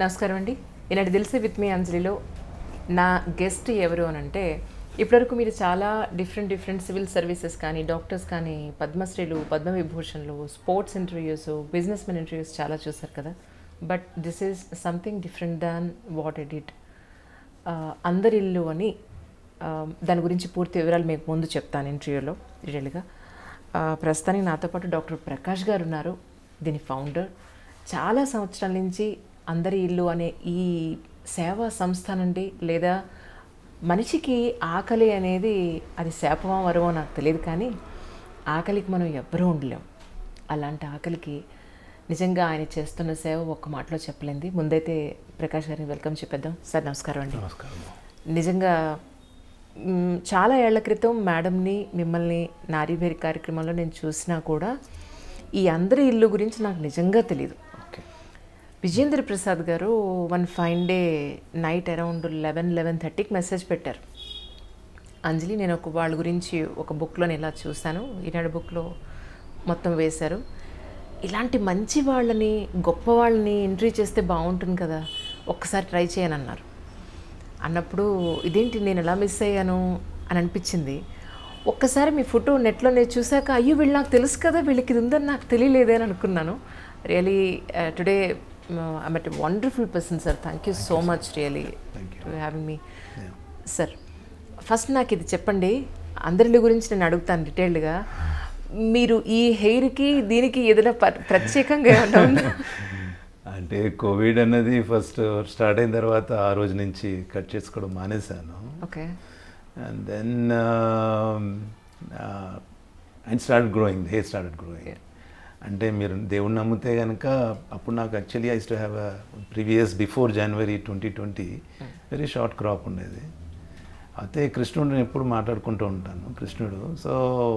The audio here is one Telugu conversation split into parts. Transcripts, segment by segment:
నమస్కారం అండి ఈనాటి దిల్సే విత్ మీ అంజలిలో నా గెస్ట్ ఎవరు అని అంటే ఇప్పటివరకు మీరు చాలా డిఫరెంట్ డిఫరెంట్ సివిల్ సర్వీసెస్ కానీ డాక్టర్స్ కానీ పద్మశ్రీలు పద్మవిభూషణ్లు sports interviews business men interviews చాలా చూసారు కదా but this is something different than what ed it అందరి ఇల్లు అని ఆ, దాని గురించి పూర్తి వివరాలు మీకు ముందు చెప్తాను ఇంటర్వ్యూలో డీటెయిల్గా ఆ, ప్రస్తుతానికి నాతో పాటు డాక్టర్ ప్రకాష్ గారు ఉన్నారు దీని ఫౌండర్ చాలా సంవత్సరాల నుంచి అందరి ఇల్లు అనే ఈ సేవా సంస్థ నుండి లేదా మనిషికి ఆకలి అనేది అది శాపమా వరమో నాకు తెలియదు కానీ ఆకలికి మనం ఎవ్వరూ ఉండలేం అలాంటి ఆకలికి నిజంగా ఆయన చేస్తున్న సేవ ఒక్క మాటలో చెప్పలేంది ముందైతే ప్రకాష్ గారిని వెల్కమ్ చెప్పేద్దాం సార్ నమస్కారం అండి నమస్కారం నిజంగా మ్, చాలా ఏళ్ల క్రితం మేడంని మిమ్మల్ని నారీభేరి కార్యక్రమంలో నేను చూసినా కూడా ఈ అందరి ఇల్లు గురించి నాకు నిజంగా తెలియదు okay Vijendra Prasad garu one fine day night around eleven eleven థర్టీకి మెసేజ్ పెట్టారు అంజలి నేను ఒక వాళ్ళ గురించి ఒక బుక్లో ఇలా చూశాను ఈనాడు బుక్లో మొత్తం వేశారు ఇలాంటి మంచి వాళ్ళని గొప్ప వాళ్ళని ఎంట్రీ చేస్తే బాగుంటుంది కదా ఒక్కసారి ట్రై చేయను అన్నారు అన్నప్పుడు ఇదేంటి నేను ఎలా మిస్ అయ్యాను అని అనిపించింది ఒక్కసారి మీ ఫోటో నెట్లో నేను చూశాక అయ్యో వీళ్ళు నాకు తెలుసు కదా వీళ్ళకి ఇది ఉందని నాకు తెలియలేదే అని అనుకున్నాను really today I'm at wonderful person sir thank you so much really Thank you. To having me Yeah. Sir first నాకు ఇది చెప్పండి అందరి గురించి నేను అడుగుతాను డీటెయిల్డ్గా మీరు ఈ హెయిర్కి దీనికి ఏదైనా ప్ర- ప్రత్యేకంగా ఏమైనా ఉందా అంటే కోవిడ్ అన్నది ఫస్ట్ స్టార్ట్ అయిన తర్వాత ఆ రోజు నుంచి కట్ చేసుకోవడం మానేశాను okay and then and start growing hair started growing అంటే మీరు దేవుణ్ణి నమ్మితే కనుక అప్పుడు నాకు actually ice to have previous before January twenty twenty very short crop ఉండేది అయితే కృష్ణుడిని ఎప్పుడు మాట్లాడుకుంటూ ఉంటాను కృష్ణుడు సో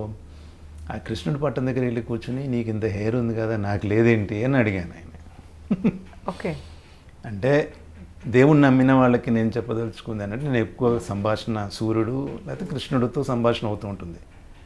ఆ కృష్ణుడి పట్టం దగ్గర వెళ్ళి కూర్చుని నీకు ఇంత హెయిర్ ఉంది కదా నాకు లేదేంటి అని అడిగాను ఆయన ఓకే అంటే దేవుణ్ణి నమ్మిన వాళ్ళకి నేను చెప్పదలుచుకుంది అంటే నేను ఎక్కువ సంభాషణ సూర్యుడు లేకపోతే కృష్ణుడితో సంభాషణ అవుతూ ఉంటుంది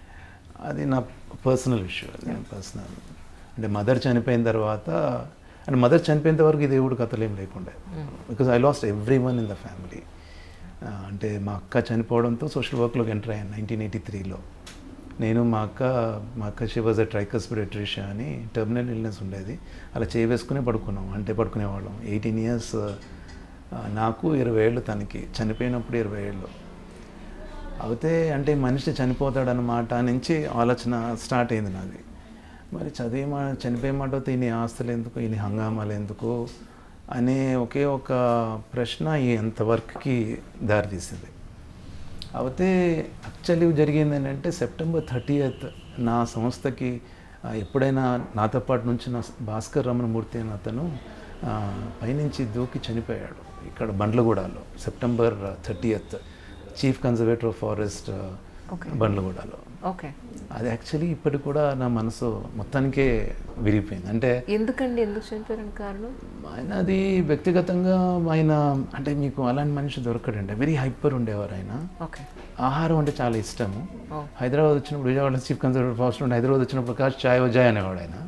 అది నా పర్సనల్ ఇష్యూ అది పర్సనల్ అంటే మదర్ చనిపోయిన తర్వాత అంటే మదర్ చనిపోయేంత వరకు ఈ దేవుడు కథలు ఏం లేకుండే because I lost everyone in the family అంటే మా అక్క చనిపోవడంతో సోషల్ వర్క్లోకి ఎంటర్ అయ్యాను నైన్టీన్ ఎయిటీ త్రీలో నేను మా అక్క మా అక్క షీ వాజ్ అ ట్రైకస్పిరేట్రిషియా అని టర్మినల్ ఇల్నెస్ ఉండేది అలా చేయి వేసుకునే పడుకున్నాం అంటే పడుకునేవాళ్ళం ఎయిటీన్ ఇయర్స్ నాకు ఇరవై ఏళ్ళు తనకి చనిపోయినప్పుడు ఇరవై ఏళ్ళు అయితే అంటే మనిషి చనిపోతాడన్నమాట నుంచి ఆలోచన స్టార్ట్ అయింది నాది మరి చదివే మా చనిపోయే మాటతో ఇన్ని ఆస్తులు ఎందుకు ఇన్ని హంగామాలు ఎందుకు అనే ఒకే ఒక ప్రశ్న ఈ ఎంత వర్క్కి దారితీసింది అయితే యాక్చువల్లీ జరిగింది ఏంటంటే సెప్టెంబర్ థర్టీయత్ నా సంస్థకి ఆ, ఎప్పుడైనా నాతో పాటు నుంచి నా భాస్కర్ రమణమూర్తి అని అతను ఆ, పైనుంచి దూకి చనిపోయాడు ఇక్కడ బండ్లగూడలో September thirtieth chief conservator of forest Okay. బండ్లగూడలో ఓకే అది యాక్చువల్లీ ఇప్పటికి కూడా నా మనసు మొత్తానికే విరిగిపోయింది అంటే ఎందుకండి ఎందుకు చనిపోయారని కారణం ఆయన అది వ్యక్తిగతంగా ఆయన అంటే మీకు అలాంటి మనిషి దొరకడండి వెరీ హైపర్ ఉండేవారు ఆయన ఓకే ఆహారం అంటే చాలా ఇష్టము ఓ. హైదరాబాద్ వచ్చినప్పుడు విజయవాడ చీఫ్ కన్సర్వేటివ్ ఫాస్ట్ నుండి హైదరాబాద్ వచ్చినప్పుడు ప్రకాష్ చాయ్ వజాయ్ అనేవాడు ఆయన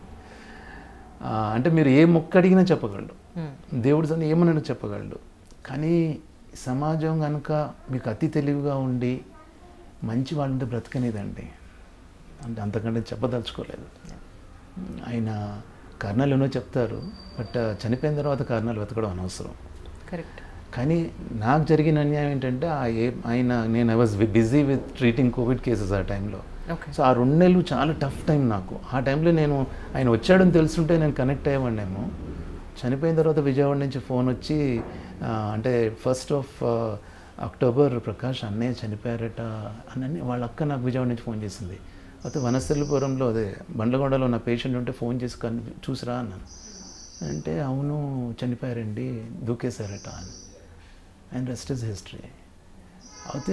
ఆ, అంటే మీరు ఏ మొక్క అడిగినా చెప్పగలడు Hmm. దేవుడి సంది ఏమన్నా చెప్పగలడు కానీ సమాజం కనుక మీకు అతి తెలివిగా ఉండి మంచి వాళ్ళంటే బ్రతకనేదండి అంటే అంతకంటే చెప్పదలుచుకోలేదు ఆయన కారణాలు ఎన్నో చెప్తారు బట్ చనిపోయిన తర్వాత కారణాలు వెతకడం అనవసరం కరెక్ట్ కానీ నాకు జరిగిన అన్యాయం ఏంటంటే ఆ ఏ ఆయన నేను I was busy with treating covid cases ఆ టైంలో ఓకే సో ఆ రెండు నెలలు చాలా టఫ్ టైం నాకు ఆ టైంలో నేను ఆయన వచ్చాడని తెలుసుంటే నేను కనెక్ట్ అయ్యేవాడినేమో చనిపోయిన తర్వాత విజయవాడ నుంచి ఫోన్ వచ్చి ఆ, అంటే ఫస్ట్ ఆఫ్ అక్టోబర్ ప్రకాష్ అన్నయ్య చనిపోయారట అని వాళ్ళ అక్క నాకు విజయవాడ నుంచి ఫోన్ చేసింది అయితే వనస్థలిపురంలో అదే బండ్లగొండలో నా పేషెంట్ ఉంటే ఫోన్ చేసి కన్ చూసిరా అన్నాను అంటే అవును చనిపోయారండి దూకేశారట అని అండ్ రెస్ట్ ఇస్ హిస్టరీ అయితే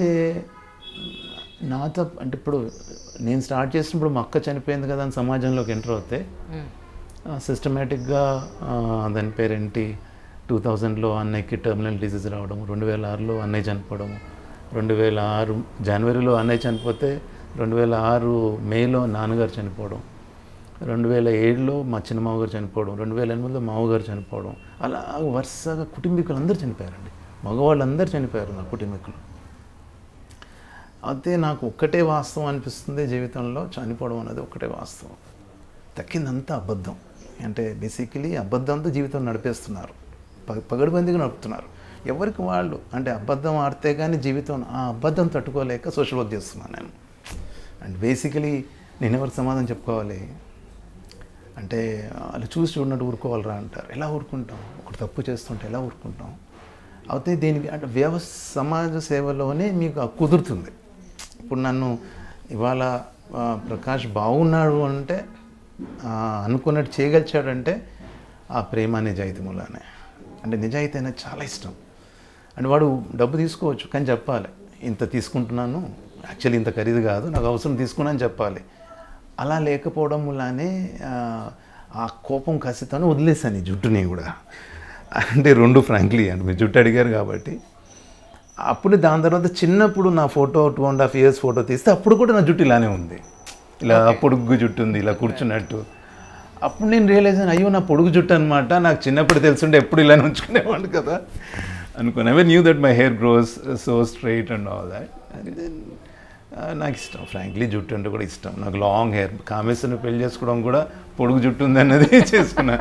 నాతో అంటే ఇప్పుడు నేను స్టార్ట్ చేసినప్పుడు మా అక్క చనిపోయింది కదా అని సమాజంలోకి ఎంటర్ అవుతే సిస్టమేటిక్గా దాని పేరేంటి టూ థౌజండ్లో అన్నయ్యకి టర్మినల్ డిసీజ్ రావడం రెండు వేల ఆరులో అన్నయ్య చనిపోవడం రెండు వేల ఆరు జనవరిలో అన్నయ్య చనిపోతే రెండు వేల ఆరు మేలో నాన్నగారు చనిపోవడం రెండు వేల ఏడులో మా చిన్న మామగారు చనిపోవడం రెండు వేల ఎనిమిదిలో మామగారు చనిపోవడం అలా వరుసగా కుటుంబీకులు అందరూ చనిపోయారండి మగవాళ్ళందరూ చనిపోయారు నా కుటుంబీకులు అయితే నాకు ఒక్కటే వాస్తవం అనిపిస్తుంది జీవితంలో చనిపోవడం అనేది ఒక్కటే వాస్తవం తక్కిందంతా అబద్ధం అంటే బేసికలీ అబద్ధంతో జీవితం నడిపేస్తున్నారు ప పగడిబందిగా నడుపుతున్నారు ఎవరికి వాళ్ళు అంటే అబద్ధం ఆడితే కానీ జీవితం ఆ అబద్ధం తట్టుకోలేక సోషల్ వర్క్ చేస్తున్నాను నేను అండ్ బేసికలీ నేను ఎవరికి సమాధానం చెప్పుకోవాలి అంటే వాళ్ళు చూసి చూడనట్టు ఊరుకోవాలరా అంటారు ఎలా ఊరుకుంటాం ఒకటి తప్పు చేస్తుంటే ఎలా ఊరుకుంటాం అయితే దీనికి అంటే వ్యవస్థ సమాజ సేవలోనే మీకు ఆ కుదురుతుంది ఇప్పుడు నన్ను ఇవాళ ఆ, ప్రకాష్ బాగున్నాడు అంటే ఆ, అనుకున్నట్టు చేయగలిచాడంటే ఆ ప్రేమ నిజాయితీ మూలానే అంటే నిజాయితీ అనేది చాలా ఇష్టం అంటే వాడు డబ్బు తీసుకోవచ్చు కానీ చెప్పాలి ఇంత తీసుకుంటున్నాను యాక్చువల్లీ ఇంత ఖరీదు కాదు నాకు అవసరం తీసుకున్నాను చెప్పాలి అలా లేకపోవడం వల్లనే ఆ, ఆ కోపం కసితోనే వదిలేసాను ఈ జుట్టుని కూడా అంటే రెండు ఫ్రాంక్లీ అంటే మీరు జుట్టు అడిగారు కాబట్టి అప్పుడు దాని తర్వాత చిన్నప్పుడు నా photo two and half years photo తీస్తే అప్పుడు కూడా నా జుట్టు ఇలానే ఉంది ఇలా పొడుగు జుట్టు ఉంది ఇలా కూర్చున్నట్టు అప్పుడు నేను రియలైజ్ అయ్యాను అయ్యో నా పొడుగు జుట్టు అనమాట నాకు చిన్నప్పుడు తెలుసుంటే ఎప్పుడు ఇలా ఉంచుకునేవాడు కదా అనుకున్నా I knew that my hair grows so straight and all that and then నాకు ఇష్టం ఫ్రాంక్లీ జుట్టు అంటే కూడా ఇష్టం నాకు లాంగ్ హెయిర్ కామేశ్వరిని పెళ్లి చేసుకోవడం కూడా పొడుగు జుట్టు ఉంది అన్నది చేసుకున్నా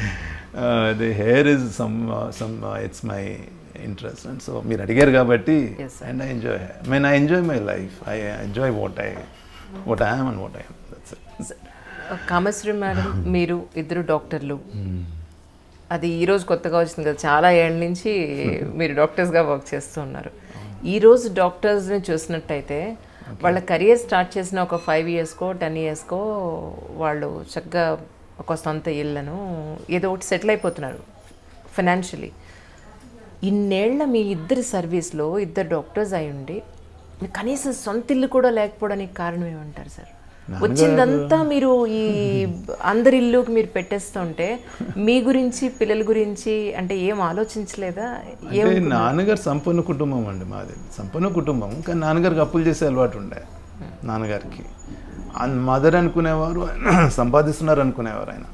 the hair is some some it's my interest and so మీరు అడిగారు కాబట్టి Yes, sir. And I enjoy I mean I enjoy my life I enjoy what I what I am and what I that's it Kameshwari madam మీరు ఇద్దరు డాక్టర్లు అది ఈ రోజు కొత్తగా వచ్చింది కదా చాలా ఏళ్ళ నుంచి మీరు డాక్టర్స్గా వర్క్ చేస్తూ ఉన్నారు ఈ రోజు డాక్టర్స్ని చూసినట్టయితే వాళ్ళ కెరియర్ స్టార్ట్ చేసిన ఒక ఫైవ్ ఇయర్స్కో టెన్ ఇయర్స్కో వాళ్ళు చక్కగా ఒక సొంత ఇళ్ళను ఏదో ఒకటి సెటిల్ అయిపోతున్నారు ఫినాన్షియలీ ఇన్నేళ్ల మీ ఇద్దరి సర్వీస్లో ఇద్దరు డాక్టర్స్ అయి ఉండి మీకు కనీసం సొంత ఇల్లు కూడా లేకపోవడానికి కారణం ఏమంటారు సార్ వచ్చిందంతా మీరు ఈ అందరి ఇల్లుకి మీరు పెట్టేస్తుంటే మీ గురించి పిల్లల గురించి అంటే ఏం ఆలోచించలేదా ఏం అంటే నాన్నగారు సంపన్న కుటుంబం అండి మాది సంపన్న కుటుంబం కానీ నాన్నగారికి అప్పులు చేసే అలవాటు ఉండే నాన్నగారికి మదర్ అనుకునేవారు సంపాదిస్తున్నారు అనుకునేవారు ఆయన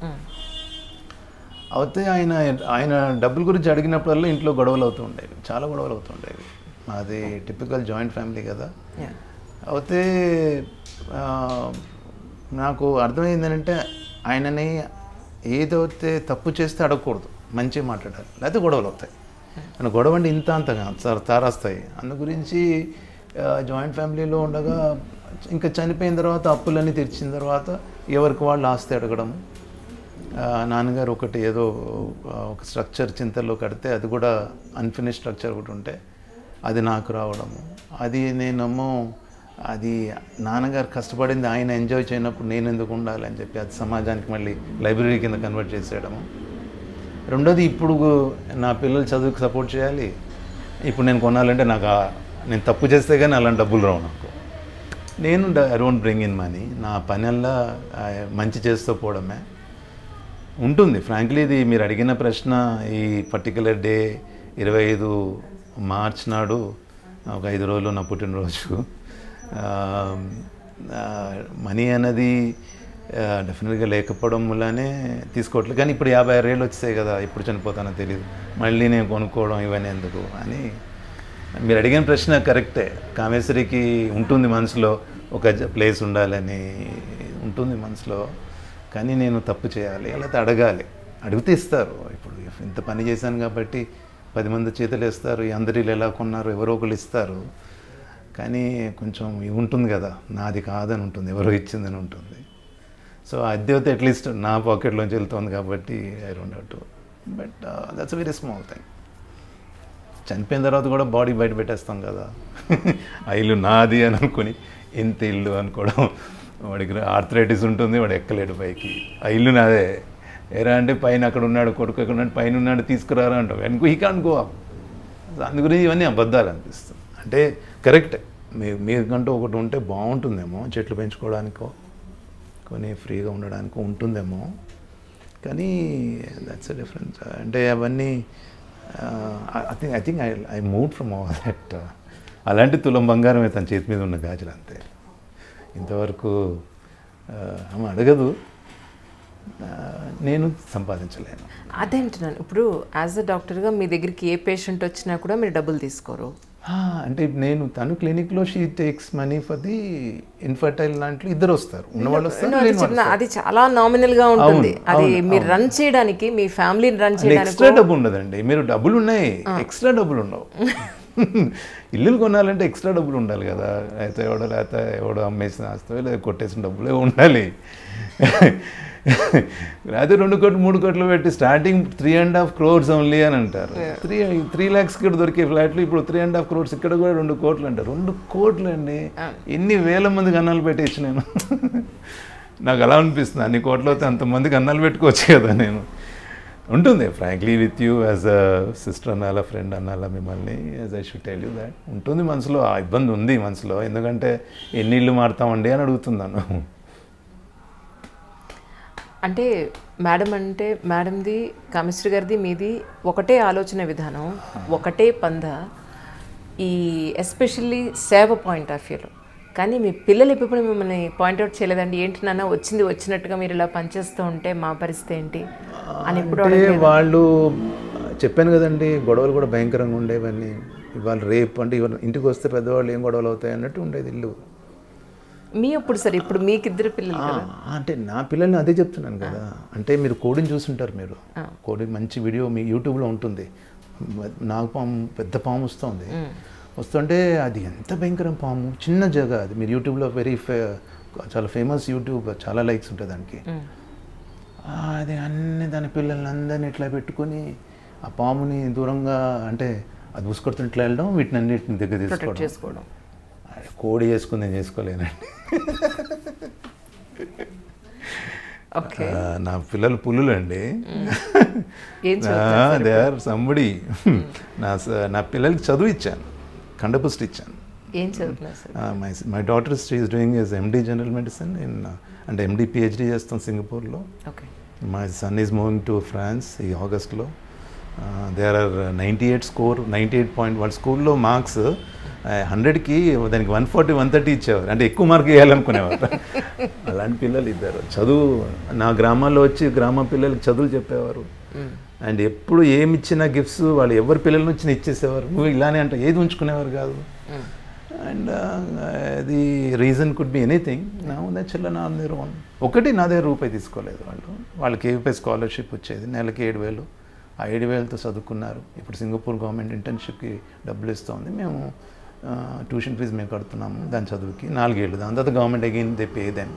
అయితే ఆయన ఆయన డబ్బుల గురించి అడిగినప్పుడల్లా ఇంట్లో గొడవలు అవుతూ ఉండేవి చాలా గొడవలు అవుతూ ఉండేవి మాది టిపికల్ జాయింట్ ఫ్యామిలీ కదా Yeah. అయితే ఆ, నాకు అర్థమైంది ఏంటంటే ఆయనని ఏదైతే తప్పు చేస్తే అడగకూడదు మంచిగా మాట్లాడాలి లేకపోతే గొడవలు అవుతాయి అని గొడవ అంటే ఇంత అంత కాదు సార్ తారాస్తాయి అందు గురించి జాయింట్ ఫ్యామిలీలో ఉండగా ఇంకా చనిపోయిన తర్వాత అప్పులన్నీ తెరిచిన తర్వాత ఎవరికి వాళ్ళు ఆస్తి అడగడము ఆ, నాన్నగారు ఒకటి ఏదో ఆ, ఒక స్ట్రక్చర్ చింతల్లో కడితే అది కూడా అన్ఫినిష్ స్ట్రక్చర్ ఒకటి ఉంటే అది నాకు రావడము అది నేనేమో అది నాన్నగారు కష్టపడింది ఆయన ఎంజాయ్ చేయనప్పుడు నేను ఎందుకు ఉండాలి అని చెప్పి అది సమాజానికి మళ్ళీ లైబ్రరీ కింద కన్వర్ట్ చేసేయడము రెండోది ఇప్పుడు నా పిల్లలు చదువుకు సపోర్ట్ చేయాలి ఇప్పుడు నేను కొనాలంటే నాకు ఆ- నేను తప్పు చేస్తే కానీ అలాంటి డబ్బులు రావు నాకు నేను I don't bring in money నా పనల్లా ఆ, మంచి చేస్తూ పోవడమే ఉంటుంది ఫ్రాంక్లీ ఇది మీరు అడిగిన ప్రశ్న ఈ పర్టికులర్ డే ఇరవై ఐదు మార్చ్ నాడు ఒక ఐదు రోజులు నా పుట్టినరోజు మనీ అన్నది డెఫినెట్గా లేకపోవడం వల్లనే తీసుకోవట్లేదు కానీ ఇప్పుడు యాభై ఆరు ఏళ్ళు వచ్చాయి కదా ఎప్పుడు చనిపోతానో తెలియదు మళ్ళీ నేను కొనుక్కోవడం ఇవన్నీ ఎందుకు అని మీరు అడిగిన ప్రశ్న కరెక్టే కామేశ్వరికి ఉంటుంది మనసులో ఒక ప్లేస్ ఉండాలని ఉంటుంది మనసులో కానీ నేను తప్పు చేయాలి లేకపోతే అడగాలి అడిగితే ఇస్తారు ఇప్పుడు ఇంత పని చేశాను కాబట్టి పది మంది చేతులు ఇస్తారు ఈ అందరిలో ఎలా కొన్నారు ఎవరో ఒకరు ఇస్తారు కానీ కొంచెం ఇవి ఉంటుంది కదా నాది కాదని ఉంటుంది ఎవరో ఇచ్చిందని ఉంటుంది సో అద్దె అయితే అట్లీస్ట్ నా పాకెట్లోంచి వెళ్తుంది కాబట్టి I don't have to but that's very small thing చనిపోయిన తర్వాత కూడా బాడీ బయట పెట్టేస్తాం కదా ఆ ఇల్లు నాది అని అనుకుని ఇంత ఇల్లు అనుకోవడం వాడికి ఆర్థరైటిస్ ఉంటుంది వాడు ఎక్కలేడు పైకి ఆ ఇల్లు నాదే ఏరా అంటే పైన అక్కడ ఉన్నాడు కొడుకు అక్కడ ఉన్నాడు పైన ఉన్నాడు తీసుకురారా అంటాం అనుకో ఈ కాన్ గో అందు గురించి ఇవన్నీ అబద్ధాలు అనిపిస్తుంది అంటే కరెక్ట్ మీ మీకంటూ ఒకటి ఉంటే బాగుంటుందేమో చెట్లు పెంచుకోవడానికో కొని ఫ్రీగా ఉండడానికో ఉంటుందేమో కానీ దట్స్ ఎ డిఫరెన్స్ అంటే అవన్నీ I think I think I I move from all that అలాంటి తులం బంగారమే తన చేతి మీద ఉన్న గాజులు అంతే ఇంతవరకు ఆ, ఆమె అడగదు ఆ, నేను సంపాదించలేను అదే అంటున్నాను ఇప్పుడు యాజ్ అ డాక్టర్గా మీ దగ్గరికి ఏ పేషెంట్ వచ్చినా కూడా మీరు డబ్బులు తీసుకోరు ఆ, అంటే నేను తను క్లినిక్లో she takes money for the infertile దాంట్లో ఇద్దరు వస్తారు ఉన్నవాళ్ళు వస్తారు No, అది లేని వాళ్ళు చిన్న అది చాలా నామినల్ గా ఉంటుంది అవును, అది అవును, మీరు రన్ చేయడానికి మీ ఫ్యామిలీని రన్ చేయడానికి ఎక్స్ట్రా డబ్బు ఉండదండి మీరు డబ్బులు ఉన్నాయి ఎక్స్ట్రా డబ్బులు ఉండవు ఇల్లులు కొనాలంటే ఎక్స్ట్రా డబ్బులు ఉండాలి కదా అయితే ఎవడో లేకపోతే ఎవడో అమ్మేసిన ఆస్తో లేదా కొట్టేసిన డబ్బులే ఉండాలి లేకపోతే రెండు కోట్లు మూడు కోట్లు పెట్టి starting three and half crores only అని అంటారు త్రీ త్రీ ల్యాక్స్ ఇక్కడ దొరికే ఫ్లాట్లు ఇప్పుడు త్రీ అండ్ హాఫ్ క్రోర్స్ ఇక్కడ కూడా రెండు కోట్లు అంటారు రెండు కోట్లు అండి ఎన్ని వేల మందికి అన్నాలు పెట్టేసి నేను నాకు అలా అనిపిస్తుంది అన్ని కోట్లు అయితే అంతమందికి అన్నాలు పెట్టుకోవచ్చు కదా నేను ఉంటుంది frankly with you as a sister అనాలా ఫ్రెండ్ అనాలా మిమ్మల్ని as I should tell you that ఉంటుంది మనసులో ఆ ఇబ్బంది ఉంది మనసులో ఎందుకంటే ఎన్ని ఇల్లు మారుతామండి అని అడుగుతున్నాను అంటే మేడం అంటే మేడంది కామిస్ట్రీ గారిది మీది ఒకటే ఆలోచన విధానం ఒకటే పంద ఈ ఎస్పెషల్లీ సేవ పాయింట్ ఆఫ్ వ్యూలో కానీ మీ పిల్లలు ఇప్పుడు మిమ్మల్ని పాయింట్అవుట్ చేయలేదండి ఏంటి నాన్న వచ్చింది వచ్చినట్టుగా మీరు ఇలా పనిచేస్తూ ఉంటే మా పరిస్థితి ఏంటి అని ఎప్పుడు అంటే వాళ్ళు చెప్పాను కదండి గొడవలు కూడా భయంకరంగా ఉండేవన్నీ ఇవాళ రేపు అంటే ఇవాళ ఇంటికి వస్తే పెద్దవాళ్ళు ఏం గొడవలు అవుతాయి అన్నట్టు ఉండేది ఇల్లు మీ అప్పుడు సరే ఇప్పుడు మీకు ఇద్దరు పిల్లలు ఆ, కదా అంటే నా పిల్లల్ని అదే చెప్తున్నాను కదా అంటే మీరు కోడిని చూసుంటారు మీరు కోడి మంచి వీడియో మీ యూట్యూబ్లో ఉంటుంది నాగు పాము పెద్ద పాము వస్తుంది వస్తుంటే అది ఎంత భయంకరం పాము చిన్న జగ అది మీరు యూట్యూబ్లో వెరీ ఫే చాలా ఫేమస్ యూట్యూబ్ చాలా లైక్స్ ఉంటాయి దానికి ఆ, అది అన్ని దాని పిల్లల్ని అందరిని ఇట్లా పెట్టుకొని ఆ పాముని దూరంగా అంటే అది ఉసుకొడుతున్న ఇట్లా వెళ్ళడం వీటిని అన్నిటిని దగ్గర ప్రొటెక్ట్ తీసుకోవడం చేసుకోవడం అది కోడి చేసుకుని నేను చేసుకోలేనండి ఓకే ఆ, నా పిల్లలు పుల్లులు అండి ఏం దే ఆర్ సంబడి నా స- నా పిల్లలకి చదువు ఇచ్చాను కండపుష్టి ఇచ్చాను ఏం చదువుతున్నారు sir my my daughter is doing S MD general medicine in అంటే ఎండి పిహెచ్డి చేస్తాం సింగపూర్లో okay my son is moving to France ఈ ఆగస్ట్లో there are ninety eight score ninety eight point వాళ్ళ స్కూల్లో మార్క్స్ హండ్రెడ్కి దానికి వన్ ఫార్టీ వన్ థర్టీ ఇచ్చేవారు అంటే ఎక్కువ మార్క్ వేయాలనుకునేవారు అలాంటి పిల్లలు ఇద్దరు చదువు నా గ్రామాల్లో వచ్చి గ్రామ పిల్లలకి చదువులు చెప్పేవారు అండ్ ఎప్పుడు ఏమి ఇచ్చిన గిఫ్ట్స్ వాళ్ళు ఎవరి పిల్లల నుంచి ఇచ్చేసేవారు నువ్వు ఇలానే అంటే ఏది ఉంచుకునేవారు కాదు అండ్ అది రీజన్ కుడ్ బి ఎనీథింగ్ నా the children on their own ఒకటి నా దగ్గర రూపాయి తీసుకోలేదు వాళ్ళు వాళ్ళకి ఏపీ స్కాలర్షిప్ వచ్చేది నెలకి ఏడు వేలు ఆ ఏడు వేలతో చదువుకున్నారు ఇప్పుడు సింగపూర్ గవర్నమెంట్ ఇంటర్న్షిప్కి డబ్బులు ఇస్తుంది మేము ట్యూషన్ ఫీజు మేము కడుతున్నాము దాని చదువుకి నాలుగేళ్ళు దాని తర్వాత government again they pay then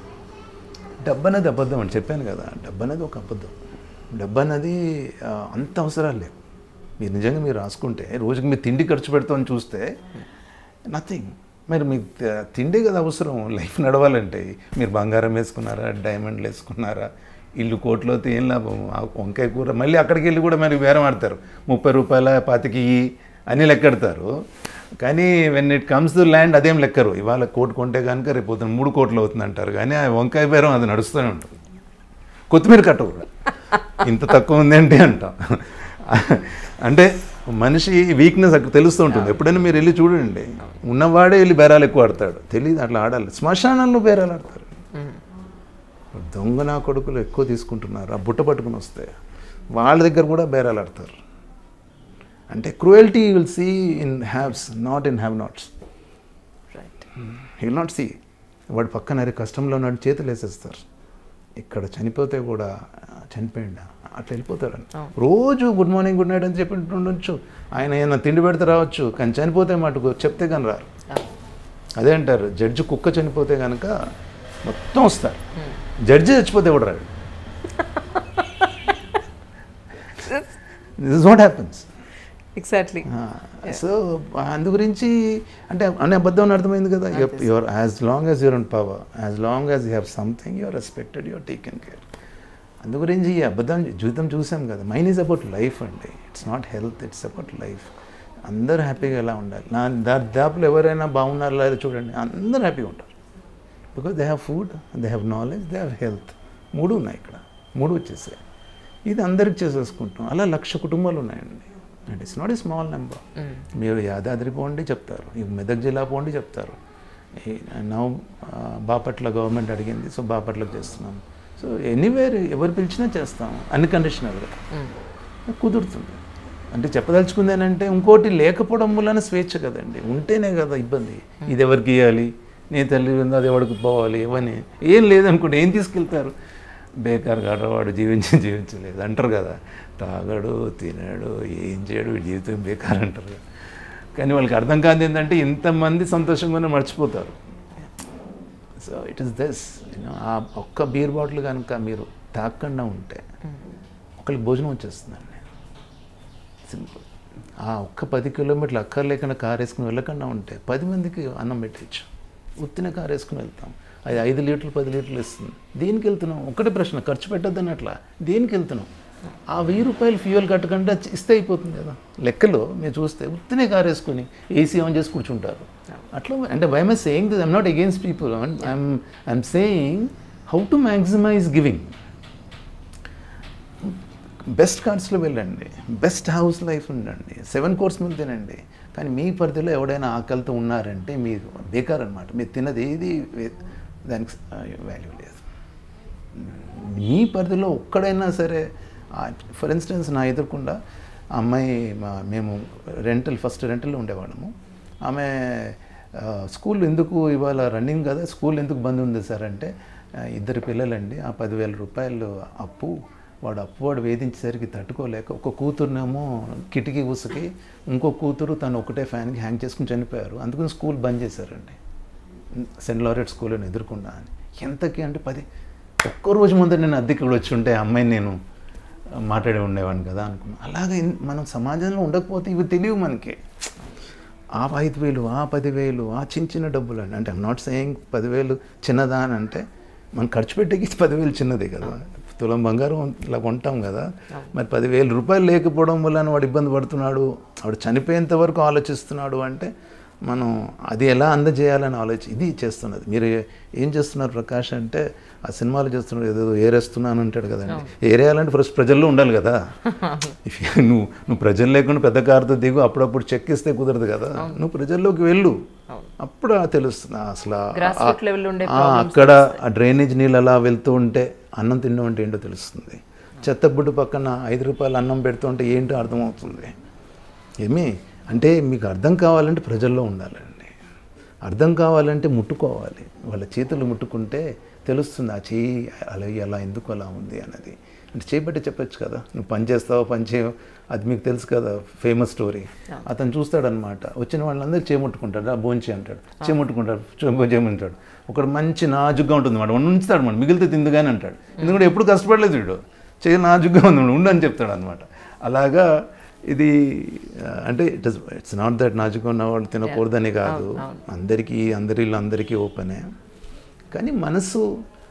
డబ్బు అనేది అబద్ధం అని చెప్పాను కదా డబ్బు అనేది ఒక అబద్ధం డబ్బు అనేది ఆ, అంత అవసరాలు లేవు మీరు నిజంగా మీరు రాసుకుంటే రోజుకి మీరు తిండి ఖర్చు పెడతామని చూస్తే నథింగ్ మరి మీకు త- తిండే కదా అవసరం లైఫ్ నడవాలంటే మీరు బంగారం వేసుకున్నారా డైమండ్లు వేసుకున్నారా ఇల్లు కోట్లో అయితే ఏం లాభం ఆ వంకాయ కూర మళ్ళీ అక్కడికి వెళ్ళి కూడా మరి బేరం ఆడతారు ముప్పై రూపాయల పాతికి అని లెక్కెడతారు కానీ when it comes to land అదేం లెక్కరు ఇవాళ కోటి కొంటే కనుక రేపు పొద్దున మూడు కోట్లు అవుతుంది అంటారు కానీ ఆ వంకాయ బేరం అది నడుస్తూనే ఉంటుంది కొత్తిమీర కట్ట కూడా ఇంత తక్కువ ఉంది ఏంటి అంటాం అంటే మనిషి వీక్నెస్ అక్కడ తెలుస్తూ ఉంటుంది ఎప్పుడైనా మీరు వెళ్ళి చూడండి ఉన్నవాడే వెళ్ళి బేరాలు ఎక్కువ ఆడతాడు తెలియదు అట్లా ఆడాలి శ్మశానాల్లో బేరాలు ఆడతారు దొంగ నా కొడుకులు ఎక్కువ తీసుకుంటున్నారు ఆ బుట్ట పట్టుకుని వస్తే వాళ్ళ దగ్గర కూడా బేరాలు ఆడతారు అంటే cruelty will see in haves not in have nots right he will not see వాడు పక్కన అరే కష్టంలో ఉన్నాడు చేతులు వేసేస్తారు ఇక్కడ చనిపోతే కూడా "ఆ, చనిపోయిండా అట్లా వెళ్ళిపోతారు రోజు గుడ్ మార్నింగ్ గుడ్ నైట్ అని చెప్పి ఉండొచ్చు ఆయన ఏమైనా తిండి పెడితే రావచ్చు కానీ చనిపోతే మటుకు చెప్తే కానీ రారు అదే అంటారు జడ్జి కుక్క చనిపోతే కనుక మొత్తం వస్తారు జడ్జి చచ్చిపోతే ఎవడు రాడు this is what happens exactly so అందు గురించి అంటే అనే అబద్ధం అని అర్థమైంది కదా your as long as you're in power as long as you have something your respected your taken care అందు గురించి ఈ అబద్ధం జీవితం చూసాం కదా మైన్ ఈజ్ అబౌట్ లైఫ్ అండి it's not health it's about life అందరూ హ్యాపీగా ఎలా ఉండాలి నా దాదాపులు ఎవరైనా బాగున్నారో లేదో చూడండి అందరూ హ్యాపీగా ఉంటారు because they have food they have knowledge they have health మూడు ఉన్నాయి ఇక్కడ మూడు వచ్చేసాయి ఇది అందరికి చేసేసుకుంటాం అలా లక్ష కుటుంబాలు ఉన్నాయండి and it's not a small number మీరు యాదాద్రి పోండి చెప్తారు ఈ మెదక్ జిల్లా పోండి చెప్తారు నౌ బాపట్ల గవర్నమెంట్ అడిగింది సో బాపట్లకు చేస్తున్నాం సో ఎనీవేర్ ఎవరు పిలిచినా చేస్తాం అన్కండిషనల్గా కుదురుతుంది అంటే చెప్పదలుచుకుంది అంటే ఇంకోటి లేకపోవడం వలన స్వేచ్ఛ కదండి ఉంటేనే కదా ఇబ్బంది ఇది ఎవరికి ఇవ్వాలి నీ తల్లి ఉంది అది ఎవరికి పోవాలి ఇవన్నీ ఏం లేదనుకోండి ఏం తీసుకెళ్తారు బేకార్ వాడు జీవించి జీవించలేదు అంటారు కదా తాగడు తినడు ఏం చేయడు వీడి జీవితం బేకార్ అంటారు కానీ వాళ్ళకి అర్థం కాదు ఏంటంటే ఇంతమంది సంతోషంగానే మర్చిపోతారు సో ఇట్ ఇస్ దిస్ ఆ ఒక్క బీర్ బాటిల్ కనుక మీరు తాగకుండా ఉంటే ఒకరికి భోజనం వచ్చేస్తుందండి సింపుల్ ఆ ఒక్క పది కిలోమీటర్లు అక్కర్లేకుండా కార్ వేసుకుని వెళ్ళకుండా ఉంటే పది మందికి అన్నం పెట్టచ్చు ఉత్తిన కార్ వేసుకుని వెళ్తాం అది ఐదు లీటర్లు పది లీటర్లు ఇస్తుంది దేనికి వెళ్తున్నాం ఒకటే ప్రశ్న ఖర్చు పెట్టద్దని అట్లా దేనికి వెళ్తున్నాం ఆ వెయ్యి రూపాయలు ఫ్యూయల్ కట్టకుండా ఇస్తే అయిపోతుంది కదా లెక్కలో మీరు చూస్తే ఉత్తినే కార్ వేసుకుని ఏసీ ఆన్ చేసి కూర్చుంటారు అట్లా అంటే why my saying this I'm not against people I'm I'm saying how to maximize giving best కార్డ్స్లో వెళ్ళండి బెస్ట్ హౌస్ లైఫ్ ఉండండి సెవెన్ కోర్స్ మీద తినండి కానీ మీ పరిధిలో ఎవడైనా ఆకలితో ఉన్నారంటే మీరు బేకార్ అనమాట మీరు తిన్నది ఏది వే- దానికి వాల్యూ లేదు మీ పరిధిలో ఒక్కడైనా సరే ఫర్ ఇన్స్టెన్స్ నా ఎదుర్కొండా ఆ అమ్మాయి మా- మేము రెంటల్ ఫస్ట్ రెంటల్లో ఉండేవాళ్ళము ఆమె ఆ, స్కూల్ ఎందుకు ఇవాళ రన్నింగ్ కదా స్కూల్ ఎందుకు బంద్ ఉంది సార్ అంటే ఆ, ఇద్దరు పిల్లలండి ఆ పదివేల రూపాయలు అప్పు వాడు అప్పువాడు వేధించేసరికి తట్టుకోలేక ఒక కూతురునేమో కిటికీ ఉసుకి ఇంకో కూతురు తను ఒకటే ఫ్యాన్కి హ్యాంగ్ చేసుకుని చనిపోయారు అందుకని స్కూల్ బంద్ చేశారండి సెంట్ లారెట్ స్కూల్ని ఎదుర్కొన్నా అని ఎంతకి అంటే పది ఒక్క రోజు ముందర నేను అద్దెకి వచ్చి ఉంటే ఆ అమ్మాయిని నేను మాట్లాడి ఉండేవాడిని కదా అనుకున్నాను అలాగే ఇన్- మనం సమాజంలో ఉండకపోతే ఇవి తెలియవు మనకి ఆ ఐదు వేలు ఆ పదివేలు ఆ చిన్న చిన్న డబ్బులు అండి అంటే ఐమ్ నాట్ సేయింగ్ పదివేలు చిన్నదా అని అంటే మనం ఖర్చు పెట్టేకి పదివేలు చిన్నదే కదా తులం బంగారం ఇలా కొంటాం కదా మరి పదివేల రూపాయలు లేకపోవడం వల్ల వాడు ఇబ్బంది పడుతున్నాడు వాడు చనిపోయేంత వరకు ఆలోచిస్తున్నాడు అంటే మనం అది ఎలా అందజేయాలని ఆలోచి ఇది చేస్తున్నది మీరు ఏం చేస్తున్నారు ప్రకాష్ అంటే ఆ సినిమాలు చేస్తున్నారు ఏదో ఏరేస్తున్నాను అంటాడు కదండి ఏరేయాలంటే ఫస్ట్ ప్రజల్లో ఉండాలి కదా If you- నువ్వు నువ్వు ప్రజలు లేకుండా పెద్ద కారుతో దిగు అప్పుడప్పుడు చెక్ ఇస్తే కుదరదు కదా నువ్వు ప్రజల్లోకి వెళ్ళు అప్పుడు ఆ తెలుస్తుంది అసలు ఆ- Grassroots level లో ఉండే ఆ, అక్కడ ఆ డ్రైనేజ్ నీళ్ళు అలా వెళ్తూ ఉంటే అన్నం తినడం అంటే ఏంటో తెలుస్తుంది చెత్తబుడ్డు పక్కన ఐదు రూపాయలు అన్నం పెడుతూ ఉంటే ఏంటో అర్థమవుతుంది ఏమి అంటే మీకు అర్థం కావాలంటే ప్రజల్లో ఉండాలండి అర్థం కావాలంటే ముట్టుకోవాలి వాళ్ళ చేతులు ముట్టుకుంటే తెలుస్తుంది ఆ చేయి అలా అలా ఎందుకు అలా ఉంది అన్నది అంటే చేయబట్టి చెప్పొచ్చు కదా నువ్వు పని చేస్తావో పని చేయవు అది మీకు తెలుసు కదా ఫేమస్ స్టోరీ అతను చూస్తాడనమాట వచ్చిన వాళ్ళందరూ చేముట్టుకుంటాడు ఆ బోంచి అంటాడు చేముట్టుకుంటాడు చేయమంటాడు ఒకడు మంచి నాజుగ్గా ఉంటుంది మాట ఉంచుతాడు మాట మిగిలితే తిందుగానే అంటాడు ఎందుకంటే ఎప్పుడు కష్టపడలేదు వీడు చేయి నాజుగ్గా ఉంది ఉండు అని చెప్తాడు అనమాట అలాగా ఇది ఆ, అంటే it is it's not that నాజుగా ఉన్న వాళ్ళు తినకూడదని కాదు అందరికీ అందరిలో అందరికీ ఓపెనే కానీ మనసు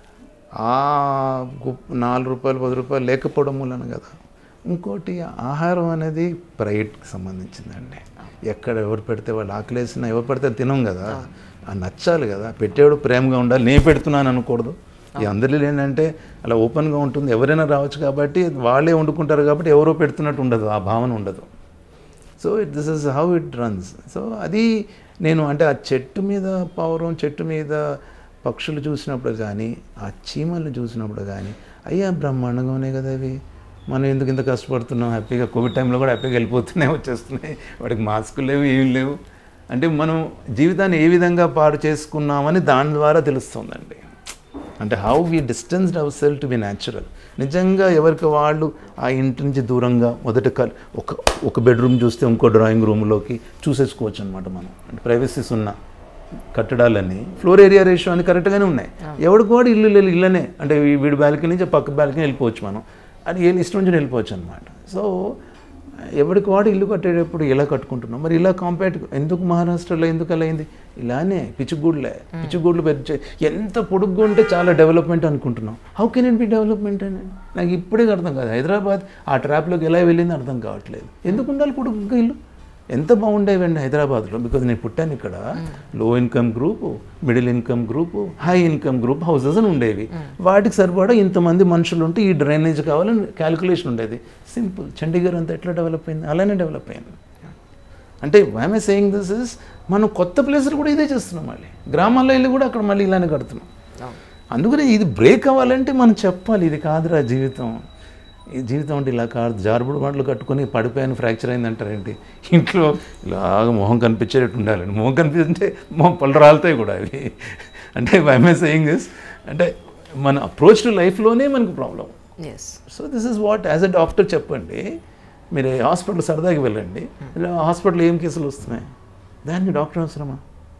ఆ గు- నాలుగు రూపాయలు పది రూపాయలు లేకపోవడం మూలన కదా ఇంకోటి ఆహారం అనేది ప్రైవేట్కి సంబంధించిందండి ఎక్కడ ఎవరు పెడితే వాళ్ళు ఆకలేసినా ఎవరు పెడితే తినం కదా ఆ నచ్చాలి కదా పెట్టేవాడు ప్రేమగా ఉండాలి నేను పెడుతున్నాను అనకూడదు ఈ అందరిలో ఏంటంటే అలా ఓపెన్గా ఉంటుంది ఎవరైనా రావచ్చు కాబట్టి వాళ్ళే వండుకుంటారు కాబట్టి ఎవరో పెడుతున్నట్టు ఉండదు ఆ భావన ఉండదు so it this is how it runs so అది నేను అంటే ఆ చెట్టు మీద పౌరం చెట్టు మీద పక్షులు చూసినప్పుడు కానీ ఆ చీమలు చూసినప్పుడు కానీ అయ్యా బ్రహ్మాండంగా ఉన్నాయి కదా అవి మనం ఎందుకు ఇంత కష్టపడుతున్నాం హ్యాపీగా కోవిడ్ టైంలో కూడా హ్యాపీగా వెళ్ళిపోతున్నాయి వచ్చేస్తున్నాయి వాడికి మాస్కులు లేవు ఏం లేవు అంటే మనం జీవితాన్ని ఏ విధంగా పాడు చేసుకున్నామని దాని ద్వారా తెలుస్తుందండి అంటే how we distanced our cell to be natural నిజంగా ఎవరికి వాళ్ళు ఆ ఇంటి నుంచి దూరంగా మొదట కల్ ఒక ఒక బెడ్రూమ్ చూస్తే ఇంకో డ్రాయింగ్ రూమ్లోకి చూసేసుకోవచ్చు అనమాట మనం అంటే ప్రైవసీస్ ఉన్న కట్టడాలన్నీ ఫ్లోర్ ఏరియా రేషియో అని కరెక్ట్గానే ఉన్నాయి ఎవరికి కూడా ఇల్లు లేదు ఇల్లనే అంటే ఈ వీడి బాల్కనీ నుంచి పక్క బాల్కనీ వెళ్ళిపోవచ్చు మనం అది ఏ ఇష్టం నుంచి వెళ్ళిపోవచ్చు అనమాట సో ఎవరికి వాడు ఇల్లు కట్టేటప్పుడు ఇలా కట్టుకుంటున్నాం మరి ఇలా కాంపేట్ ఎందుకు మహారాష్ట్రలో ఎందుకు అలా అయింది ఇలానే పిచ్చిగూడ్లే పిచ్చిగూడ్లు పెంచే ఎంత పొడుగ్గా ఉంటే చాలా డెవలప్మెంట్ అనుకుంటున్నాం how can it be development అని నాకు ఇప్పుడే అర్థం కాదు హైదరాబాద్ ఆ ట్రాప్లోకి ఎలా వెళ్ళింది అర్థం కావట్లేదు ఎందుకు ఉండాలి పొడుగ్గా ఇల్లు ఎంత బాగుండేవండి హైదరాబాద్లో బికాజ్ నేను పుట్టాను ఇక్కడ low income group middle income group high income group houses అని ఉండేవి వాటికి సరిపడా ఇంతమంది మనుషులు ఉంటే ఈ డ్రైనేజ్ కావాలని క్యాలిక్యులేషన్ ఉండేది సింపుల్ చండీగఢ్ అంతా ఎట్లా డెవలప్ అయింది అలానే డెవలప్ అయింది అంటే ఐఎమ్ సేయింగ్ దిస్ ఇస్ మనం కొత్త ప్లేసులు కూడా ఇదే చేస్తున్నాం మళ్ళీ గ్రామాల్లో వెళ్ళి కూడా అక్కడ మళ్ళీ ఇలానే కడుతున్నాం అందుకనే ఇది బ్రేక్ అవ్వాలంటే మనం చెప్పాలి ఇది కాదురా జీవితం ఈ జీవితం అంటే ఇలా కాదు జారుబుడు మాటలు కట్టుకొని పడిపోయాను ఫ్రాక్చర్ అయింది అంటారేంటి ఇంట్లో ఇలాగా మొహం కనిపించేటట్టు ఉండాలండి మొహం కనిపిస్తుంటే మొహం పళ్ళు రాలుతాయి కూడా అవి అంటే ఐఎమ్ సేయింగ్ దిస్ అంటే మన అప్రోచ్ టు లైఫ్లోనే మనకు problem yes so this is what as a doctor చెప్పండి మీరు హాస్పిటల్ సరదాకి వెళ్ళండి ఇలా హాస్పిటల్ ఏం కేసులు వస్తున్నాయి దానికి డాక్టర్ అవసరమా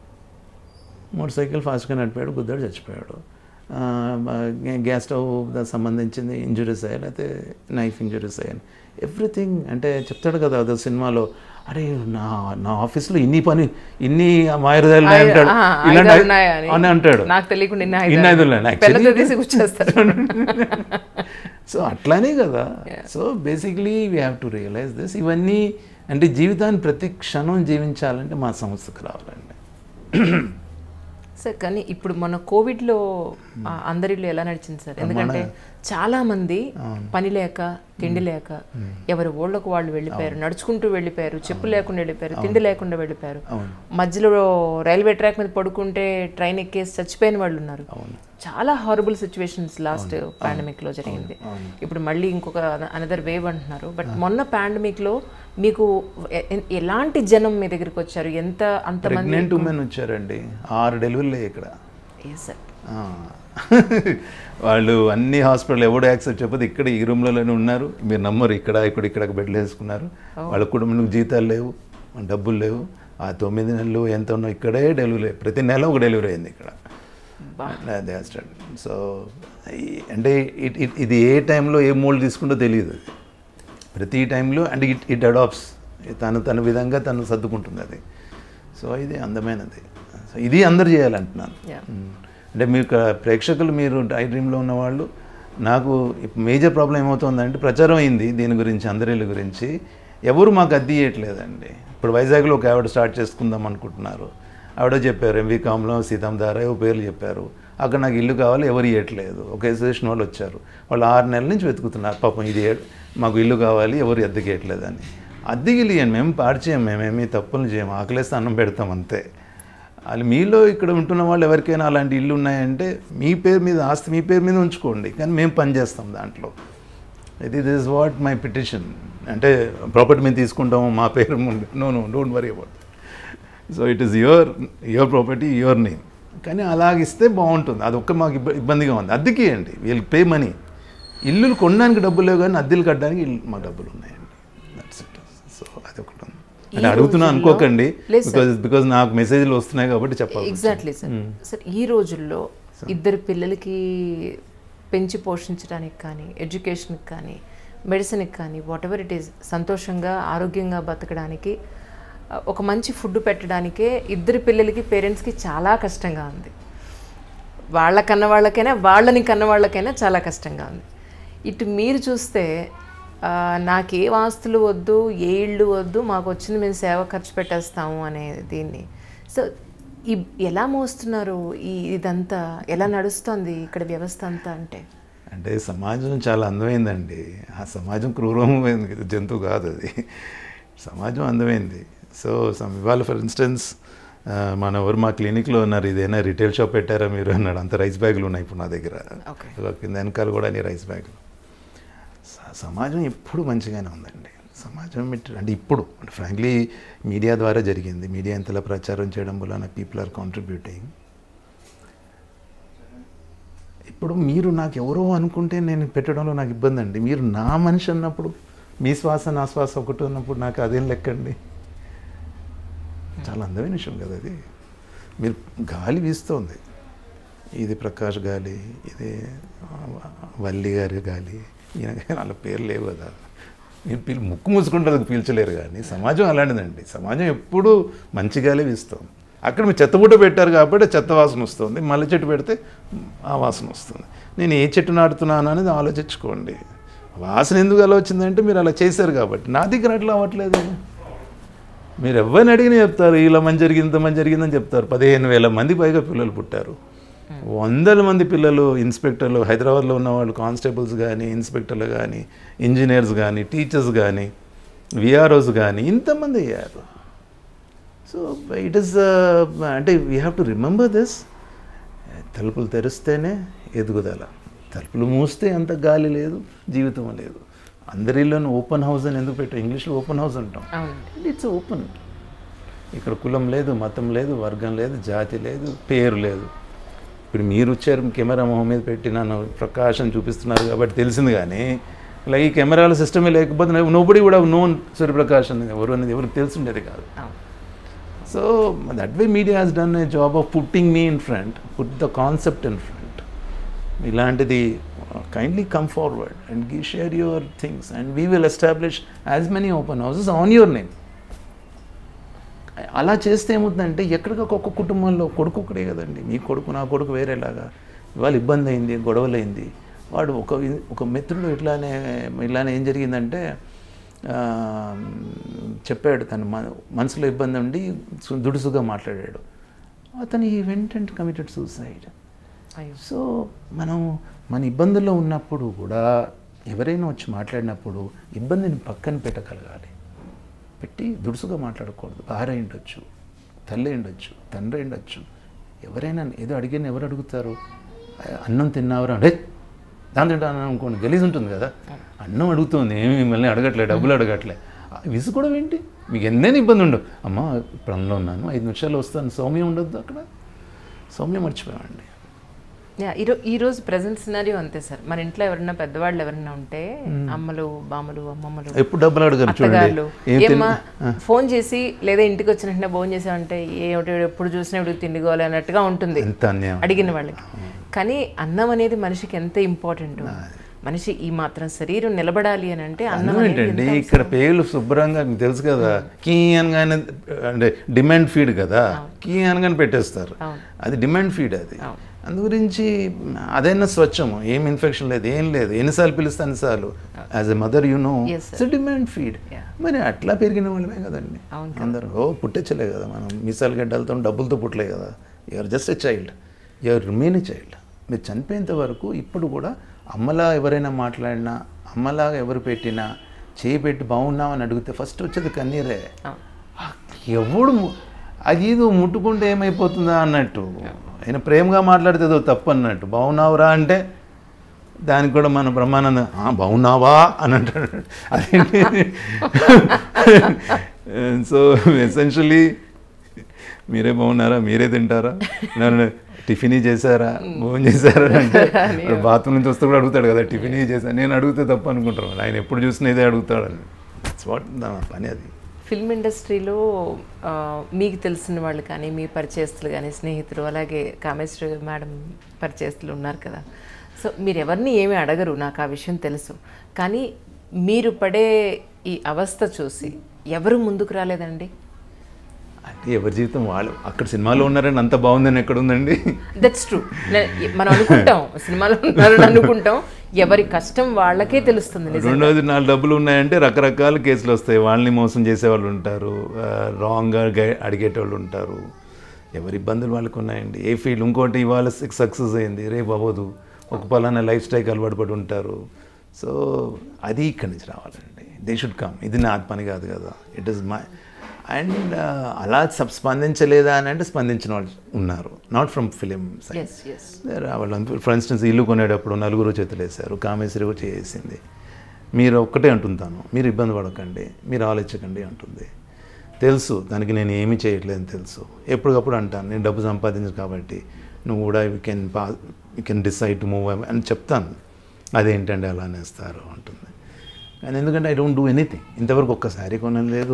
మోటార్ సైకిల్ ఫాస్ట్గా నడిపాడు గుద్దాడు చచ్చిపోయాడు ఆ, గ్యాస్ స్టవ్ దానికి సంబంధించింది ఇంజురీస్ అయ్యాయి లేకపోతే నైఫ్ ఇంజురీస్ అయ్యాయి ఎవ్రీథింగ్ అంటే చెప్తాడు కదా అదో సినిమాలో అరే నా నా ఆఫీస్లో ఇన్ని పని ఇన్ని మాయరుదాలు ఆయ- అంటాడు ఆ, ఇలాంటి ఆయుధాలు ఉన్నాయా అని. అని అంటాడు నాకు తెలియకుండా ఇన్ని ఇన్ని ఆయుధాలు. ఆయుధాలు ఉన్నాయి. పెళ్ళతో Actually- తీసి కూర్చేస్తారు సో అట్లానే కదా so basically we have to realize this ఇవన్నీ అంటే జీవితాన్ని ప్రతి క్షణం జీవించాలంటే మా సంస్థకు రావాలండి సార్ కానీ ఇప్పుడు మన కోవిడ్లో ఆ, అందరిలో ఎలా నడిచింది సార్ ఎందుకంటే చాలా మంది పని లేక తిండి లేక ఎవరి ఊళ్ళకు వాళ్ళు వెళ్ళిపోయారు నడుచుకుంటూ వెళ్ళిపోయారు చెప్పు లేకుండా వెళ్ళిపోయారు తిండి లేకుండా వెళ్ళిపోయారు అవును మధ్యలో రైల్వే ట్రాక్ మీద పడుకుంటే ట్రైన్ ఎక్కేసి చచ్చిపోయిన వాళ్ళు ఉన్నారు అవును చాలా హారబుల్ సిచ్యువేషన్స్ లాస్ట్ పాండమిక్ లో జరిగింది అవును. ఇప్పుడు మళ్ళీ ఇంకొక అనదర్ వేవ్ అంటున్నారు బట్ మొన్న పాండమిక్ లో మీకు ఎ- ఎ- ఎలాంటి జనం మీ దగ్గరికి వచ్చారు ఎంత అంతమంది ప్రెగ్నెంట్ ఉమెన్ వచ్చారండి ఆరు డెలివరీలే ఇక్కడ Yes, sir. ఆ. వాళ్ళు అన్ని హాస్పిటల్ ఎవడు యాక్సెప్ట్ చెప్పదు ఇక్కడ ఈ రూమ్లలోనే ఉన్నారు మీరు నమ్మరు ఇక్కడ ఇక్కడ ఇక్కడ బెడ్లు వేసుకున్నారు వాళ్ళ కుటుంబం జీతాలు లేవు డబ్బులు లేవు ఆ తొమ్మిది నెలలు ఎంత ఉన్నా ఇక్కడే డెలివరీ ప్రతి నెల ఒక డెలివరీ అయింది ఇక్కడ అదే స్టార్ట్ సో అంటే ఇట్ ఇట్- ఇది ఏ టైంలో ఏ మోల్డ్ తీసుకుంటో తెలియదు అది ప్రతి టైంలో అండ్ ఇట్ ఇట్ అడాప్ట్స్ తను తన విధంగా తను సర్దుకుంటుంది అది సో ఇది అందమైనది సో ఇది అందరు చేయాలంటున్నాను Yeah. మ్మ్. అంటే మీరు క- ప్రేక్షకులు మీరు ఐ డ్రీమ్లో ఉన్నవాళ్ళు నాకు మేజర్ ప్రాబ్లం ఏమవుతుందంటే ప్రచారం అయింది దీని గురించి అందరిళ్ళ గురించి ఎవరు మాకు అద్దె ఇవ్వట్లేదండి ఇప్పుడు వైజాగ్లో ఒక ఆవిడ స్టార్ట్ చేసుకుందాం అనుకుంటున్నారు ఆవిడ చెప్పారు ఎంవికామ్లో సీతం దారా ఏవో పేర్లు చెప్పారు అక్కడ నాకు ఇల్లు కావాలి ఎవరు ఇవ్వట్లేదు ఒక అసోసియేషన్ వాళ్ళు వచ్చారు వాళ్ళు ఆరు నెలల నుంచి వెతుకుతున్నారు పాపం ఇది ఏ- మాకు ఇల్లు కావాలి ఎవరు అద్దెకి ఇవ్వట్లేదని అద్దెకి ఇవ్వండి మేము పాడు చేయం మేమేమీ తప్పులు చేయం ఆకలేస్తే అన్నం పెడతాం అంతే వాళ్ళు మీలో ఇక్కడ ఉంటున్న వాళ్ళు ఎవరికైనా అలాంటి ఇల్లు ఉన్నాయంటే మీ పేరు మీద ఆస్తి మీ పేరు మీద ఉంచుకోండి కానీ మేము పని చేస్తాం దాంట్లో ఇది this is what my petition అంటే ప్రాపర్టీ మేము తీసుకుంటాము మా పేరు no no don't worry about so it is your your property your name కానీ అలాగిస్తే బాగుంటుంది అది ఒక్క మాకు ఇబ్బ- ఇబ్బందిగా ఉంది అద్దెకి ఇవ్వండి వీళ్ళు పే మనీ ఇల్లులు కొనడానికి డబ్బులు లేవు కానీ అద్దెలు కట్టడానికి ఇల్లు మా డబ్బులు ఉన్నాయండి దట్స్ ఇట్ సో అది ఒకటి ఉంది అంటే అడుగుతున్నా రోజుల్లో- అనుకోకండి లేదు సార్. బికాజ్ బికాజ్ నాకు మెసేజ్లు వస్తున్నాయి కాబట్టి చెప్పాలి ఎగ్జాక్ట్లీ సార్ సార్ ఈ రోజుల్లో ఇద్దరు పిల్లలకి పెంచి పోషించడానికి కానీ ఎడ్యుకేషన్కి కానీ మెడిసిన్కి కానీ వాట్ ఎవర్ ఇట్ ఈస్ సంతోషంగా ఆరోగ్యంగా బతకడానికి ఆ, ఒక మంచి ఫుడ్ పెట్టడానికే ఇద్దరు పిల్లలకి పేరెంట్స్కి చాలా కష్టంగా ఉంది వాళ్ళ కన్న వాళ్ళకైనా వాళ్ళని కన్న వాళ్ళకైనా చాలా కష్టంగా ఉంది ఇటు మీరు చూస్తే ఆ, నాకు ఏ ఆస్తులు వద్దు ఏ ఇళ్ళు వద్దు మాకు వచ్చింది మేము సేవ ఖర్చు పెట్టేస్తాము అనే దీన్ని సో ఈ ఎలా మోస్తున్నారు ఈ ఇదంతా ఎలా నడుస్తుంది ఇక్కడ వ్యవస్థ అంతా అంటే అంటే సమాజం చాలా అందమైందండి ఆ సమాజం క్రూరమైంది జంతువు కాదు అది సమాజం అందమైంది సో సమ్ ఇవాళ ఫర్ ఇన్స్టెన్స్ మన ఎవరు మా క్లినిక్లో ఉన్నారు ఇదేనా రిటైల్ షాప్ పెట్టారా మీరు అన్నాడు అంత రైస్ బ్యాగులు ఉన్నాయి ఇప్పుడు నా దగ్గర Okay. ఇదిగో కింద వెనకాల కూడా అన్ని రైస్ బ్యాగులు స- సమాజం ఎప్పుడు మంచిగానే ఉందండి సమాజం ఇట్- అంటే ఇప్పుడు అంటే ఫ్రాంక్లీ మీడియా ద్వారా జరిగింది మీడియా ఇంతలా ప్రచారం చేయడం వలన పీపుల్ ఆర్ కాంట్రిబ్యూటింగ్ ఇప్పుడు మీరు నాకు ఎవరో అనుకుంటే నేను పెట్టడంలో నాకు ఇబ్బంది అండి మీరు నా మనిషి అన్నప్పుడు మీ శ్వాస నా శ్వాస ఒకటి ఉన్నప్పుడు నాకు అదేం లెక్కండి చాలా అందమైన విషయం కదా అది మీరు గాలి వీస్తోంది ఇది ప్రకాష్ గాలి ఇది ఆ, వల్లి గారి గాలి ఈయన గారి వాళ్ళ పేరు లేవు కదా మీరు పీల్ ముక్కు మూసుకుంటే పీల్చలేరు కానీ సమాజం అలాంటిదండి సమాజం ఎప్పుడూ మంచి గాలి వీస్తుంది అక్కడ మీరు చెత్తబుట్ట పెట్టారు కాబట్టి చెత్త వాసన వస్తుంది మల్లె చెట్టు పెడితే ఆ వాసన వస్తుంది నేను ఏ చెట్టు నాటుతున్నాను అనేది ఆలోచించుకోండి వాసన ఎందుకు అలా వచ్చిందంటే మీరు అలా చేశారు కాబట్టి నా దగ్గర అట్లా అవ్వట్లేదు మీరు ఎవరిని అడిగినా చెప్తారు ఇలా మంచి జరిగింది ఇంత మంచి జరిగిందని చెప్తారు పదిహేను వేల మంది పైగా పిల్లలు పుట్టారు వందల మంది పిల్లలు ఇన్స్పెక్టర్లు హైదరాబాద్లో ఉన్న వాళ్ళు కానిస్టేబుల్స్ కానీ ఇన్స్పెక్టర్లు కానీ ఇంజనీర్స్ కానీ టీచర్స్ కానీ విఆర్ఓస్ కానీ ఇంతమంది అయ్యారు సో ఇట్ ఈస్ అంటే we have to remember this తలుపులు తెరిస్తేనే ఎదుగుదల తలుపులు మూస్తే అంత గాలి లేదు జీవితం లేదు అందరిలోనూ ఓపెన్ హౌస్ అని ఎందుకు పెట్టాం ఇంగ్లీష్లో ఓపెన్ హౌస్ అంటాం అవునండి ఇట్స్ ఓపెన్ ఇక్కడ కులం లేదు మతం లేదు వర్గం లేదు జాతి లేదు పేరు లేదు ఇప్పుడు మీరు వచ్చారు కెమెరా మొహం మీద పెట్టి నన్ను ప్రకాశం చూపిస్తున్నారు కాబట్టి తెలిసింది కానీ ఇలా ఈ కెమెరాల సిస్టమే లేకపోతే నోబడి కూడా నోన్ సూర్యప్రకాష్ అనేది ఎవరు అనేది ఎవరికి తెలిసిండేది కాదు అవును so that way media has done a job of putting me in front put the concept in front ఇలాంటిది kindly come forward and give share your things and we will establish as many open houses on your name అలా చేస్తే ఏమవుతుందంటే ఎక్కడికి ఒక్కొక్క కుటుంబంలో కొడుకు ఒకడే కదండి మీ కొడుకు నా కొడుకు వేరేలాగా ఇవాళ ఇబ్బంది అయింది గొడవలైంది వాడు ఒక ఒక మిత్రుడు ఇట్లానే ఇలానే ఏం జరిగిందంటే ఆ, చెప్పాడు తన మన- మనసులో ఇబ్బంది ఉండి సు- దుడుసుగా మాట్లాడాడు అతను ఈ వెంట అండ్ కమిటెడ్ సూసైడ్ అయ్యో సో మనం మన ఇబ్బందుల్లో ఉన్నప్పుడు కూడా ఎవరైనా వచ్చి మాట్లాడినప్పుడు ఇబ్బందిని పక్కన పెట్టగలగాలి పెట్టి దుడుసుగా మాట్లాడకూడదు భార్య ఉండొచ్చు తల్లి ఉండొచ్చు తండ్రి ఉండొచ్చు ఎవరైనా ఏదో అడిగిన ఎవరు అడుగుతారు "ఆ, అన్నం తిన్నావరా అంటే దాని తింటాను అనుకోండి గలీజ్ ఉంటుంది కదా అన్నం అడుగుతుంది ఏమి మిమ్మల్ని అడగట్లే డబ్బులు అడగట్లే ఆ, విసుగొడవ ఏంటి మీకు ఎన్నైనా ఇబ్బంది ఉండవు అమ్మ పనిలో ఉన్నాను ఐదు నిమిషాలు వస్తాను సౌమ్యం ఉండొద్దు అక్కడ సౌమ్యం మర్చిపోయామండి యా ఈరో ఈ రోజు ప్రజెంట్ సినారియో అంతే సార్ మన ఇంట్లో ఎవరైనా పెద్దవాళ్ళు ఎవరైనా ఉంటే అమ్మలు బామ్మలు అమ్మమ్మలు ఎప్పుడు డబ్బులు అడగరు చూడండి అత్తగారులు ఏం ఏమ్మా తిన్నా ఫోన్ చేసి లేదా ఇంటికి వచ్చిన వెంటనే భోజనం చేసామంటే ఏమిటి ఎప్పుడు చూసినా ఇప్పుడు తిండిగోవాలి అన్నట్టుగా ఉంటుంది ఎంత అన్యాయం అడిగిన వాళ్ళకి కానీ అన్నం అనేది మనిషికి ఎంత ఇంపార్టెంట్ మనిషి ఈ మాత్రం శరీరం నిలబడాలి అని అంటే అన్నం అన్నం అనేది ఏంటండి ఇక్కడ పేగులు శుభ్రంగా మీకు తెలుసు కదా కీ అనగానే అంటే డిమాండ్ ఫీడ్ కదా కీ అనగానే పెట్టేస్తారు అవును. అది డిమాండ్ ఫీడ్ అది అవును. అందు గురించి అదైనా స్వచ్ఛము ఏం ఇన్ఫెక్షన్ లేదు ఏం లేదు ఎన్నిసార్లు పిలిస్తే అన్నిసార్లు as a mother you know Yes, sir. It's demand feed Yeah. మరి అట్లా పెరిగిన వాళ్ళమే కదండి అవును అందరూ ఓ పుట్టించలే కదా మనం మిసాల్ గడ్డలతో డబ్బులతో పుట్టలే కదా you're just a child you're remain a child మీరు చనిపోయేంత వరకు ఇప్పుడు కూడా అమ్మలా ఎవరైనా మాట్లాడినా అమ్మలాగా ఎవరు పెట్టినా చేయి పెట్టి బాగున్నామని అడిగితే ఫస్ట్ వచ్చేది కన్నీరే అవును. ఆ, ఎవడు ము- అది ఏదో ముట్టుకుంటే ఏమైపోతుందా అన్నట్టు ఆయన ప్రేమగా మాట్లాడితే ఏదో తప్పు అన్నట్టు బాగున్నావురా అంటే దానికి కూడా మన బ్రహ్మానందం "ఆ, బాగున్నావా అని అంటాడు అదేంటి సో ఎసెన్షియలీ మీరే బాగున్నారా మీరే తింటారా నన్ను టిఫిన్ చేశారా భోజనం చేశారా అంటే బాత్రూమ్ నుంచి వస్తే కూడా అడుగుతాడు కదా టిఫిన్ చేశాను నేను అడిగితే తప్పు అనుకుంటాను ఆయన ఎప్పుడు చూసినా ఇదే అడుగుతాడని వాట్ నా పని అది ఫిల్మ్ ఇండస్ట్రీలో ఆ, మీకు తెలిసిన వాళ్ళు కానీ మీ పరిచయస్తులు కానీ స్నేహితులు అలాగే కామేశ్వరి మేడం పరిచయస్తులు ఉన్నారు కదా సో మీరు ఎవరిని ఏమీ అడగరు నాకు ఆ విషయం తెలుసు కానీ మీరు పడే ఈ అవస్థ చూసి ఎవరు ముందుకు రాలేదండి అంటే ఎవరి జీవితం వాళ్ళు అక్కడ సినిమాలో ఉన్నారని అంత బాగుందని ఎక్కడ ఉందండి దట్స్ ట్రూ మనం అనుకుంటాం సినిమాలో ఉన్నారని అనుకుంటాం ఎవరి కష్టం వాళ్ళకే తెలుస్తుంది నిజం రెండోది నాలుగు డబ్బులు ఉన్నాయంటే రకరకాల కేసులు వస్తాయి వాళ్ళని మోసం చేసేవాళ్ళు ఉంటారు రాంగ్గా అడిగేటోళ్ళు ఉంటారు ఎవరి ఇబ్బందులు వాళ్ళకు ఉన్నాయండి ఏ ఫీల్డ్ ఇంకోటి ఇవాళ సక్సెస్ అయింది రేపు అవ్వదు ఒక పలానా లైఫ్ స్టైల్ అలవాటు పడి ఉంటారు సో అది ఇక్కడి నుంచి రావాలండి దే షుడ్ కమ్ ఇది నా పని కాదు కదా ఇట్ ఈస్ మై అండ్ అలా సబ్ స్పందించలేదా అని అంటే స్పందించిన వాళ్ళు ఉన్నారు not from film side yes yes వాళ్ళు ఫర్ ఇన్స్టెన్స్ ఇల్లు కొనేటప్పుడు నలుగురు చేతులు వేశారు కామేశ్వరి కూడా చేసింది మీరు ఒక్కటే అంటుంటాను మీరు ఇబ్బంది పడకండి మీరు ఆలోచించకండి అంటుంది తెలుసు దానికి నేను ఏమీ చేయట్లేదని తెలుసు ఎప్పటికప్పుడు అంటాను నేను డబ్బు సంపాదించు కాబట్టి నువ్వు కూడా యూ కెన్ పా you can decide to move అని చెప్తాను అదేంటండి అలా అనేస్తారు అంటుంది కానీ ఎందుకంటే ఐ డోంట్ డూ ఎనీథింగ్ ఇంతవరకు ఒక్కసారి కొనలేదు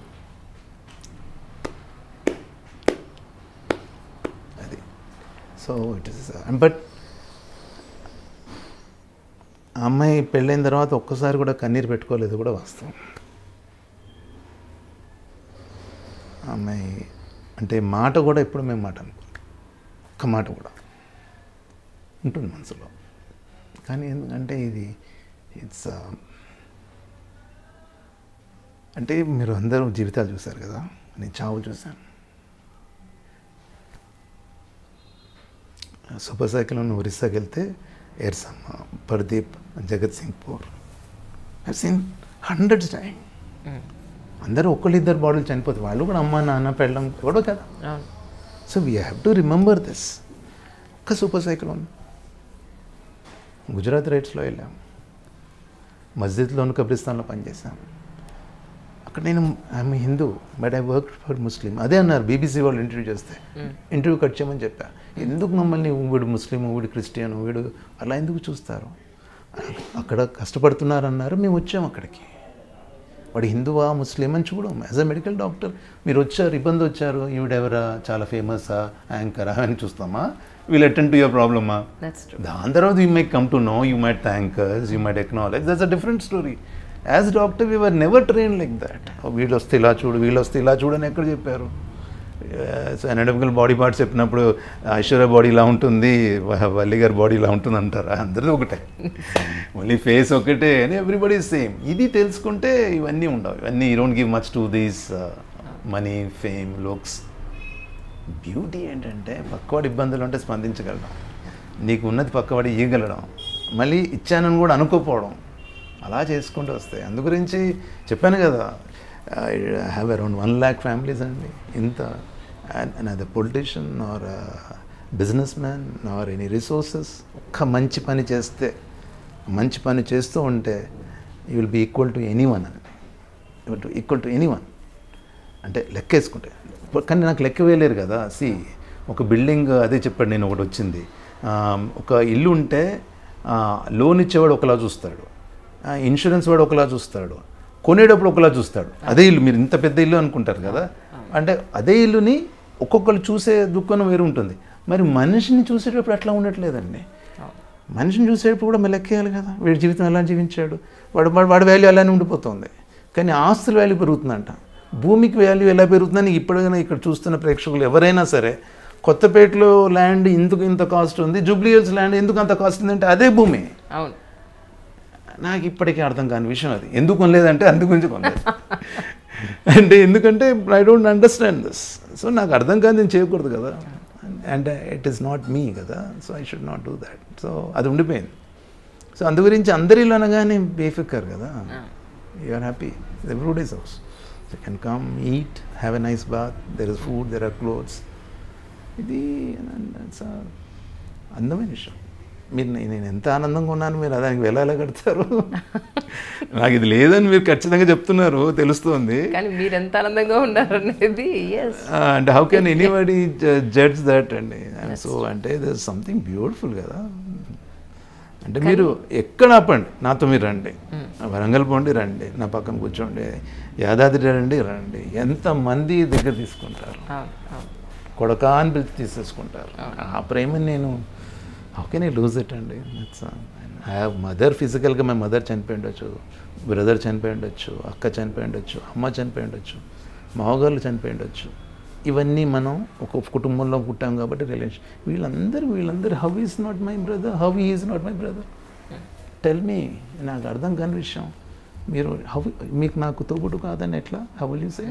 అది సో ఇట్ ఇస్ బట్ ఆ అమ్మాయి పెళ్ళైన తర్వాత ఒక్కసారి కూడా కన్నీరు పెట్టుకోలేదు కూడా వాస్తవం ఆ అమ్మాయి అంటే మాట కూడా ఎప్పుడు మేము మాట అనుకోం ఒక్క మాట కూడా ఉంటుంది మనసులో కానీ ఎందుకంటే ఇది ఇట్స్ అంటే మీరు అందరూ జీవితాలు చూశారు కదా నేను చావు చూశాను సూపర్ సైకిల్ ఉన్న ఒరిస్సాకి వెళ్తే Ersamma Pardeep Jagatsinghpur I seen hundreds time అందరూ ఒకళ్ళిద్దరు బాడీలు చనిపోతే వాళ్ళు కూడా అమ్మ నాన్న పెళ్ళం ఎవడో కదా అవును so we have to remember this ఒక్క సూపర్ సైకిల్ ఉంది గుజరాత్ రైట్స్లో వెళ్ళాం మస్జిద్లోను కబ్రిస్తాన్లో పనిచేశాను అక్కడ నేను I'm Hindu but I work for Muslim అదే అన్నారు బీబీసీ వాళ్ళు ఇంటర్వ్యూ చేస్తే ఇంటర్వ్యూ కట్ చేయమని చెప్పా ఎందుకు మమ్మల్ని వీడు ముస్లిం వీడు క్రిస్టియన్ వీడు అలా ఎందుకు చూస్తారు అక్కడ కష్టపడుతున్నారన్నారు మేము వచ్చాం అక్కడికి వాడు హిందువా ముస్లిం అని చూడం యాజ్ అ మెడికల్ డాక్టర్ మీరు వచ్చారు ఇబ్బంది వచ్చారు ఈవిడెవరా చాలా ఫేమసా యాంకరా అని చూస్తామా వీల్ అటెండ్ టు యువర్ ప్రాబ్లమా దట్స్ ట్రూ దాని తర్వాత you might come to know you might thankers you might acknowledge that's a different story as doctor we were never train like that వీళ్ళు వస్తే ఇలా చూడు వీళ్ళు వస్తే ఇలా చూడు అని ఎక్కడ చెప్పారు అనటమికల్ బాడీ పార్ట్స్ చెప్పినప్పుడు ఐశ్వర్య బాడీ ఇలా ఉంటుంది వ- వల్లి గారి బాడీ ఇలా ఉంటుంది అంటారా అందరిది ఒకటే ఓన్లీ ఫేస్ ఒకటే అని ఎవ్రీబడి సేమ్ ఇది తెలుసుకుంటే ఇవన్నీ ఉండవు ఇవన్నీ ఈ don't give much to these money fame looks beauty ఏంటంటే పక్కవాడి ఇబ్బందులు ఉంటే స్పందించగలడం నీకు ఉన్నది పక్కవాడి ఇవ్వగలడం మళ్ళీ ఇచ్చానని కూడా అనుకోపోవడం అలా చేసుకుంటూ వస్తాయి అందు గురించి చెప్పాను కదా I have around one lakh families అండి ఇంత అండ్ అది politician or business man or any resources ఒక్క మంచి పని చేస్తే మంచి పని చేస్తూ ఉంటే you will be equal to anyone అండి ఈక్వల్ టు ఎనీ వన్ అంటే లెక్కేసుకుంటే ఇప్పుడు కానీ నాకు లెక్క వేయలేరు కదా సి ఒక బిల్డింగ్ అదే చెప్పాడు నేను ఒకటి వచ్చింది ఆ, ఒక ఇల్లు ఉంటే ఆ, లోన్ ఇచ్చేవాడు ఒకలా చూస్తాడు ఆ, ఇన్సూరెన్స్ వాడు ఒకలా చూస్తాడు కొనేటప్పుడు ఒకలా చూస్తాడు అదే ఇల్లు మీరు ఇంత పెద్ద ఇల్లు అనుకుంటారు కదా అంటే అదే ఇల్లుని ఒక్కొక్కరు చూసే దుఃఖం వేరు ఉంటుంది మరి మనిషిని చూసేటప్పుడు అట్లా ఉండట్లేదండి మనిషిని చూసేటప్పుడు కూడా మళ్ళీ లెక్కేయాలి కదా వీడి జీవితం ఎలా జీవించాడు వాడు వాడు వాడి వాల్యూ అలానే ఉండిపోతుంది కానీ ఆస్తుల వాల్యూ పెరుగుతుందంట భూమికి వాల్యూ ఎలా పెరుగుతుందని ఇప్పటికైనా ఇక్కడ చూస్తున్న ప్రేక్షకులు ఎవరైనా సరే కొత్తపేటలో ల్యాండ్ ఇందుకు ఇంత కాస్ట్ ఉంది జూబ్లీ హిల్స్ ల్యాండ్ ఎందుకు అంత కాస్ట్ ఉందంటే అదే భూమి అవును నాకు ఇప్పటికీ అర్థం కాని విషయం అది ఎందుకు కొనలేదంటే అందు గురించి కొనలేదు అంటే ఎందుకంటే I don't understand this so నాకు అర్థం కాదు నేను చేయకూడదు కదా and it is not me కదా so I should not do that so అది ఉండిపోయింది సో అందు గురించి అందరిలో అనగానే బేఫిక్కర్ కదా you're happy everyday's house you can come eat have a nice bath there is food there are clothes ఇది it's a అందమైన విషయం మీరు నే- నేను ఎంత ఆనందంగా ఉన్నాను మీరు దానికి వెళ్ళాలా కడతారు నాకు ఇది లేదని మీరు ఖచ్చితంగా చెప్తున్నారు తెలుస్తుంది కానీ మీరు ఎంత ఆనందంగా ఉన్నారు అనేది yes and how can anybody judge that అండి సో అంటే దర్ సంథింగ్ బ్యూటిఫుల్ కదా అంటే మీరు ఎక్కడ ఆపండి నాతో మీరు రండి వరంగల్ పోండి రండి నా పక్కన కూర్చోండి యాదాద్రి రండి రండి ఎంతమంది దగ్గర తీసుకుంటారు అవును అవును కొడక అని పిలిచి తీసేసుకుంటారు ఆ ప్రేమని నేను how can I lose it అండి ఐ హ్యావ్ మదర్ ఫిజికల్గా మా మదర్ చనిపోయి ఉండొచ్చు బ్రదర్ చనిపోయి ఉండొచ్చు అక్క చనిపోయి ఉండొచ్చు అమ్మ చనిపోయి ఉండొచ్చు మావగాళ్ళు చనిపోయి ఉండొచ్చు ఇవన్నీ మనం ఒక కుటుంబంలో పుట్టాం కాబట్టి రిలేషన్ వీళ్ళందరూ వీళ్ళందరూ how is not my brother how is not my brother tell me నాకు అర్థం కాని విషయం మీరు హౌ మీకు నాకు తోబుట్టు కాదని ఎట్లా how will you say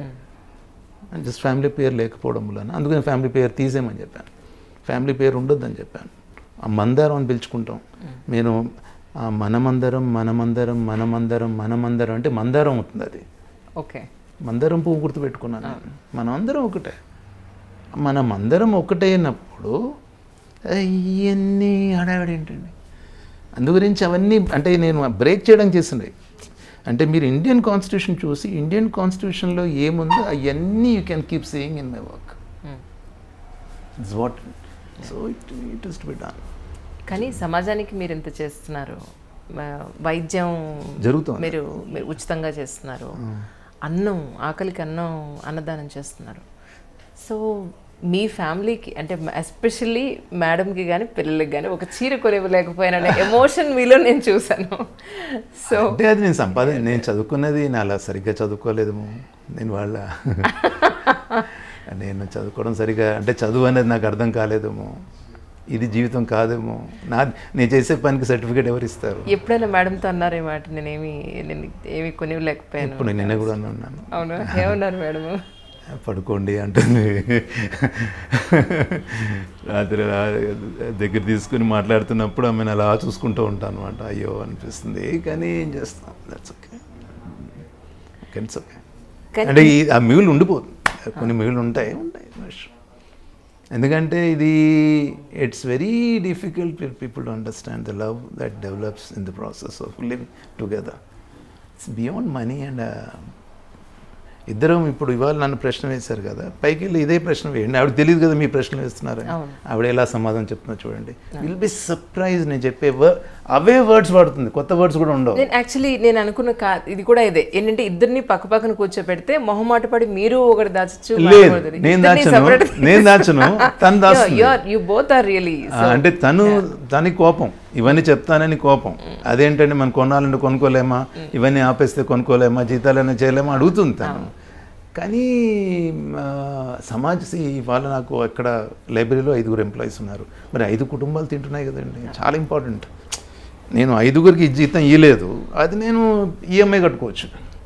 just family పేరు లేకపోవడం వలన అందుకని ఫ్యామిలీ పేరు తీసేయమని చెప్పాను ఫ్యామిలీ పేరు ఉండొద్దని చెప్పాను ఆ మందారం అని పిలుచుకుంటాం నేను ఆ మనమందరం మనమందరం మనమందరం మనమందరం అంటే మందారం అవుతుంది అది ఓకే మందరం పువ్వు గుర్తుపెట్టుకున్నాను నేను. మనం అందరం ఒకటే మనం అందరం ఒకటే అయినప్పుడు ఇవన్నీ హడావిడి ఏంటండి అందు గురించి అవన్నీ అంటే నేను బ్రేక్ చేయడం చేసింది అంటే మీరు ఇండియన్ కాన్స్టిట్యూషన్ చూసి ఇండియన్ కాన్స్టిట్యూషన్లో ఏముందో అవన్నీ you can keep saying in my work it's what so it it is to be done కానీ సమాజానికి మీరు ఎంత చేస్తున్నారు మ- వైద్యం జరుగుతోంది. మీరు మీరు ఉచితంగా చేస్తున్నారు అన్నం ఆకలికి అన్నం అన్నదానం చేస్తున్నారు సో మీ ఫ్యామిలీకి అంటే ఎస్పెషల్లీ మేడంకి కానీ పిల్లలకి కానీ ఒక చీర కొనివ్వలేకపోయిన ఎమోషన్ మీలో నేను చూశాను సో అంటే అది నేను సంపాదన నేను చదువుకున్నది నేను అలా సరిగ్గా చదువుకోలేదేమో నేను వాళ్ళ నేను చదువుకోవడం సరిగ్గా అంటే చదువు అనేది నాకు అర్థం కాలేదేమో ఇది జీవితం కాదేమో నా నేను చేసే పనికి సర్టిఫికేట్ ఎవరు ఇస్తారు ఎప్పుడైనా మేడంతో అన్నారు ఈ మాట నేనేమి నేను ఏమి కొనివ్వలేకపోయాను ఇప్పుడు నిన్న కూడా అనే ఉన్నాను అవును ఏమన్నారు మేడం పడుకోండి అంటుంది రాత్రి రా- దగ్గర తీసుకుని మాట్లాడుతున్నప్పుడు ఆమెను అలా చూసుకుంటూ ఉంటాను అనమాట అయ్యో అనిపిస్తుంది కానీ ఏం చేస్తాం దట్స్ ఓకే ఇట్స్ ఓకే కానీ- అంటే ఈ ఆ మిగులు ఉండిపోతుంది కొన్ని మిగులు ఉంటాయి ఉంటాయి ఎందుకంటే ఇది it's very difficult for people to understand the love that develops in the process of living together it's beyond money and ఇద్దరం ఇప్పుడు ఇవాళ నన్ను ప్రశ్న వేశారు కదా పైకి వెళ్ళి ఇదే ప్రశ్న వేయండి ఆవిడ తెలియదు కదా మీ ప్రశ్నలు వేస్తున్నారు అవును. ఆవిడ ఎలా సమాధానం చెప్తున్నా చూడండి విల్ బి సర్ప్రైజ్ నేను చెప్పే వ- అవే వర్డ్స్ వాడుతుంది కొత్త వర్డ్స్ కూడా ఉండవు నేను యాక్చువల్లీ నేను అనుకున్న కా ఇది కూడా ఇదే ఏంటంటే ఇద్దరిని పక్క పక్కన కూర్చోపెడితే మొహమాట పడి మీరు ఒకటి దాచచ్చు లేదు నేను దాచను నేను దాచను తను దాస్తుంది యు బోత్ ఆర్ రియలీ ఆ, అంటే తను తని కోపం ఇవన్నీ చెప్తానని కోపం అదేంటంటే మనం కొనాలంటే కొనుక్కోలేమా ఇవన్నీ ఆపేస్తే కొనుక్కోలేమా జీతాలైనా చేయలేమా అడుగుతుంది తను కానీ ఆ, సమాజ్ సి ఇవాళ నాకు అక్కడ లైబ్రరీలో ఐదుగురు ఎంప్లాయీస్ ఉన్నారు మరి ఐదు కుటుంబాలు తింటున్నాయి కదండి చాలా ఇంపార్టెంట్ నేను ఐదుగురికి ఈ జీతం ఇవ్వలేదు అది నేను ఈఎంఐ కట్టుకోవచ్చు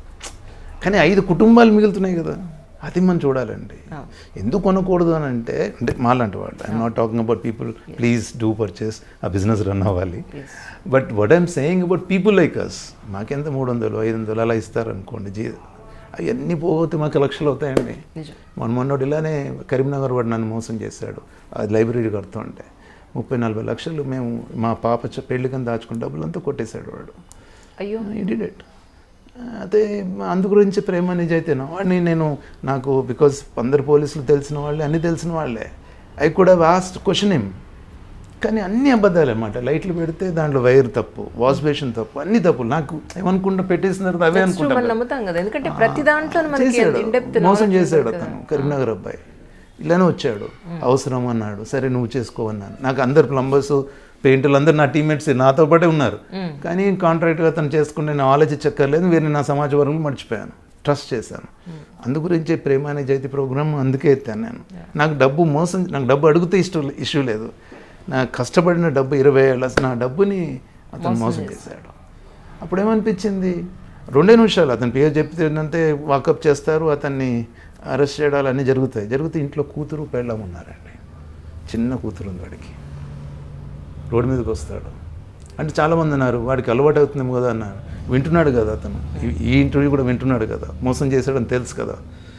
కానీ ఐదు కుటుంబాలు మిగులుతున్నాయి కదా అది మనం చూడాలండి ఎందుకు కొనకూడదు అని అంటే అంటే మాలాంటి వాళ్ళు I'm not talking about people please do purchase ఆ బిజినెస్ రన్ అవ్వాలి but what I'm saying about people like us మాకెంత మూడు వందలు ఐదు వందలు అలా ఇస్తారనుకోండి జీ అవన్నీ పోతే మాకు లక్షలు అవుతాయండి నిజం మొన్న మొన్నటి ఇలానే కరీంనగర్ వాడు నన్ను మోసం చేశాడు అది లైబ్రరీ కడుతుంటే ముప్పై నలభై లక్షలు మేము మా పాప చ- పెళ్ళికని దాచుకున్న డబ్బులంతా కొట్టేశాడు వాడు అయ్యో డిడ్ ఇట్ అదే అందు గురించి ప్రేమ నిజైతేనో వాడిని నేను నాకు బికాజ్ అందరు పోలీసులు తెలిసిన వాళ్ళే అన్నీ తెలిసిన వాళ్ళే ఐ కూడా వాస్ట్ క్వశ్చన్ ఏం కానీ అన్ని అబద్ధాలు అన్నమాట లైట్లు పెడితే దాంట్లో వైర్ తప్పు వాష్ బేషన్ తప్పు అన్ని తప్పులు నాకు ఏమనుకుంటా పెట్టేసిన తర్వాత అవే True, అనుకుంటాను మనం నమ్ముతాం కదా ఎందుకంటే ప్రతి దాంట్లో మనకి చేశాడు ఇన్ డెప్త్ మోసం చేశాడు అతను కరీంనగర్ అబ్బాయి ఇలానే వచ్చాడు అవసరం అన్నాడు సరే నువ్వు చేసుకో అన్నాను నాకు అందరు ప్లంబర్స్ పెయింటర్లు అందరు నా టీమ్మేట్స్ నాతో పాటే ఉన్నారు కానీ కాంట్రాక్ట్గా అతను చేసుకుంటే నేను ఆలోచించక్కర్లేదు వేరే నా సమాజ వర్గం మర్చిపోయాను ట్రస్ట్ చేశాను అందు గురించి ప్రేమ అనే జైతి ప్రోగ్రామ్ అందుకే ఎత్తాను నేను నాకు డబ్బు మోసం నాకు డబ్బు అడిగితే ఇష్టం ఇష్యూ లేదు నాకు కష్టపడిన డబ్బు ఇరవై ఏళ్ళ నా డబ్బుని అతను మోసం చేశాడు అప్పుడు ఏమనిపించింది రెండే నిమిషాలు అతని పేరు చెప్తే వాకప్ చేస్తారు అతన్ని అరెస్ట్ చేయడాలు అన్నీ జరుగుతాయి జరిగితే ఇంట్లో కూతురు పెళ్ళం ఉన్నారండి చిన్న కూతురు ఉంది వాడికి రోడ్డు మీదకి వస్తాడు అంటే చాలామంది అన్నారు వాడికి అలవాటు అవుతుందేమో కదా అన్నారు వింటున్నాడు కదా అతను ఈ- ఈ ఇంటర్వ్యూ కూడా వింటున్నాడు కదా మోసం చేశాడని తెలుసు కదా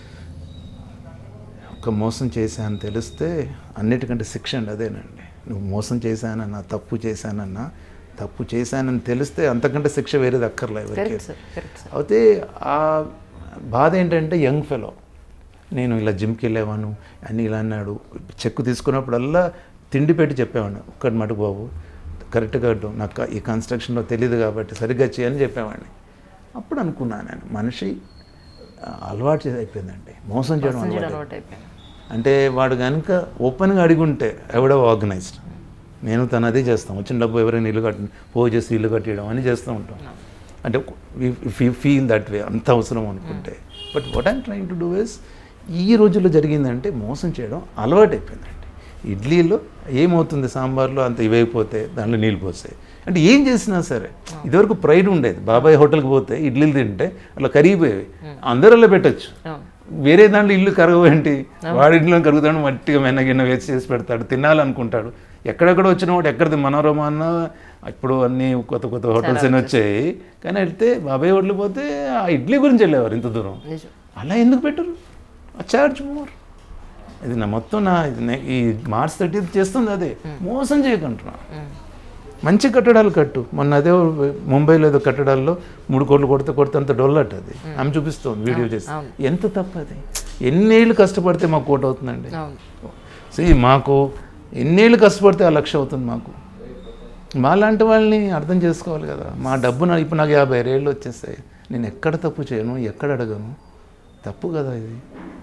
ఒక మోసం చేశానని తెలిస్తే అన్నిటికంటే శిక్ష అండి అదేనండి నువ్వు మోసం చేశానన్నా తప్పు చేశానన్నా తప్పు చేశానని తెలిస్తే అంతకంటే శిక్ష వేరేది అక్కర్లే ఎవరికి కరెక్ట్ సార్ కరెక్ట్ సార్ అయితే ఆ బాధ ఏంటంటే యంగ్ ఫెలో నేను ఇలా జిమ్కి వెళ్ళేవాను అని ఇలా అన్నాడు చెక్కు తీసుకున్నప్పుడల్లా తిండి పెట్టి చెప్పేవాడిని ఒక్కటి మటుకు బాబు కరెక్ట్గా అడ్డు నాకు ఈ కన్స్ట్రక్షన్లో తెలియదు కాబట్టి సరిగ్గా చేయని చెప్పేవాడిని అప్పుడు అనుకున్నాను నేను మనిషి ఆ, అలవాటు చేసి అయిపోయిందండి మోసం చేయడం మోసం చేయడం అలవాటు అలవాటు అయిపోయింది అంటే వాడు కనుక ఓపెన్గా అడిగుంటే ఎవడో ఆర్గనైజ్డ్ నేను తను అదే చేస్తాం వచ్చిన డబ్బు ఎవరైనా ఇల్లు కట్టి పో చేసి ఇల్లు కట్టడం అని చేస్తూ ఉంటాం అంటే ఫీల్ దట్ వే అంత అవసరం అనుకుంటే but what I'm trying to do is ఈ రోజుల్లో జరిగిందంటే మోసం చేయడం అలవాటు అయిపోయిందండి ఇడ్లీలో ఏమవుతుంది సాంబార్లో అంత ఇవైపోతే దాంట్లో నీళ్ళు పోస్తాయి అంటే ఏం చేసినా సరే ఇదివరకు ప్రైడ్ ఉండేది బాబాయ్ హోటల్కి పోతే ఇడ్లీలు తింటే అట్లా కరిగిపోయేవి అందరూ అలా పెట్టచ్చు అవును వేరే దాంట్లో ఇల్లు కరగవేంటి వాడి ఇంట్లో కరుగుతాడు మట్టిగా మెన్నగిన్న వేసి చేసి పెడతాడు తినాలనుకుంటాడు ఎక్కడెక్కడ వచ్చిన వాడు ఎక్కడిది మనోరమ అన్న ఇప్పుడు అన్ని కొత్త కొత్త హోటల్స్ అని వచ్చాయి కానీ వెళ్తే బాబాయ్ హోటల్ పోతే ఆ ఇడ్లీ గురించి వెళ్ళేవారు ఇంత దూరం నిజం అలా ఎందుకు పెట్టరు చార్జ్ మోర్ ఇది నా మొత్తం నా ఇది నే- ఈ మార్చ్ థర్టీ చేస్తుంది అదే మోసం చేయకుంటున్నా మంచి కట్టడాలు కట్టు మొన్న అదే ముంబైలో ఏదో కట్టడాల్లో మూడు కోట్లు కొడితే కొడితే అంత డొల్లట్ అది ఆమె చూపిస్తుంది వీడియో చేసి అవును. ఎంత తప్పు అది ఎన్నేళ్ళు కష్టపడితే మాకు కోట్ అవుతుందండి అవును సో మాకు ఎన్నేళ్ళు కష్టపడితే ఆ లక్ష అవుతుంది మాకు మాలాంటి వాళ్ళని అర్థం చేసుకోవాలి కదా మా డబ్బు నా ఇప్పుడు నాకు యాభై ఏళ్ళు వచ్చేస్తాయి నేను ఎక్కడ తప్పు చేయను ఎక్కడ అడగను తప్పు కదా ఇది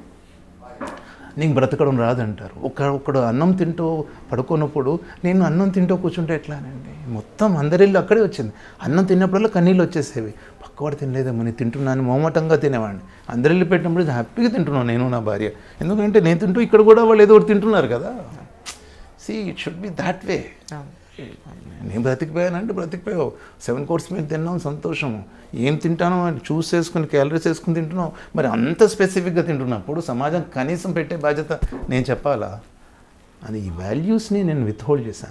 నీకు బ్రతకడం రాదంటారు ఒక ఒకడు అన్నం తింటూ పడుకున్నప్పుడు నేను అన్నం తింటూ కూర్చుంటే ఎట్లానండి మొత్తం అందరిల్లు అక్కడే వచ్చింది అన్నం తిన్నప్పుడల్లా కన్నీళ్ళు వచ్చేసేవి పక్కవాడు తినలేదేమో నేను తింటున్నాను మోమటంగా తినేవాడిని అందరిల్లు పెట్టినప్పుడు హ్యాపీగా తింటున్నాను నేను నా భార్య ఎందుకంటే నేను తింటూ ఇక్కడ కూడా వాళ్ళు ఏదో ఒకటి తింటున్నారు కదా see it should be that way అవును నేను బ్రతికిపోయానంటే బ్రతికిపోయావు సెవెన్ కోర్స్ మీద తిన్నాం సంతోషము ఏం తింటానో అని చూస్ చేసుకుని క్యాలరీస్ వేసుకుని తింటున్నావు మరి అంత స్పెసిఫిక్గా తింటున్నప్పుడు సమాజం కనీసం పెట్టే బాధ్యత నేను చెప్పాలా అది ఈ వాల్యూస్ని నేను విత్ హోల్డ్ చేశానండి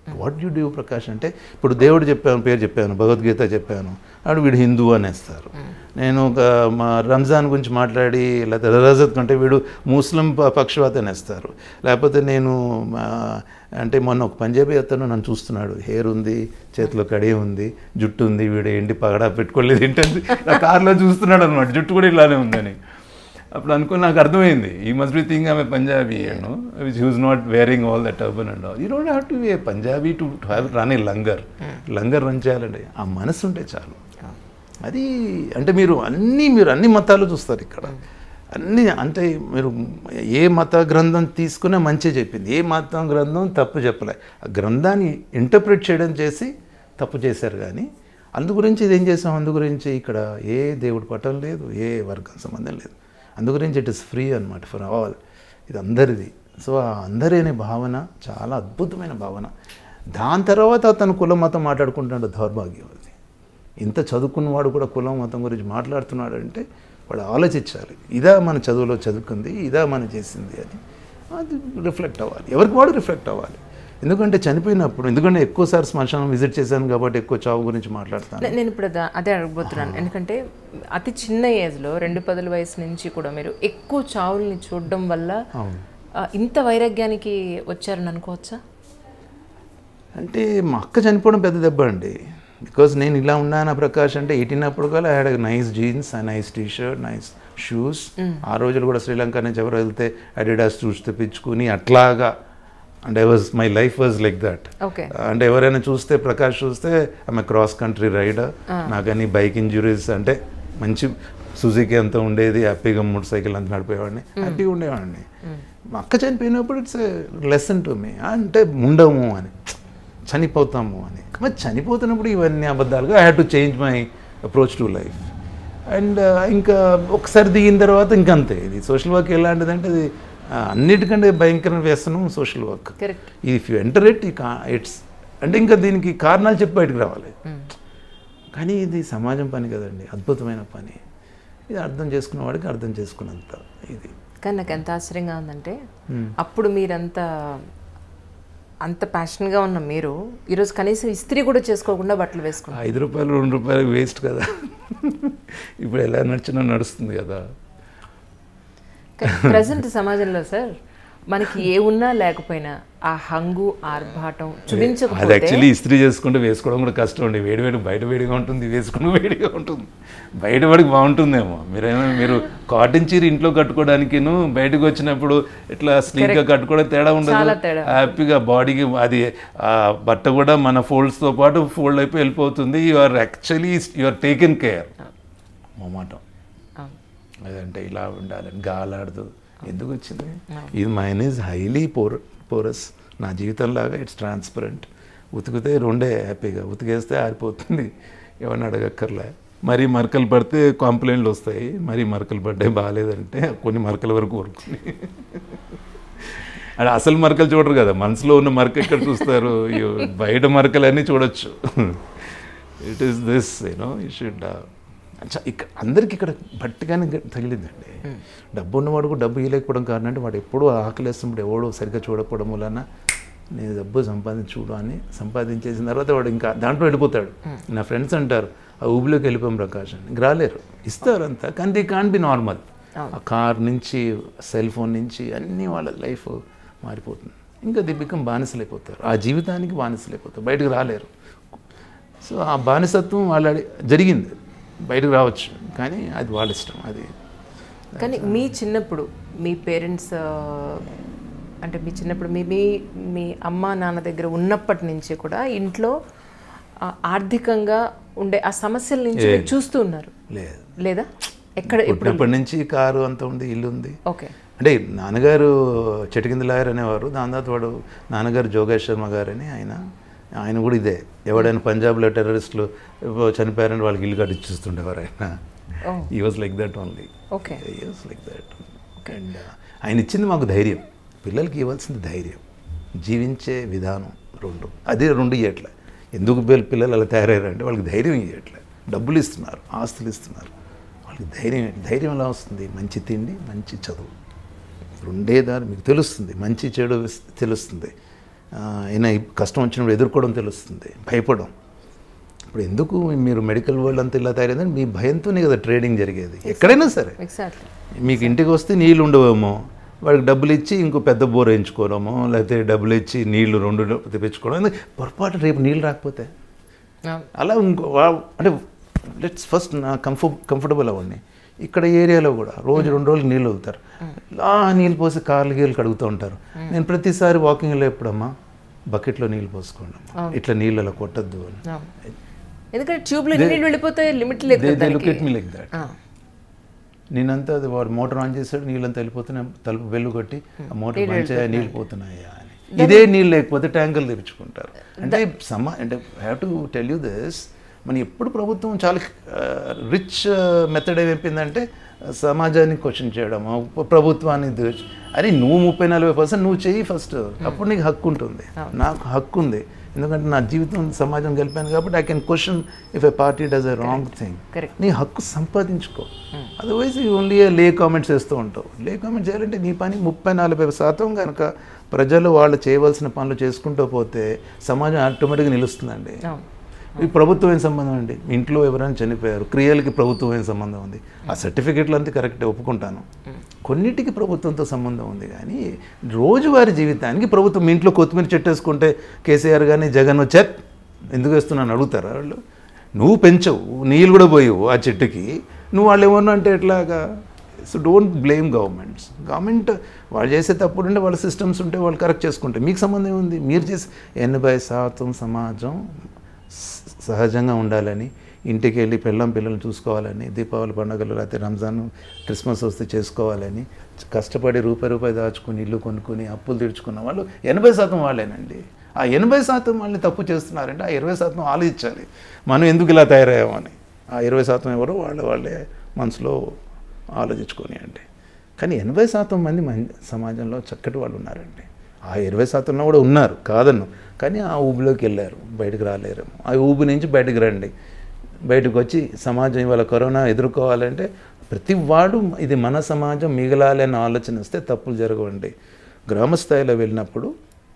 వాట్ యు డూ ప్రకాష్ అంటే ఇప్పుడు దేవుడు చెప్పాను పేరు చెప్పాను భగవద్గీత చెప్పాను ఆడు వీడు హిందూ అనేస్తారు నేను ఒక మా రంజాన్ గురించి మాట్లాడి లేకపోతే రజత్ కంటే వీడు ముస్లిం ప- పక్షవాత అనేస్తారు లేకపోతే నేను మా, అంటే మొన్న ఒక పంజాబీ అతను నన్ను చూస్తున్నాడు హెయిర్ ఉంది చేతిలో కడి ఉంది జుట్టు ఉంది వీడు ఏంటి పగడా పెట్టుకోలేదు ఏంటంటే నా కార్లో చూస్తున్నాడు అనమాట జుట్టు కూడా ఇలానే ఉందని అప్పుడు అనుకుని నాకు అర్థమైంది ఈ మస్ట్ బి థింగ్ ఆమె పంజాబీ అను which who's not wearing all that turban and all you don't have to be a Punjabi to have run a langar langar run చేయాలంటే ఆ మనసు ఉంటే చాలు అది అంటే మీరు అన్నీ మీరు అన్ని మతాలు చూస్తారు ఇక్కడ అన్ని అంటే మీరు ఏ మత గ్రంథం తీసుకున్నా మంచి చెప్పింది ఏ మత గ్రంథం తప్పు చెప్పలే ఆ గ్రంథాన్ని ఇంటర్ప్రిట్ చేయడం చేసి తప్పు చేశారు కానీ అందు గురించి ఇది ఏం చేసాం అందు గురించి ఇక్కడ ఏ దేవుడి పట్టం లేదు ఏ వర్గం సంబంధం లేదు అందు గురించి ఇట్ ఇస్ ఫ్రీ అనమాట ఫర్ ఆల్ ఇది అందరిది సో ఆ అందరి అనే భావన చాలా అద్భుతమైన భావన దాని తర్వాత అతను కుల మతం మాట్లాడుకుంటున్నాడు దౌర్భాగ్యం అది ఇంత చదువుకున్నవాడు కూడా కులం మతం గురించి మాట్లాడుతున్నాడు అంటే వాడు ఆలోచించాలి ఇదా మన చదువులో చదువుకుంది ఇదా మనం చేసింది అని అది రిఫ్లెక్ట్ అవ్వాలి ఎవరికి వాడు రిఫ్లెక్ట్ అవ్వాలి ఎందుకంటే చనిపోయినప్పుడు ఎందుకంటే ఎక్కువసారి శ్మశానం విజిట్ చేశాను కాబట్టి ఎక్కువ చావు గురించి మాట్లాడతాను నే- నేను ఇప్పుడు అదా- అదే అడగబోతున్నాను ఎందుకంటే అతి చిన్న ఏజ్లో రెండు పదుల వయసు నుంచి కూడా మీరు ఎక్కువ చావుల్ని చూడడం వల్ల అవును ఆ, ఇంత వైరాగ్యానికి వచ్చారని అనుకోవచ్చా అంటే మా అక్క చనిపోవడం పెద్ద దెబ్బ అండి బికాజ్ నేను ఇలా ఉన్నాను ప్రకాష్ అంటే ఎయిటీన్ అప్పుడు కూడా had nice jeans nice T shirt nice shoes ఆ రోజులు కూడా శ్రీలంక నుంచి ఎవరు వెళ్తే అడిడాస్ షూస్ తెప్పించుకుని అట్లాగా and I was my life was like that okay అంటే ఎవరైనా చూస్తే ప్రకాష్ చూస్తే ఆమె క్రాస్ కంట్రీ రైడర్ నాకని బైక్ ఇంజురీస్ అంటే మంచి సుజుకి అంతా ఉండేది హ్యాపీగా మోటార్ సైకిల్ అంతా నడిపేవాడిని హ్యాపీగా ఉండేవాడిని మా అక్క చనిపోయినప్పుడు ఇట్స్ లెసన్ టు మీ అంటే ఉండము అని చనిపోతాము అని మరి చనిపోతున్నప్పుడు ఇవన్నీ అబద్ధాలుగా I have to change my approach to life and ఇంకా ఒకసారి దిగిన తర్వాత ఇంకంతే ఇది సోషల్ వర్క్ ఎలాంటిదంటే అది ఆ, అన్నిటికంటే భయంకరమైన వ్యసనం social work correct if you enter it it's అంటే ఇంకా దీనికి కారణాలు చెప్పి బయటకు రావాలి కానీ ఇది సమాజం పని కదండి అద్భుతమైన పని ఇది అర్థం చేసుకున్న వాడికి అర్థం చేసుకున్నంత ఇది కానీ నాకు ఎంత ఆశ్చర్యంగా ఉందంటే అప్పుడు మీరంత అంత ప్యాషన్గా ఉన్న మీరు ఈరోజు కనీసం ఇస్త్రీ కూడా చేసుకోకుండా బట్టలు వేసుకున్నారు ఐదు రూపాయలు రెండు రూపాయలు వేస్ట్ కదా ఇప్పుడు ఎలా నడిచినా నడుస్తుంది కదా ప్రజెంట్ సమాజంలో సార్ మనకి ఏ ఉన్నా లేకపోయినా ఆ హంగు ఆర్భాటం అది చూపించకపోతే యాక్చువల్లీ ఇస్త్రీ చేసుకుంటే వేసుకోవడం కూడా కష్టం అండి వేడి వేడి బయట వేడిగా ఉంటుంది వేసుకుని వేడిగా ఉంటుంది బయట వాడికి బాగుంటుందేమో మీరేమో మీరు కాటన్ చీర ఇంట్లో కట్టుకోవడానికిను బయటకు వచ్చినప్పుడు ఇట్లా స్లీక్గా కట్టుకోవడం తేడా చాలా ఉండదు తేడా. హ్యాపీగా బాడీకి అది ఆ బట్ట కూడా మన ఫోల్డ్స్తో పాటు ఫోల్డ్ అయిపోయి వెళ్ళిపోతుంది you are actually you are taken care మొమాటం అవును. అదంటే ఇలా ఉండాలని గాలాడదు ఎందుకు వచ్చింది ఇది mine is highly pore porous నా జీవితంలాగా ఇట్స్ ట్రాన్స్పరెంట్ ఉతికితే రెండే హ్యాపీగా ఉతికేస్తే ఆరిపోతుంది ఎవరిని అడగక్కర్లే మరీ మరకలు పడితే కంప్లైంట్లు వస్తాయి మరీ మరకలు పడ్డాయి బాగాలేదంటే కొన్ని మరకల వరకు ఊరుకుని అంటే అసలు మరకలు చూడరు కదా మనసులో ఉన్న మరక ఎక్కడ చూస్తారు ఇయ్యో, బయట మరకలన్నీ చూడొచ్చు it is this you know you should ఇక్కడ అందరికి ఇక్కడ బట్టిగానే గ- తగిలిందండి డబ్బు ఉన్నవాడు కూడా డబ్బు ఇవ్వలేకపోవడం కారణం అంటే వాడు ఎప్పుడూ ఆకలేస్తున్నప్పుడు ఎవడో సరిగ్గా చూడకపోవడం వలన నేను డబ్బు సంపాదించుడు అని సంపాదించేసిన తర్వాత వాడు ఇంకా దాంట్లో వెళ్ళిపోతాడు నా ఫ్రెండ్స్ అంటారు ఆ ఊబిలోకి వెళ్ళిపోయాం ప్రకాష్ అని ఇంక రాలేరు ఇస్తారు అంతా కానీ ది కాన్ బి నార్మల్ ఆ కార్ నుంచి సెల్ ఫోన్ నుంచి అన్నీ వాళ్ళ లైఫ్ మారిపోతుంది ఇంకా ది బికమ్ బానిసలైపోతారు ఆ జీవితానికి బానిసలైపోతారు బయటకు రాలేరు సో ఆ బానిసత్వం వాళ్ళ జరిగింది బయటకు రావచ్చు కానీ అది వాళ్ళ ఇష్టం అది కానీ మీ చిన్నప్పుడు మీ పేరెంట్స్ అంటే మీ చిన్నప్పుడు మీ మీ మీ అమ్మ నాన్న దగ్గర ఉన్నప్పటి నుంచి కూడా ఇంట్లో ఆ, ఆర్థికంగా ఉండే ఆ సమస్యల నుంచి మీరు చూస్తూ ఉన్నారు లేదు లేదా ఎక్కడ ఎప్పుడు పుట్టినప్పటి నుంచి కారు అంత ఉంది ఇల్లు ఉంది ఓకే అంటే నాన్నగారు చెట్టు కింద లాయర్ అనేవారు దాని తర్వాత వాడు నాన్నగారు జోగేష్ శర్మ గారు అని ఆయన ఆయన కూడా ఇదే ఎవడైనా పంజాబ్లో టెర్రరిస్టులు చనిపోయారని వాళ్ళకి ఇల్లు కట్టించిస్తుండేవారు ఆయన ఓ ఈ was like that only okay years like that and ఆయన ఇచ్చింది మాకు ధైర్యం పిల్లలకి ఇవ్వాల్సింది ధైర్యం జీవించే విధానం రెండు అదే రెండు ఇవ్వట్లే ఎందుకు పిల్ల- పిల్లలు అలా తయారయ్యారంటే వాళ్ళకి ధైర్యం ఇవ్వట్లే డబ్బులు ఇస్తున్నారు ఆస్తులు ఇస్తున్నారు వాళ్ళకి ధైర్యం ధైర్యం ఎలా వస్తుంది మంచి తిండి మంచి చదువు రెండే దారి మీకు తెలుస్తుంది మంచి చెడు విస్- తెలుస్తుంది ఆ, అయినా ఈ కష్టం వచ్చినప్పుడు ఎదుర్కోవడం తెలుస్తుంది భయపడడం ఇప్పుడు ఎందుకు మీరు మెడికల్ వరల్డ్ అంతా ఇలా తయారైందని మీ భయంతోనే కదా ట్రేడింగ్ జరిగేది ఎక్కడైనా సరే ఎగ్జాక్ట్లీ మీకు ఇంటికి వస్తే నీళ్ళు ఉండవేమో వాడికి డబ్బులు ఇచ్చి ఇంకో పెద్ద బోర్ వేయించుకోవడమో లేకపోతే డబ్బులు ఇచ్చి నీళ్లు రెండు తెప్పించుకోవడం ఎందుకు? పొరపాటు రేపు నీళ్ళు రాకపోతే అలా ఇంకో వా- అంటే లెట్స్ ఫస్ట్ నా కంఫర్ట్ కంఫర్టబుల్ అవ్వండి ఇక్కడ ఏరియాలో కూడా రోజు రెండు రోజులు నీళ్ళు వదులుతారు ఆ నీళ్ళు పోసి కార్లు గీళ్ళు కడుగుతూ ఉంటారు నేను ప్రతిసారి వాకింగ్లో ఎప్పుడమ్మా బకెట్లో నీళ్ళు పోసుకోండి అమ్మా. ఇట్లా నీళ్ళు అలా కొట్టద్దు అని ఎందుకంటే ట్యూబ్లో ఎన్ని నీళ్ళు వెళ్ళిపోతాయి లిమిట్ లేదు దే కదా దే లుక్ దానికి. ఎట్ మీ లైక్ దట్ ఆ, నేనంతా అది వాడు మోటార్ ఆన్ చేశాడు నీళ్ళంతా వెళ్ళిపోతున్నాయి తలుపు వెళ్ళు కొట్టి ఆ మోటార్ బంద్ చేయ నీళ్ళు పోతున్నాయా అని ఇదే నీళ్ళు లేకపోతే ట్యాంకర్లు తెప్పించుకుంటారు అంటే సమ అంటే have to tell you this మన ఎప్పుడు ప్రభుత్వం చాలా రిచ్ మెథడ్ ఏమైపోయిందంటే సమాజాన్ని క్వశ్చన్ చేయడము ప్రభుత్వాన్ని దోచి అరే నువ్వు ముప్పై నలభై పర్సెంట్ నువ్వు చెయ్యి ఫస్ట్ అప్పుడు నీకు హక్కు ఉంటుంది నాకు హక్కు ఉంది ఎందుకంటే నా జీవితం సమాజం గెలిపాను కాబట్టి I can question if a party does a wrong thing Correct. నీ హక్కు సంపాదించుకో అదర్వైజ్ ఓన్లీ లే కామెంట్స్ వేస్తూ ఉంటావు లే కామెంట్స్ చేయాలంటే నీ పని ముప్పై నలభై శాతం కనుక ప్రజలు వాళ్ళు చేయవలసిన పనులు చేసుకుంటూ పోతే సమాజం ఆటోమేటిక్గా నిలుస్తుందండి అవును. ఈ ప్రభుత్వం ఏం సంబంధం అండి ఇంట్లో ఎవరైనా చనిపోయారు క్రియలకి ప్రభుత్వం ఏం సంబంధం ఉంది ఆ సర్టిఫికెట్లు అంతా కరెక్ట్ ఒప్పుకుంటాను కొన్నిటికి ప్రభుత్వంతో సంబంధం ఉంది కానీ రోజువారీ జీవితానికి ప్రభుత్వం మీ ఇంట్లో కొత్తిమీర చెట్టు వేసుకుంటే కేసీఆర్ కానీ జగన్ వచ్చా ఎందుకు వేస్తున్నాను అడుగుతారా వాళ్ళు నువ్వు పెంచవు నీళ్ళు కూడా పోయవు ఆ చెట్టుకి నువ్వు వాళ్ళు ఏమన్నా అంటే ఎట్లాగా so don't blame governments government వాళ్ళు చేసే తప్పుడు ఉంటే వాళ్ళ సిస్టమ్స్ ఉంటే వాళ్ళు కరెక్ట్ చేసుకుంటే మీకు సంబంధం ఏముంది మీరు చేసే ఎనభై శాతం సమాజం స- సహజంగా ఉండాలని ఇంటికి వెళ్ళి పిల్లం పిల్లల్ని చూసుకోవాలని దీపావళి పండుగలు లేకపోతే రంజాన్ క్రిస్మస్ వస్తే చేసుకోవాలని కష్టపడి రూపాయి రూపాయి దాచుకుని ఇల్లు కొనుక్కుని అప్పులు తీర్చుకున్న వాళ్ళు ఎనభై శాతం వాళ్ళేనండి ఆ ఎనభై శాతం వాళ్ళని తప్పు చేస్తున్నారంటే ఆ ఇరవై శాతం ఆలోచించాలి మనం ఎందుకు ఇలా తయారయ్యామని ఆ ఇరవై శాతం ఎవరో వాళ్ళ వాళ్ళే మనసులో ఆలోచించుకొని అండి కానీ ఎనభై శాతం మంది మం సమాజంలో చక్కటి వాళ్ళు ఉన్నారండి ఆ ఇరవై శాతంలో కూడా ఉన్నారు కాదన్ను కానీ ఆ ఊబిలోకి వెళ్ళారు బయటకు రాలేరేమో ఆ ఊబి నుంచి బయటకు రండి బయటకు వచ్చి సమాజం ఇవాళ కరోనా ఎదుర్కోవాలంటే ప్రతి వాడు ఇది మన సమాజం మిగలాలి అన్న ఆలోచన వస్తే తప్పులు జరగవండి గ్రామ స్థాయిలో వెళ్ళినప్పుడు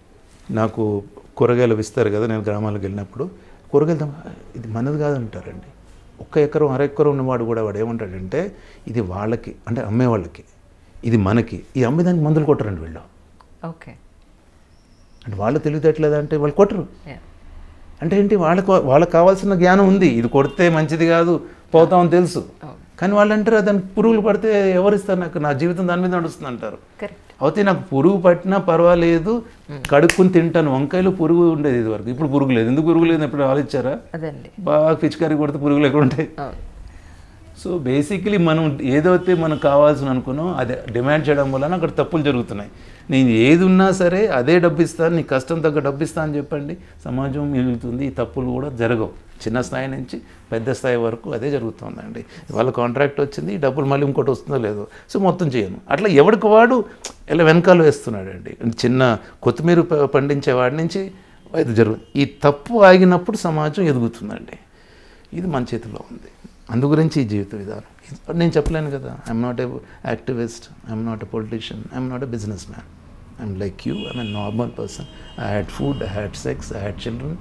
నాకు కూరగాయలు ఇస్తారు కదా నేను గ్రామాలకు వెళ్ళినప్పుడు కూరగాయలు తెమ్మ- ఇది మనది కాదంటారండి ఒక్క ఎకరం అర ఎకరం ఉన్నవాడు కూడా వాడు ఏమంటాడంటే ఇది వాళ్ళకి అంటే అమ్మేవాళ్ళకి ఇది మనకి ఈ అమ్మేదానికి మందులు కొట్టరండి వీళ్ళు ఓకే అంటే వాళ్ళు తెలివితేటలేదా అంటే వాళ్ళు కొట్టరు Yeah. అంటే ఏంటి వాళ్ళకు వాళ్ళకి కావాల్సిన జ్ఞానం ఉంది ఇది కొడితే మంచిది కాదు పోతామని తెలుసు కానీ వాళ్ళు అంటారు దానికి పురుగులు పడితే ఎవరు ఇస్తారు నాకు నా జీవితం దాని మీద నడుస్తుంది అంటారు కరెక్ట్ అయితే నాకు పురుగు పట్టినా పర్వాలేదు కడుక్కుని తింటాను వంకాయలు పురుగు ఉండేది ఇది వరకు ఇప్పుడు పురుగు లేదు ఎందుకు పురుగు లేదు ఎప్పుడు ఆలోచించారా అదండి బాగా పిచికారి కొడితే పురుగులు ఎక్కడ ఉంటాయి అవును సో బేసికలీ మనం ఏదైతే మనకు కావాల్సిన అనుకున్నాం అదే డిమాండ్ చేయడం వలన అక్కడ తప్పులు జరుగుతున్నాయి నేను ఏది ఉన్నా సరే అదే డబ్బు ఇస్తాను నీ కష్టం తగ్గ డబ్బు ఇస్తా అని చెప్పండి సమాజం మిగులుతుంది ఈ తప్పులు కూడా జరగవు చిన్న స్థాయి నుంచి పెద్ద స్థాయి వరకు అదే జరుగుతుందండి వాళ్ళ కాంట్రాక్ట్ వచ్చింది ఈ డబ్బులు మళ్ళీ ఇంకోటి వస్తుందో లేదో సో మొత్తం చేయను అట్లా ఎవరికి వాడు ఇలా వెనకాల వేస్తున్నాడండి చిన్న కొత్తిమీర ప- పండించే వాడి నుంచి ఇది జరుగు ఈ తప్పు ఆగినప్పుడు సమాజం ఎదుగుతుందండి ఇది మన చేతిలో ఉంది అందు గురించి ఈ జీవిత విధానం ఇది నేను చెప్పలేను కదా I'm not a activist I'm not a politician I'm not a businessman I'm like you I'm a normal person I had food I had sex I had children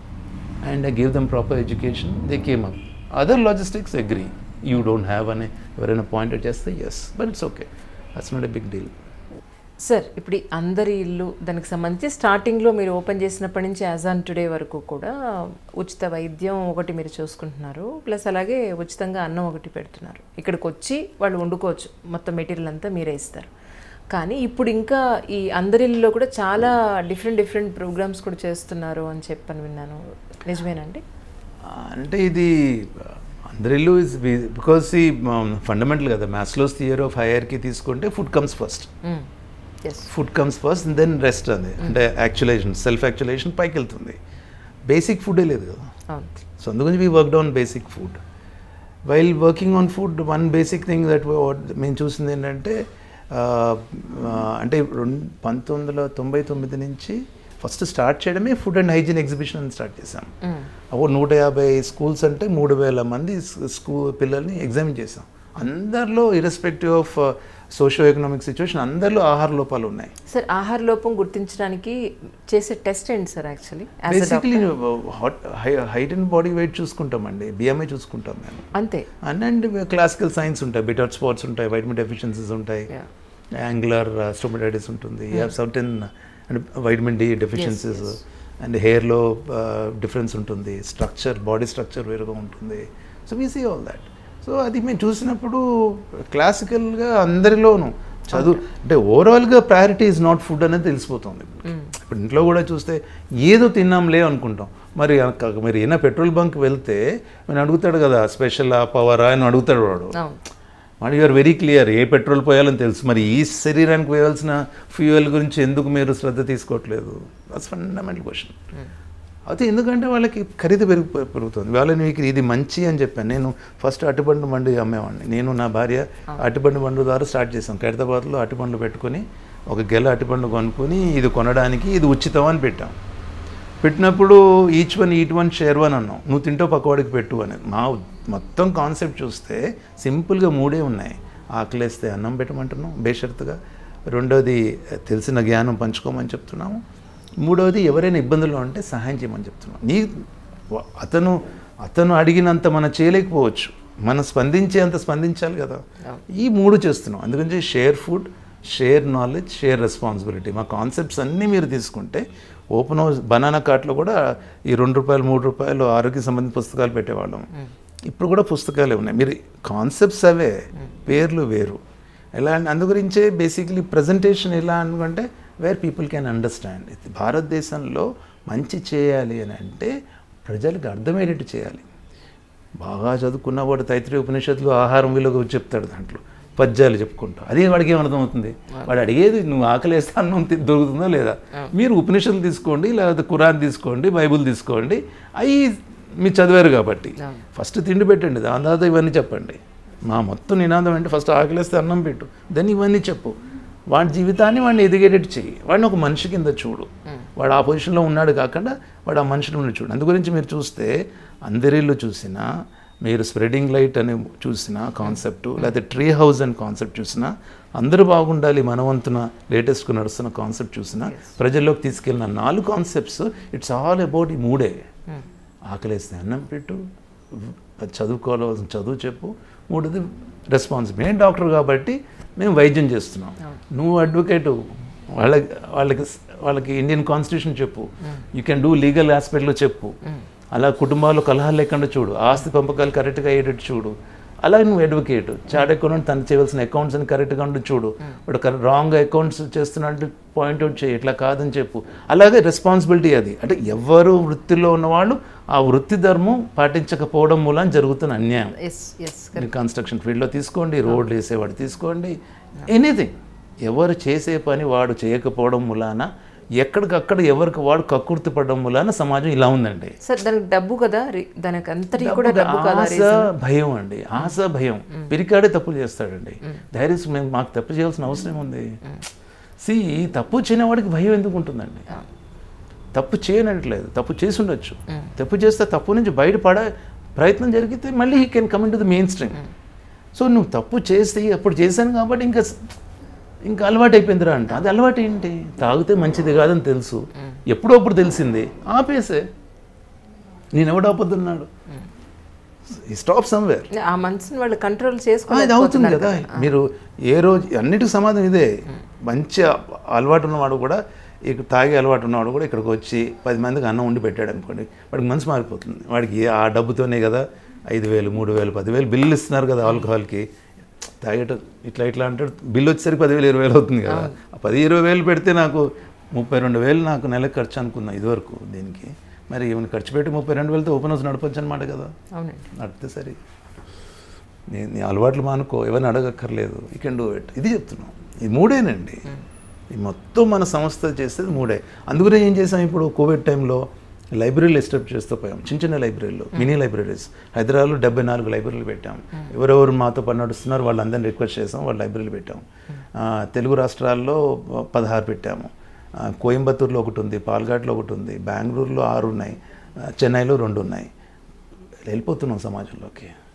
and I give them proper education they came up other logistics agree you don't have అని ఎవరైనా పాయింట్ చేస్తే yes but it's okay that's not a big deal sir ఇప్పుడు ఈ అందరి ఇల్లు దానికి సంబంధించి స్టార్టింగ్లో మీరు ఓపెన్ చేసినప్పటి నుంచి యాజ్ ఆన్ టుడే వరకు కూడా ఉచిత వైద్యం ఒకటి మీరు చూసుకుంటున్నారు ప్లస్ అలాగే ఉచితంగా అన్నం ఒకటి పెడుతున్నారు ఇక్కడికి వచ్చి వాళ్ళు వండుకోవచ్చు మొత్తం మెటీరియల్ అంతా మీరే ఇస్తారు కానీ ఇప్పుడు ఇంకా ఈ అందరి ఇల్లులో కూడా చాలా డిఫరెంట్ డిఫరెంట్ ప్రోగ్రామ్స్ కూడా చేస్తున్నారు అని చెప్పని విన్నాను నిజమేనండి అంటే ఇది అందరిలో ఇస్ బికాస్ ఈ ఫండమెంటల్ కదా మ్యాథ్స్లోస్ థియర్ ఆఫ్ హైయర్కి తీసుకుంటే food comes first yes food comes first then rest అది అంటే యాక్చువలైజేషన్ సెల్ఫ్ యాక్చువలైజేషన్ పైకి వెళ్తుంది బేసిక్ ఫుడే లేదు కదా అవును సో అందుగురించి we work on basic food while working on food one basic thing that మేము చూసింది ఏంటంటే ఆ, ఆ, అంటే రెండు పంతొమ్మిది వందల తొంభై తొమ్మిది నుంచి ఫస్ట్ స్టార్ట్ చేయడమే ఫుడ్ అండ్ హైజీన్ ఎగ్జిబిషన్ అని స్టార్ట్ చేసాం అప్పుడు నూట యాభై స్కూల్స్ అంటే మూడు వేల మంది స్కూల్ పిల్లల్ని ఎగ్జామిన్ చేసాం అందరిలో irrespective of socio economic situation అందరిలో ఆహార లోపాలు ఉన్నాయి సార్ ఆహార లోపం గుర్తించడానికి చేసే టెస్ట్ ఏంటి sir actually basically height and body weight చూసుకుంటామండి బిఎంఐ చూసుకుంటాం మేము అంతే అండ్ క్లాసికల్ సైన్స్ ఉంటాయి బిటర్ స్పాట్స్ ఉంటాయి వైటమిన్ డెఫిషియన్సీస్ ఉంటాయి Yeah. యాంగులర్ స్టోమటైటిస్ ఉంటుంది certain and vitamin D deficiencies and హెయిర్లో డిఫరెన్స్ ఉంటుంది స్ట్రక్చర్ బాడీ స్ట్రక్చర్ వేరుగా ఉంటుంది so we see all that so అది మేము చూసినప్పుడు క్లాసికల్గా అందరిలోనూ చదువు అంటే ఓవరాల్గా ప్రయారిటీ ఇస్ నాట్ ఫుడ్ అనేది తెలిసిపోతుంది ఇప్పుడు ఇంట్లో కూడా చూస్తే ఏదో తిన్నాంలే అనుకుంటాం మరి అక్క- మరి ఏమైనా పెట్రోల్ బంక్ వెళ్తే నేను అడుగుతాడు కదా స్పెషల్ పవరా అని అడుగుతాడు వాడు అవును వాడు యూఆర్ వెరీ క్లియర్ ఏ పెట్రోల్ పోయాలని తెలుసు మరి ఈ శరీరానికి పోయాల్సిన ఫ్యూయల్ గురించి ఎందుకు మీరు శ్రద్ధ తీసుకోవట్లేదు దట్స్ ఫండమెంటల్ క్వశ్చన్ అయితే ఎందుకంటే వాళ్ళకి ఖరీదు పెరుగు పెరుగుతుంది వాళ్ళని మీకు ఇది మంచి అని చెప్పాను నేను ఫస్ట్ అటుపండు మండి అమ్మేవాడిని నేను నా భార్య అటుపండు మండు ద్వారా స్టార్ట్ చేసాం ఖైరతాబాద్లో అటుపండ్లు పెట్టుకొని ఒక గెల అటుపండు కొనుక్కొని ఇది కొనడానికి ఇది ఉచితం అని పెట్టాం పెట్టినప్పుడు each one eat one share one అన్నాం నువ్వు తింటో పక్కవాడికి పెట్టు అని మా మొత్తం కాన్సెప్ట్ చూస్తే సింపుల్గా మూడే ఉన్నాయి ఆకలేస్తే అన్నం పెట్టమంటున్నాం బేషరతుగా రెండోది తెలిసిన జ్ఞానం పంచుకోమని చెప్తున్నాము మూడవది ఎవరైనా ఇబ్బందుల్లో ఉంటే సహాయం చేయమని చెప్తున్నాం నీ వ- అతను అతను అడిగినంత మనం చేయలేకపోవచ్చు మనం స్పందించేంత స్పందించాలి కదా ఈ మూడు చేస్తున్నాం అందుకని share food share knowledge share responsibility మా కాన్సెప్ట్స్ అన్నీ మీరు తీసుకుంటే ఓపెన్ హౌస్ బనానా కార్ట్లో కూడా ఈ రెండు రూపాయలు మూడు రూపాయలు ఆరోగ్య సంబంధించిన పుస్తకాలు పెట్టేవాళ్ళం ఇప్పుడు కూడా పుస్తకాలే ఉన్నాయి మీరు కాన్సెప్ట్స్ అవే పేర్లు వేరు ఎలా అంటే అందు గురించే బేసిక్లీ ప్రజెంటేషన్ ఎలా అనుకుంటే వేర్ పీపుల్ క్యాన్ అండర్స్టాండ్ భారతదేశంలో మంచి చేయాలి అని అంటే ప్రజలకు అర్థమయ్యేటట్టు చేయాలి బాగా చదువుకున్న వాడు తైత్రీయ ఉపనిషత్తులు ఆహారం విలువ చెప్తాడు దాంట్లో పద్యాలు చెప్పుకుంటా అదే వాడికి ఏం అర్థమవుతుంది వాడు అడిగేది నువ్వు ఆకలేస్తే అన్నం తి- దొరుకుతుందా లేదా మీరు ఉపనిషత్తులు తీసుకోండి లేకపోతే ఖురాన్ తీసుకోండి బైబుల్ తీసుకోండి అవి మీరు చదివారు కాబట్టి ఫస్ట్ తిండి పెట్టండి దాని తర్వాత ఇవన్నీ చెప్పండి మా మొత్తం నినాదం అంటే ఫస్ట్ ఆకలేస్తే అన్నం పెట్టు దెన్ ఇవన్నీ చెప్పు వాడి జీవితాన్ని వాడిని ఎదిగేటట్టు చెయ్యి వాడిని ఒక మనిషి కింద చూడు వాడు ఆ పొజిషన్లో ఉన్నాడు కాకుండా వాడు ఆ మనిషిని ఉండి చూడు అందు గురించి మీరు చూస్తే అందరిల్లు చూసినా మీరు స్ప్రెడింగ్ లైట్ అని చూసిన కాన్సెప్ట్ లేకపోతే ట్రీ హౌస్ అని కాన్సెప్ట్ చూసినా అందరూ బాగుండాలి మనవంతున లేటెస్ట్గా నడుస్తున్న కాన్సెప్ట్ చూసినా ప్రజల్లోకి తీసుకెళ్ళిన నాలుగు కాన్సెప్ట్స్ ఇట్స్ ఆల్ అబౌట్ ఈ మూడే ఆకలేస్తే అన్నం పెట్టు చదువుకోవాల్సిన చదువు చెప్పు మూడోది రెస్పాన్సిబుల్ నేను డాక్టర్ కాబట్టి మేము వైద్యం చేస్తున్నాం నువ్వు అడ్వకేట్ వాళ్ళ వాళ్ళకి వాళ్ళకి ఇండియన్ కాన్స్టిట్యూషన్ చెప్పు యూ కెన్ డూ లీగల్ ఆస్పెక్ట్లో చెప్పు అలా కుటుంబాల్లో కలహాలు లేకుండా చూడు ఆస్తి పంపకాలు కరెక్ట్గా అయ్యేటట్టు చూడు అలాగే నువ్వు అడ్వకేట్ చార్ట్ అకౌంట్ తను చేయవలసిన అకౌంట్స్ అని కరెక్ట్గా ఉండి చూడు ఇప్పుడు రాంగ్ అకౌంట్స్ చేస్తున్నట్టు పాయింట్అవుట్ చేయి ఇట్లా కాదని చెప్పు అలాగే రెస్పాన్సిబిలిటీ అది అంటే ఎవరు వృత్తిలో ఉన్నవాళ్ళు ఆ వృత్తి ధర్మం పాటించకపోవడం మూలం జరుగుతున్న అన్యాయం ఎస్ ఎస్ మీరు కన్స్ట్రక్షన్ ఫీల్డ్లో తీసుకోండి రోడ్లు వేసేవాడు తీసుకోండి ఎనీథింగ్ ఎవరు చేసే పని వాడు చేయకపోవడం మూలాన ఎక్కడికక్కడ ఎవరికి వాడు కక్కుర్తి పడడం మూలాన సమాజం ఇలా ఉందండి సార్ దానికి డబ్బు కదా రి- దానికి అంతటి కూడా డబ్బు కదా ఆశ భయం అండి ఆశ భయం పిరికాడే తప్పులు చేస్తాడండి ధైర్యం మేము మాకు తప్పు చేయాల్సిన అవసరం ఉంది సి తప్పు చేయనివాడికి భయం ఎందుకు ఉంటుందండి తప్పు చేయనట్లేదు తప్పు చేసి ఉండొచ్చు తప్పు చేస్తే తప్పు నుంచి బయటపడ ప్రయత్నం జరిగితే మళ్ళీ he can come into the mainstream so నువ్వు తప్పు చేస్తే అప్పుడు చేశాను కాబట్టి ఇంకా ఇంకా అలవాటు అయిపోయిందిరా అంట అది అలవాటు ఏంటి తాగితే మంచిది కాదని తెలుసు ఎప్పుడో అప్పుడు తెలిసింది ఆపేసే నేను ఎవడు ఆపొద్దున్నాడు స్టాప్ సమ్వేర్ ఆ మనసుని వాళ్ళు కంట్రోల్ ఇది అవుతుంది చేసుకోలేకపోతున్నారు కదా మీరు ఏ రోజు అన్నిటికి సమాధానం ఇదే మంచి అలవాటు ఉన్నవాడు కూడా ఇక్కడ తాగే అలవాటు ఉన్నవాడు కూడా ఇక్కడికి వచ్చి పది మందికి అన్నం ఉండి పెట్టాడు అనుకోండి వాడికి మనసు మారిపోతుంది వాడికి ఏ- ఆ డబ్బుతోనే కదా ఐదు వేలు మూడు వేలు పదివేలు బిల్లు ఇస్తున్నారు కదా ఆల్కహాల్కి తాగేట ఇట్లా ఇట్లా అంటే బిల్లు వచ్చేసరికి పదివేలు ఇరవై వేలు అవుతుంది కదా ఆ పది ఇరవై వేలు పెడితే నాకు ముప్పై రెండు వేలు నాకు నెలకు ఖర్చు అనుకున్నా ఇదివరకు దీనికి మరి ఈవెన్ ఖర్చు పెట్టి ముప్పై రెండు వేలతో ఓపెన్ హౌస్ నడపచ్చు అనమాట కదా అవునండి నడిపితే సరే నీ నీ అలవాట్లు మానుకో ఎవరిని అడగక్కర్లేదు యూ కెన్ డూ ఇట్ ఇది చెప్తున్నాం ఈ మూడేనండి ఈ మొత్తం మన సంస్థ చేసేది మూడే అందుకనే ఏం చేసాం ఇప్పుడు కోవిడ్ టైంలో లైబ్రరీలు ఎస్టాబ్లిష్ చేస్తూ పోయాం చిన్న చిన్న లైబ్రరీలు మినీ లైబ్రరీస్ హైదరాబాద్లో డెబ్బై నాలుగు లైబ్రరీలు పెట్టాం ఎవరెవరు మాతో పని నడుస్తున్నారు వాళ్ళందరినీ రిక్వెస్ట్ చేసాం వాళ్ళు లైబ్రరీలు పెట్టాం ఆ, తెలుగు రాష్ట్రాల్లో పదహారు పెట్టాము ఆ, కోయంబత్తూరులో ఒకటి ఉంది పాల్ఘాట్లో ఒకటి ఉంది బెంగళూరులో ఆరు ఉన్నాయి ఆ, చెన్నైలో రెండు ఉన్నాయి వెళ్ళిపోతున్నాం సమాజంలోకి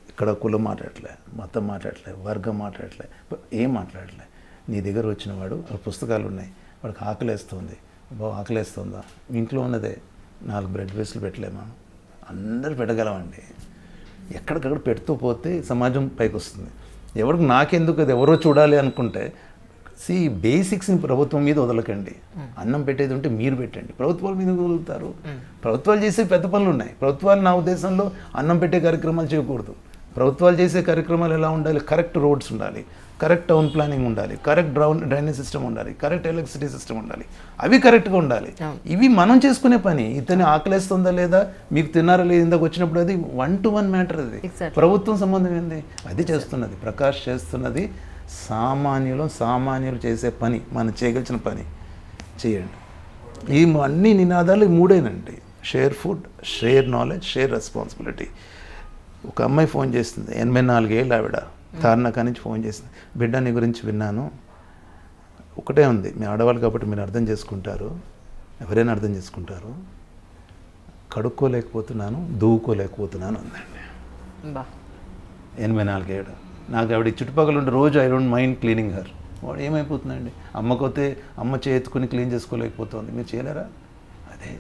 ఇక్కడ కులం మాట్లాడలే మతం మాట్లాడలే వర్గం మాట్లాడలే ఏం మాట్లాడలే నీ దగ్గర వచ్చిన వాడు ఆ పుస్తకాలు ఉన్నాయి వాడికి ఆకలేస్తుంది బాబు ఆకలేస్తుందా మీ ఇంట్లో ఉన్నదే నాలుగు బ్రెడ్ వేస్లు పెట్టలేమా అందరు పెట్టగలమండి ఎక్కడికక్కడ పెడుతూ పోతే సమాజం పైకి వస్తుంది ఎవరికి నాకెందుకు అది ఎవరో చూడాలి అనుకుంటే సి బేసిక్స్ని ప్రభుత్వం మీద వదలకండి అన్నం పెట్టేది ఉంటే మీరు పెట్టండి ప్రభుత్వాల మీద వదులుతారు ప్రభుత్వాలు చేసే పెద్ద పనులు ఉన్నాయి ప్రభుత్వాలు నా ఉద్దేశంలో అన్నం పెట్టే కార్యక్రమాలు చేయకూడదు ప్రభుత్వాలు చేసే కార్యక్రమాలు ఎలా ఉండాలి కరెక్ట్ రోడ్స్ ఉండాలి కరెక్ట్ టౌన్ ప్లానింగ్ ఉండాలి కరెక్ట్ డ్రౌన్ డ్రైనేజ్ సిస్టమ్ ఉండాలి కరెక్ట్ ఎలక్ట్రిసిటీ సిస్టమ్ ఉండాలి అవి కరెక్ట్గా ఉండాలి ఇవి మనం చేసుకునే పని ఇతని ఆకలేస్తుందా లేదా మీకు తిన్నారా లేదా ఇందాక వచ్చినప్పుడు అది వన్ టు వన్ మ్యాటర్ అది Exactly. ప్రభుత్వం సంబంధం ఏంది అది చేస్తున్నది ప్రకాష్ చేస్తున్నది సామాన్యులు సామాన్యులు చేసే పని మనం చేయగలిసిన పని చేయండి ఈ అన్ని నినాదాలు ఈ మూడేనండి share food share knowledge share responsibility ఒక అమ్మాయి ఫోన్ చేస్తుంది ఎనభై నాలుగేళ్ళు ఆవిడ తార్నాక నుంచి ఫోన్ చేసింది బిడ్డ నీ గురించి విన్నాను ఒకటే ఉంది మీ ఆడవాళ్ళు కాబట్టి మీరు అర్థం చేసుకుంటారు ఎవరైనా అర్థం చేసుకుంటారు కడుక్కోలేకపోతున్నాను దూవుకోలేకపోతున్నాను అందండి బా ఎనభై నాలుగేడు నాకు ఆవిడ ఈ చుట్టుపక్కల ఉండే రోజు I don't mind cleaning her వాడు ఏమైపోతుందండి అమ్మకొతే అమ్మ చేతుకుని క్లీన్ చేసుకోలేకపోతుంది మీరు చేయలేరా అదే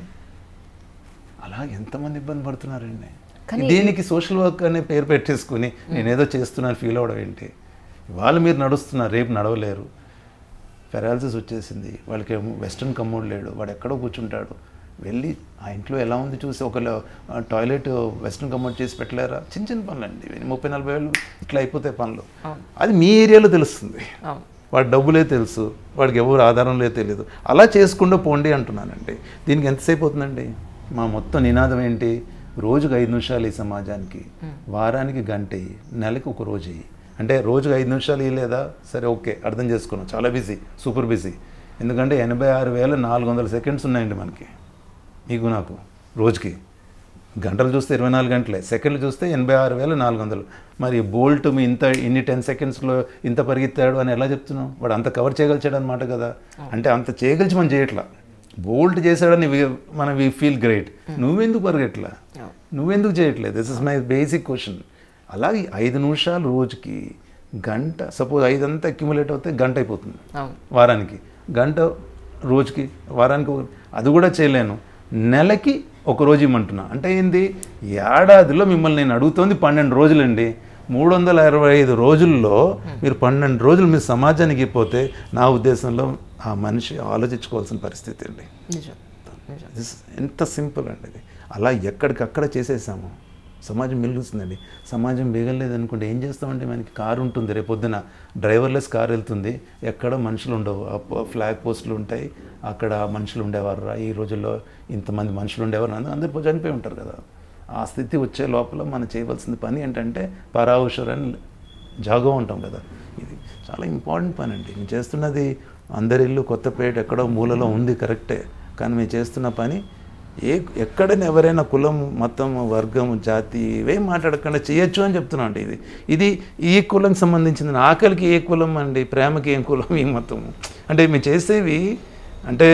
అలా ఎంతమంది ఇబ్బంది పడుతున్నారండి కానీ- దీనికి సోషల్ వర్క్ అనే పేరు పెట్టేసుకుని నేనేదో చేస్తున్నాను ఫీల్ అవడం ఏంటి వాళ్ళు మీరు నడుస్తున్నారు రేపు నడవలేరు పెరాలసిస్ వచ్చేసింది వాళ్ళకి ఏమో వెస్ట్రన్ కమ్మోడ్ లేడు వాడు ఎక్కడో కూర్చుంటాడు వెళ్ళి ఆ ఇంట్లో ఎలా ఉంది చూసి ఒక టాయిలెట్ వెస్ట్రన్ కమ్మోడ్ చేసి పెట్టలేరా చిన్న చిన్న పనులు అండి ఇవి ముప్పై నలభై వేలు ఇట్లా అయిపోతాయి పనులు అవును. అది మీ ఏరియాలో తెలుస్తుంది అవును వాడి డబ్బులే తెలుసు వాడికి ఎవరు ఆధారం లేదు తెలియదు అలా చేసుకుంటూ పోండి అంటున్నానండి దీనికి ఎంతసేపు అవుతుందండి మా మొత్తం నినాదం ఏంటి రోజుకు ఐదు నిమిషాలు ఈ సమాజానికి వారానికి గంట ఇయ్యి, నెలకి ఒక రోజు ఇయ్యి. అంటే రోజుకు ఐదు నిమిషాలు ఇవ్వలేదా సరే ఓకే అర్థం చేసుకున్నాం చాలా బిజీ సూపర్ బిజీ ఎందుకంటే ఎనభై ఆరు వేల నాలుగు వందల సెకండ్స్ ఉన్నాయండి మనకి మీకు నాకు రోజుకి గంటలు చూస్తే ఇరవై నాలుగు గంటలే సెకండ్లు చూస్తే ఎనభై ఆరు వేల నాలుగు వందలు మరి బోల్ట్ మీ ఇంత ఇన్ని టెన్ సెకండ్స్లో ఇంత పరిగెత్తాడు అని ఎలా చెప్తున్నాం వాడు అంత కవర్ చేయగలిచాడు అనమాట కదా అంటే అంత చేయగలిచి మనం చేయట్లా బోల్ట్ చేశాడని వి- మనం వి ఫీల్ గ్రేట్ నువ్వెందుకు పరిగెట్లా నువ్వెందుకు చేయట్లేదు this is my basic question అలాగే ఐదు నిమిషాలు రోజుకి గంట సపోజ్ ఐదంతా అక్యుములేట్ అవుతే గంట అయిపోతుంది అవును వారానికి గంట రోజుకి వారానికి ఒక- అది కూడా చేయలేను నెలకి ఒక రోజు ఇమ్మంటున్నా అంటే ఏంది ఏడాదిలో మిమ్మల్ని నేను అడుగుతోంది పన్నెండు రోజులండి మూడు వందల అరవై ఐదు రోజుల్లో మీరు పన్నెండు రోజులు మీ సమాజానికి ఇవ్వకపోతే నా ఉద్దేశంలో ఆ మనిషి ఆలోచించుకోవాల్సిన పరిస్థితి అండి నిజం నిజం This- ఎంత సింపుల్ అండి ఇది అలా ఎక్కడికక్కడ చేసేసాము సమాజం మిగులుతుందండి సమాజం మిగలలేదు అనుకుంటే ఏం చేస్తామంటే మనకి కారు ఉంటుంది రేపొద్దున డ్రైవర్లెస్ కారు వెళ్తుంది ఎక్కడ మనుషులు ఉండవు ఆ ప- ఫ్లాగ్ పోస్టులు ఉంటాయి అక్కడ మనుషులు ఉండేవారు రా, ఈ రోజుల్లో ఇంతమంది మనుషులు ఉండేవారు అందరూ అందరూ చనిపోయి ఉంటారు కదా ఆ స్థితి వచ్చే లోపల మనం చేయవలసిన పని ఏంటంటే పరావుషురని జాగా ఉంటాం కదా ఇది చాలా ఇంపార్టెంట్ పని అండి మేము చేస్తున్నది అందరి ఇల్లు కొత్తపేట ఎక్కడో మూలలో ఉంది కరెక్టే కానీ మేము చేస్తున్న పని ఏ ఎక్కడైనా ఎవరైనా కులం మతం వర్గం జాతి ఇవేం మాట్లాడకుండా చేయొచ్చు అని చెప్తున్నాం అండి ఇది ఇది ఈ కులం సంబంధించింది ఆకలికి ఏ కులం అండి ప్రేమకి ఏం కులం ఈ మతం అంటే మేము చేసేవి అంటే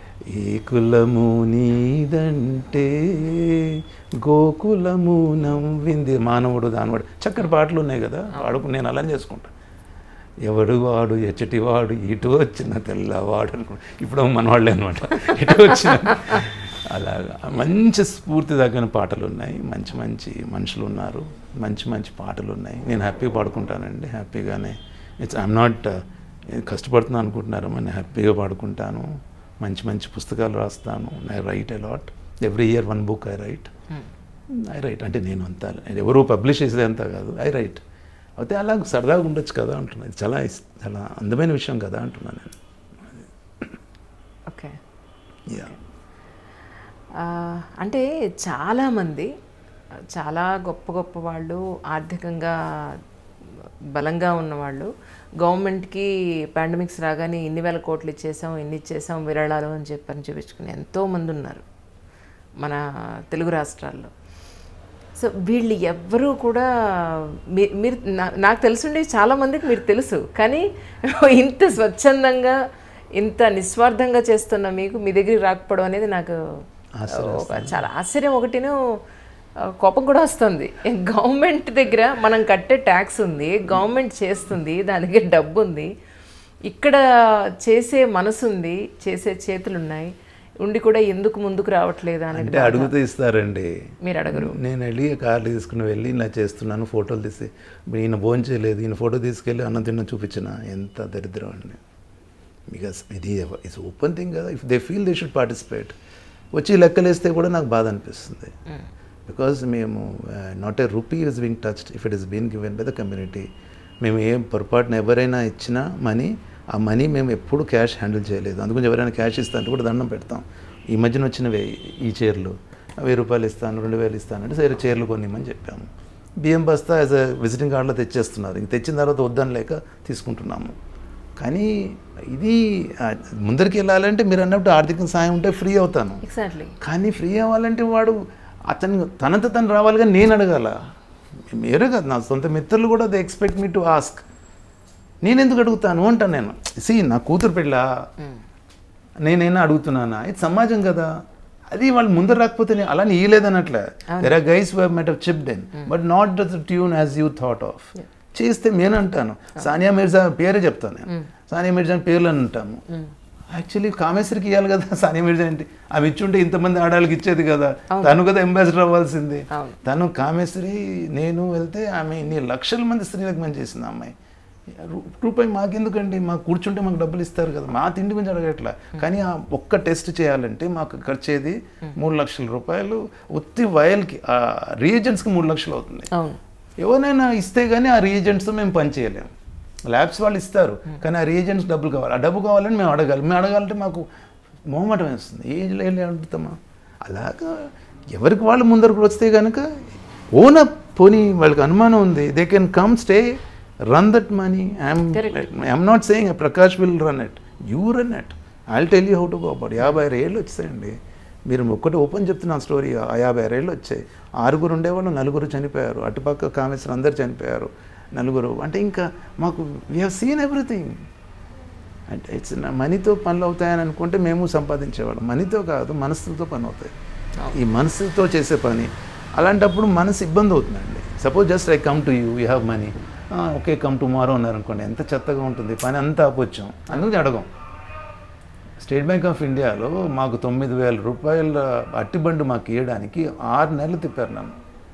ఏ కులము నీదంటే గోకులము నవ్వింది మానవుడు దానివాడు చక్కటి పాటలు ఉన్నాయి కదా వాడుకు నేను అలా చేసుకుంటా ఎవడు వాడు ఎచ్చటి వాడు ఇటు వచ్చిన తెల్లవాడు అనుకుంటా ఇప్పుడు మన వాళ్ళే అనమాట ఇటు వచ్చిన అలాగా మంచి స్ఫూర్తి తగ్గిన పాటలు ఉన్నాయి మంచి మంచి మనుషులు ఉన్నారు మంచి మంచి పాటలు ఉన్నాయి నేను హ్యాపీగా పాడుకుంటానండి హ్యాపీగానే ఇట్స్ ఐఎమ్ నాట్ కష్టపడుతున్నాను అనుకుంటున్నారు నేను హ్యాపీగా పాడుకుంటాను మంచి మంచి పుస్తకాలు రాస్తాను I write a lot every year one book I write I write అంటే నేను అంత ఎవరు పబ్లిష్ చేసేది అంత కాదు ఐ రైట్ అయితే అలా సరదాగా ఉండొచ్చు కదా అంటున్నాను ఇది చాలా ఇస్- చాలా అందమైన విషయం కదా అంటున్నాను నేను ఓకే యా ఆ, అంటే చాలామంది చాలా గొప్ప గొప్ప వాళ్ళు ఆర్థికంగా బలంగా ఉన్నవాళ్ళు గవర్నమెంట్కి పాండమిక్స్ రాగానే ఇన్ని వేల కోట్లు ఇచ్చేసాం ఇన్ని ఇచ్చేసాం విరాళాలు అని చెప్పని చూపించుకుని ఎంతోమంది ఉన్నారు మన తెలుగు రాష్ట్రాల్లో సో వీళ్ళు ఎవ్వరూ కూడా మీ- మీరు నా- నాకు తెలుసుండి చాలా మందికి మీరు తెలుసు కానీ ఇంత స్వచ్ఛందంగా ఇంత నిస్వార్థంగా చేస్తున్న మీకు మీ దగ్గరికి రాకపోవడం అనేది నాకు ఒక చాలా ఆశ్చర్యం ఒకటిను ఆ, కోపం కూడా వస్తుంది గవర్నమెంట్ దగ్గర మనం కట్టే ట్యాక్స్ ఉంది గవర్నమెంట్ చేస్తుంది దాని దగ్గర డబ్బు ఉంది ఇక్కడ చేసే మనసు ఉంది చేసే చేతులు ఉన్నాయి ఉండి కూడా ఎందుకు ముందుకు రావట్లేదు అనేది అంటే అడుగుతూ ఇస్తారండి మీరు అడగరు నేను వెళ్ళి కార్లు తీసుకుని వెళ్ళి ఇలా చేస్తున్నాను ఫోటోలు తీసి ఇప్పుడు ఈయన భోజనం చేయలేదు ఈయన ఫోటో తీసుకెళ్ళి అన్నం తిన్న చూపించిన ఎంత దరిద్రం అండి బికాస్ ఇది ఇట్స్ ఓపెన్ థింగ్ కదా if they feel they should participate వచ్చి లెక్కలేస్తే కూడా నాకు బాధ అనిపిస్తుంది బికాజ్ మేము not a rupee is being touched if it is been given by the community మేము ఏం పొరపాటున ఎవరైనా ఇచ్చినా మనీ ఆ మనీ మేము ఎప్పుడు క్యాష్ హ్యాండిల్ చేయలేదు అందుకని ఎవరైనా క్యాష్ ఇస్తానంటే కూడా దండం పెడతాం ఈ మధ్యన వచ్చినవే ఈ చీరలు వెయ్యి రూపాయలు ఇస్తాను రెండు వేలు ఇస్తాను అంటే సరే చీరలు కొనిమ్మని చెప్పాము బియ్యం బస్తా యాజ్ అ విజిటింగ్ కార్డులో తెచ్చేస్తున్నారు ఇంక తెచ్చిన తర్వాత వద్దని లేక తీసుకుంటున్నాము కానీ ఇది ఆ, ముందరికి వెళ్ళాలంటే మీరు అన్నప్పుడు ఆర్థిక సాయం ఉంటే ఫ్రీ అవుతాను ఎగ్జాక్ట్లీ కానీ ఫ్రీ అవ్వాలంటే వాడు అతను తనంత తను రావాలి కానీ నేను అడగాల మీరే కదా నా సొంత మిత్రులు కూడా they expect me to ask నేను ఎందుకు అడుగుతాను అంటాను నేను సి నా కూతురు పెళ్ళా నేనైనా అడుగుతున్నానా ఇది సమాజం కదా అది వాళ్ళు ముందర రాకపోతే నేను అలా ఇయ్యలేదన్నట్లే there are guys met of chipped in but not the tune as you thought of చేస్తే నేను అంటాను సానియా మిర్జా పేరే చెప్తాను నేను సానియా మిర్జా అని పేర్లు అని అంటాము యాక్చువల్లీ కామేశ్వరికి ఇవ్వాలి కదా సానియా మిర్జా ఏంటి అవి ఇచ్చుంటే ఇంతమంది ఆడాళ్ళకి ఇచ్చేది కదా తను కదా అంబాసిడర్ అవ్వాల్సింది అవును. తను కామేశ్వరి నేను వెళ్తే ఆమె ఇన్ని లక్షల మంది స్త్రీలకు మంచి చేసింది ఆ అమ్మాయి రూ- రూపాయి మాకెందుకండి మాకు కూర్చుంటే మాకు డబ్బులు ఇస్తారు కదా మా తిండి గురించి అడగట్లా కానీ ఆ ఒక్క టెస్ట్ చేయాలంటే మాకు ఖర్చేది మూడు లక్షల రూపాయలు ఉత్తి వయల్కి ఆ రీఏజెంట్స్కి మూడు లక్షలు అవుతుంది అవును ఎవరైనా ఇస్తే కానీ ఆ రీఏజెంట్స్తో మేము పనిచేయలేము ల్యాబ్స్ వాళ్ళు ఇస్తారు కానీ ఆ రీఏజెంట్స్ డబ్బులు కావాలి ఆ డబ్బు కావాలని మేము అడగాలి మేము అడగాలంటే మాకు మొహమాటం వేస్తుంది ఏజ్లో వెళ్ళి అడుగుతామా అలాగా ఎవరికి వాళ్ళు ముందరకు వస్తే కనుక ఓన్ అప్ పోనీ వాళ్ళకి అనుమానం ఉంది they can come stay run that money I'm I'm not saying Prakash will run it you run it I tell you how to go about యాభై ఆరు ఏళ్ళు వచ్చాయండి మీరు ఒక్కటి ఓపెన్ చెప్తున్నాను స్టోరీ ఆ యాభై ఆరు ఏళ్ళు వచ్చాయి ఆరుగురు ఉండేవాళ్ళు నలుగురు చనిపోయారు అటుపక్క కామేశ్వరం అందరు చనిపోయారు నలుగురు అంటే ఇంకా మాకు వీ హ్యావ్ సీన్ ఎవ్రీథింగ్ అంటే ఇట్స్ మనీతో పనులు అవుతాయని అనుకుంటే మేము సంపాదించేవాళ్ళం మనీతో కాదు మనసుతో పని అవుతాయి ఈ మనసుతో చేసే పని అలాంటప్పుడు మనసు ఇబ్బంది అవుతుందండి suppose just I come to you you have money okay come tomorrow అన్నారనుకోండి ఎంత చెత్తగా ఉంటుంది పని అంతా ఆపొచ్చాం అందుకు అడగం స్టేట్ బ్యాంక్ ఆఫ్ ఇండియాలో మాకు తొమ్మిది వేల రూపాయల అట్టిబండి మాకు ఇవ్వడానికి ఆరు నెలలు తిప్పారు నన్ను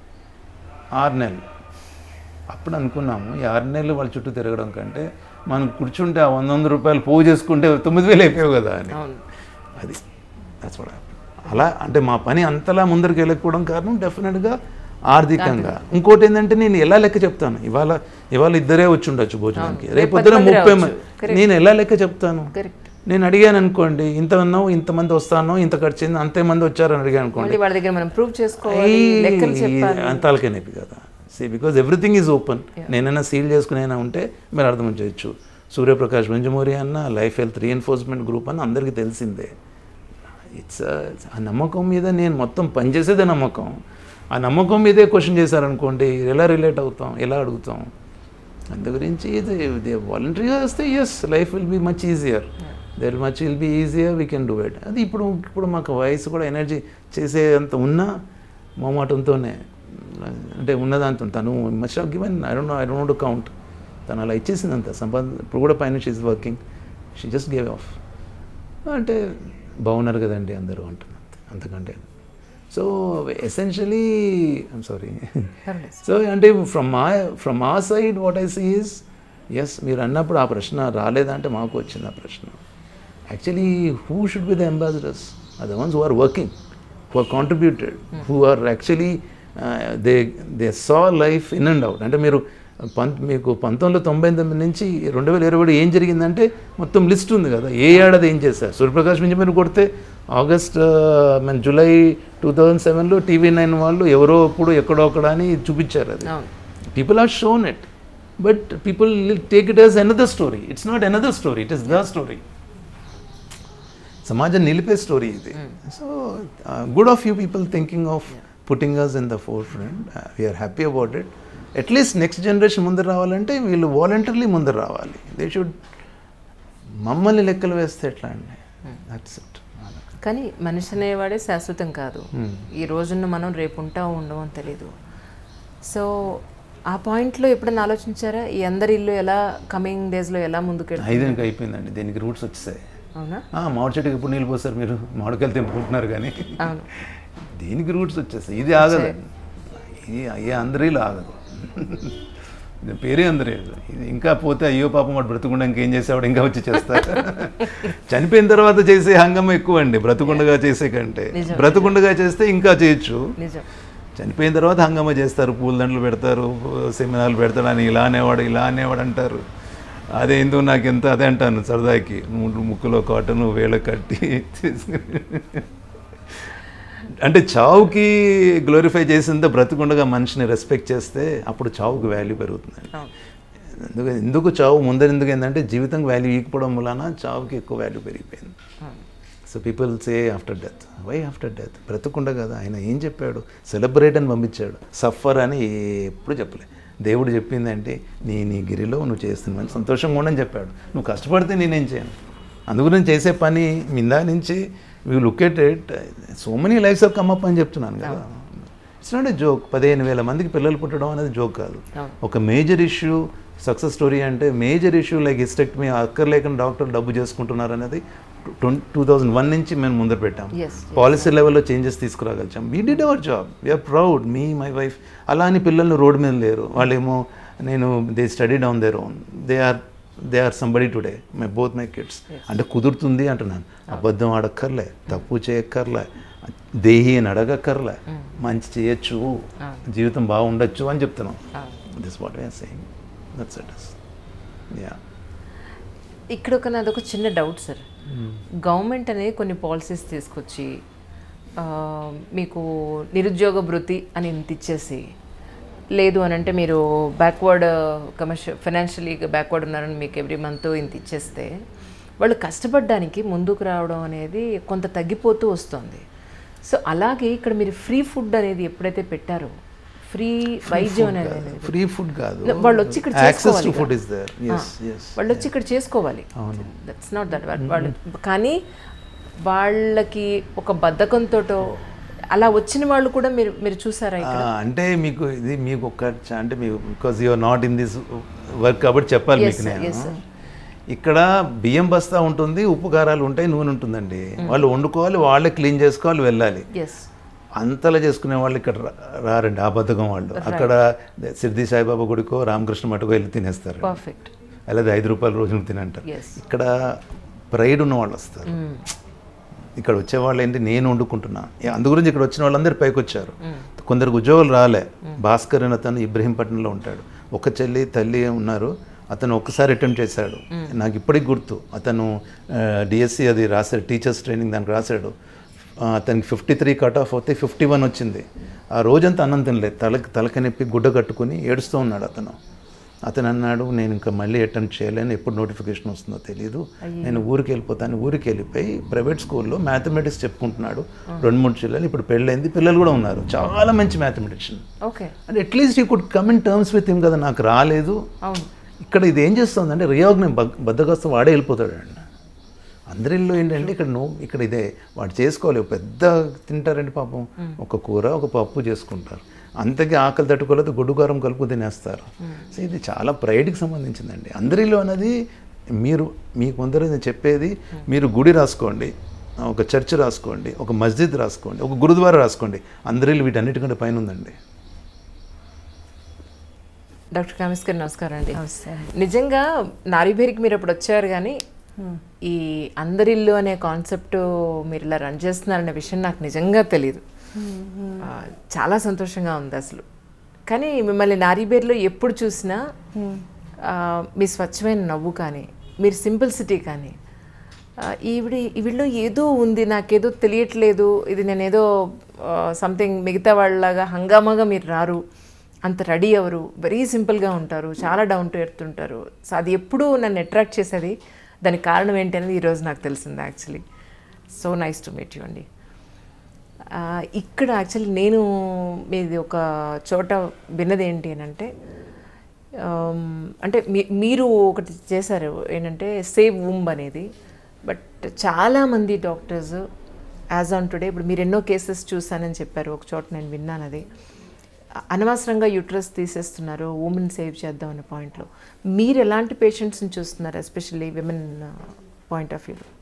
ఆరు నెలలు అప్పుడు అనుకున్నాము ఈ ఆరు నెలలు వాళ్ళ చుట్టూ తిరగడం కంటే మనం కూర్చుంటే ఆ వంద వంద రూపాయలు పోగు చేసుకుంటే తొమ్మిది వేలు అయిపోయావు కదా అని అవును అది that's what happened. అలా అంటే మా పని అంతలా ముందరికి వెళ్ళకపోవడం కారణం డెఫినెట్గా ఆర్థికంగా ఇంకోటి ఏంటంటే నేను ఎలా లెక్క చెప్తాను ఇవాళ ఇవాళ ఇద్దరే వచ్చి ఉండొచ్చు భోజనానికి రేపు పొద్దున మంది ముప్పై రావచ్చు. మంది నేను ఎలా లెక్క చెప్తాను కరెక్ట్ నేను అడిగాను అనుకోండి ఇంత ఉన్నావు ఇంతమంది వస్తాను ఇంత ఖర్చు అయింది అంతే మంది వచ్చారని అడిగాను అనుకోండి మళ్ళీ వాళ్ళ దగ్గర మనం ప్రూవ్ చేసుకోవాలి లెక్కలు చెప్పాలి అంతాలకే నొప్పి కదా see because everything is open నేనైనా సీల్ చేసుకునేనా ఉంటే మీరు అర్థం చేయొచ్చు సూర్యప్రకాష్ వెంజమూరి అన్న లైఫ్ హెల్త్ రీఎన్ఫోర్స్మెంట్ గ్రూప్ అని అందరికీ తెలిసిందే ఇట్స్ ఆ నమ్మకం మీద నేను మొత్తం పనిచేసేదే నమ్మకం ఆ నమ్మకం మీదే క్వశ్చన్ చేశారనుకోండి ఎలా రిలేట్ అవుతాం ఎలా అడుగుతాం అందు గురించి ఇది వాలంటరీగా వస్తే yes life will be much easier there much will be easier we can do it అది ఇప్పుడు ఇప్పుడు మాకు వయసు కూడా ఎనర్జీ చేసే అంత ఉన్నా మొమాటంతోనే అంటే ఉన్నదాంతో తను much of given I don't know I don't to count తను అలా ఇచ్చేసింది అంత సంపాదన ఇప్పుడు కూడా పైన she's working she just gave off అంటే బాగున్నారు కదండి అందరూ అంటున్నారు అంతకంటే సో ఎసెన్షియలీ ఐమ్ సారీ పర్వాలేదు. సో అంటే ఫ్రమ్ మా ఫ్రమ్ మా side what I see is yes మీరు అన్నప్పుడు ఆ ప్రశ్న రాలేదంటే మాకు వచ్చింది ఆ ప్రశ్న actually who should be the ambassadors are the ones who are working who are contributed who are actually they they saw life in and out అంటే మీరు పంత్ మీకు పంతొమ్మిది వందల తొంభై తొమ్మిది నుంచి రెండు వేల ఇరవై ఏం జరిగిందంటే మొత్తం లిస్ట్ ఉంది కదా ఏ ఏడాది ఏం చేశారు సూర్యప్రకాష్ నుంచి మీరు కొడితే ఆగస్ట్ మన జూలై టూ థౌజండ్ సెవెన్లో టీవీ నైన్ వాళ్ళు ఎవరో అప్పుడు ఎక్కడో అక్కడ అని చూపించారు అది అవును people have shown it but people will take it as another story it's not another story it is the story సమాజం నిలిపే స్టోరీ ఇది so good of you people thinking of putting us in the forefront we're happy about it at least next generation ముందర రావాలంటే వీళ్ళు వాలంటర్లీ ముందర రావాలి దే షుడ్ మమ్మల్ని లెక్కలు వేస్తే ఎట్లా అండి దట్స్ ఇట్ కానీ మనిషి అనేవాడే శాశ్వతం కాదు ఈ రోజున్న మనం రేపు ఉంటాం ఉండవు అని తెలియదు సో ఆ పాయింట్లో ఎప్పుడైనా ఆలోచించారా ఈ అందరి ఇల్లు ఎలా కమింగ్ డేస్లో ఎలా ముందుకెళ్ళి ఐదునికి అయిపోయింది దీనికి రూట్స్ వచ్చేసాయి అవునా ఆ, మామిడి చెట్టుకి ఎప్పుడు నీళ్ళు పోస్తారు మీరు మామిడికాయలు తెంపుకుంటున్నారు కానీ అవును దీనికి రూట్స్ వచ్చేస్తాయి ఇది ఆగదు ఇది అయ్యే అందరిలో ఆగదు ఇది పేరే అందరేలు ఇది ఇంకా పోతే అయ్యో పాపం వాడు బ్రతుకుండా ఇంకేం చేసేవాడు ఇంకా వచ్చి చేస్తారు చనిపోయిన తర్వాత చేసే హంగమ ఎక్కువ అండి బ్రతుకుండగా చేసే కంటే నిజం. బ్రతుకుండగా చేస్తే ఇంకా చేయొచ్చు నిజం చనిపోయిన తర్వాత హంగామా చేస్తారు పూలదండలు పెడతారు సెమినార్లు పెడతాడు అని ఇలా అనేవాడు ఇలా అనేవాడు అంటారు అదే ఎందుకు నాకు ఎంత అదే అంటాను సరదాకి ము- ముక్కులో కాటను వేళ కట్టి తీసుకుని అంటే చావుకి గ్లోరిఫై చేసిందే బ్రతుకుండగా మనిషిని రెస్పెక్ట్ చేస్తే అప్పుడు చావుకి వాల్యూ పెరుగుతుంది అవును ఎందుకు ఎందుకు చావు ముందర ఎందుకు ఏంటంటే జీవితం వాల్యూ ఈకపోవడం వలన చావుకి ఎక్కువ వాల్యూ పెరిగిపోయింది అవును so people say after death why after death బ్రతుకుండ కదా ఆయన ఏం చెప్పాడు సెలబ్రేట్ అని పంపించాడు సఫర్ అని ఎప్పుడు చెప్పలే దేవుడు చెప్పిందంటే నీ నీ గిరిలో నువ్వు చేస్తున్నావు సంతోషంగా ఉండని చెప్పాడు నువ్వు కష్టపడితే నేనేం చేయను అందుకు నేను చేసే పని మిందా నుంచి we look at it so many lives of come up అని చెప్తున్నాను కదా ఇట్స్ నాట్ ఏ జోక్ పదిహేను వేల మందికి పిల్లలు పుట్టడం అనేది జోక్ కాదు అవును. ఒక మేజర్ ఇష్యూ సక్సెస్ స్టోరీ అంటే మేజర్ ఇష్యూ లైక్ హిస్టెక్టమీ అక్కర్లేకుండా డాక్టర్లు డబ్బు చేసుకుంటున్నారు అనేది టూ థౌజండ్ వన్ నుంచి మేము ముందర పెట్టాం Yes, yes. పాలసీ లెవెల్లో చేంజెస్ తీసుకురాగలిచాం we did our job we are proud me my wife అలా అని పిల్లలు రోడ్డు మీద లేరు వాళ్ళేమో నేను they study down their own they are they are somebody today my both my kids అంటే కుదురుతుంది అంటున్నాను అబద్ధం ఆడక్కర్లే తప్పు చేయక్కర్లే దేహి అని అడగక్కర్లే మంచి చేయొచ్చు జీవితం బాగుండొచ్చు అని చెప్తున్నాం this what I saying that's it yeah ఇక్కడ ఒక నాది ఒక చిన్న డౌట్ సార్ గవర్నమెంట్ అనేది కొన్ని పాలసీస్ తీసుకొచ్చి ఆ, మీకు నిరుద్యోగ భృతి అని ఇంత ఇచ్చేసి లేదు అని అంటే మీరు బ్యాక్వర్డ్ కమర్షియల్ ఫైనాన్షియలీ బ్యాక్వర్డ్ ఉన్నారని మీకు ఎవ్రీ మంత్ ఇంత ఇచ్చేస్తే వాళ్ళు కష్టపడడానికి ముందుకు రావడం అనేది కొంత తగ్గిపోతూ వస్తుంది సో అలాగే ఇక్కడ మీరు ఫ్రీ ఫుడ్ అనేది ఎప్పుడైతే పెట్టారో ఫ్రీ వైద్యం అనేది ఫ్రీ ఫుడ్ కాదు వాళ్ళు వచ్చి ఇక్కడ యాక్సెస్ టు చేసుకోవాలి food is there yes yes వాళ్ళు వచ్చి ఇక్కడ చేసుకోవాలి అవును దట్స్ నాట్ దట్ వాళ్ళు కానీ వాళ్ళకి ఒక బద్ధకంతోటో అలా వచ్చిన వాళ్ళు కూడా మీరు మీరు చూసారా ఇక్కడ ఆ, అంటే మీకు ఇది మీకు ఒక చ- అంటే మీకు because you are not in this work కాబట్టి చెప్పాలి Yes, మీకు sir. నేను Yes, sir. ఇక్కడ బియ్యం బస్తా ఉంటుంది ఉప్పు కారాలు ఉంటాయి నూనె ఉంటుందండి వాళ్ళు వండుకోవాలి వాళ్ళే క్లీన్ చేసుకోవాలి వెళ్ళాలి ఎస్ అంతలా చేసుకునే వాళ్ళు ఇక్కడ రా- రారండి ఆ బద్ధకం వాళ్ళు అక్కడ సిద్ధి సాయిబాబా గుడికో రామకృష్ణ మటుకో వెళ్ళి తినేస్తారు పర్ఫెక్ట్ అలాగే ఐదు రూపాయల రోజులు తినంటారు ఎస్ ఇక్కడ ప్రైడ్ ఉన్న వాళ్ళు వస్తారు ఇక్కడ వచ్చేవాళ్ళు ఏంటి నేను వండుకుంటున్నా ఏ, అందు గురించి ఇక్కడ వచ్చిన వాళ్ళందరూ పైకి వచ్చారు కొందరికి ఉద్యోగాలు రాలే భాస్కర్ అని అతను ఇబ్రహీంపట్నంలో ఉంటాడు ఒక చెల్లి తల్లి ఉన్నారు అతను ఒక్కసారి అటెంప్ట్ చేశాడు నాకు ఇప్పటికి గుర్తు అతను డిఎస్సి అది రాశాడు టీచర్స్ ట్రైనింగ్ దానికి రాశాడు ఆ, అతనికి ఫిఫ్టీ త్రీ కట్ ఆఫ్ అవుతే ఫిఫ్టీ వన్ వచ్చింది ఆ రోజంతా అన్నం తినలేదు తలకి తలకి నొప్పి గుడ్డ కట్టుకుని ఏడుస్తూ ఉన్నాడు అతను అతను అన్నాడు నేను ఇంకా మళ్ళీ అటెంప్ట్ చేయలేను ఎప్పుడు నోటిఫికేషన్ వస్తుందో తెలియదు నేను ఊరికి వెళ్ళిపోతాను ఊరికి వెళ్ళిపోయి ప్రైవేట్ స్కూల్లో మ్యాథమెటిక్స్ చెప్పుకుంటున్నాడు రెండు మూడు చెల్లెలు ఇప్పుడు పెళ్ళైంది పిల్లలు కూడా ఉన్నారు చాలా మంచి mathematician okay and at least he could come in terms with him కదా నాకు రాలేదు అవును ఇక్కడ ఇది ఏం చేస్తుందంటే రియాగ్ని బద్దగస్తూ వాడే వెళ్ళిపోతాడు అండి అందరిలో ఏంటంటే ఇక్కడ నువ్వు ఇక్కడ ఇదే వాడు చేసుకోవాలి ఒక పెద్ద తింటారండి పాపం ఒక కూర ఒక పప్పు చేసుకుంటారు అంతకి ఆకలి తట్టుకోలేదు గుడ్డుకారం కలుపు తినేస్తారు సో ఇది చాలా ప్రైడ్కి సంబంధించిందండి అందరిలో అనేది మీరు మీకు ముందర నేను చెప్పేది మీరు గుడి రాసుకోండి ఒక చర్చ్ రాసుకోండి ఒక మస్జిద్ రాసుకోండి ఒక గురుద్వారా రాసుకోండి అందరిలో వీటన్నిటికంటే పైన ఉందండి డాక్టర్ కామేశ్వర్ నమస్కారం అండి నిజంగా నారీభేరికి మీరు అప్పుడు వచ్చారు కానీ ఈ అందరిల్లు అనే కాన్సెప్ట్ మీరు ఇలా రన్ చేస్తున్నారనే విషయం నాకు నిజంగా తెలియదు ఆ, చాలా సంతోషంగా ఉంది అసలు కానీ మిమ్మల్ని నారీబేర్లో ఎప్పుడు చూసినా ఆ, మీ స్వచ్ఛమైన నవ్వు కానీ మీరు సింపుల్సిటీ కానీ ఆ, ఈవిడి ఈవిడలో ఏదో ఉంది నాకేదో తెలియట్లేదు ఇది నేనేదో సంథింగ్ మిగతా వాళ్ళలాగా హంగామాగా మీరు రారు అంత రెడీ అవరు వెరీ సింపుల్గా ఉంటారు చాలా డౌన్ టు ఎర్త్ ఉంటారు సో అది ఎప్పుడూ నన్ను అట్రాక్ట్ చేసేది దానికి కారణం ఏంటి అనేది ఈరోజు నాకు తెలిసింది actually so nice to meet you అండి ఆ, ఇక్కడ యాక్చువల్లీ నేను మీది ఒక చోట విన్నది ఏంటి అని అంటే ఆమ్, అంటే మీ- మీరు ఒకటి చేశారు ఏంటంటే సేవ్ వుంబ్ అనేది బట్ చాలామంది డాక్టర్స్ యాజ్ ఆన్ టుడే ఇప్పుడు మీరు ఎన్నో కేసెస్ చూసానని చెప్పారు ఒక చోట నేను విన్నాను అది అ- అనవసరంగా యూట్రస్ తీసేస్తున్నారు ఉమెన్ సేవ్ చేద్దాం అనే పాయింట్లో మీరు ఎలాంటి పేషెంట్స్ని చూస్తున్నారు ఎస్పెషల్లీ విమెన్ పాయింట్ ఆఫ్ వ్యూలో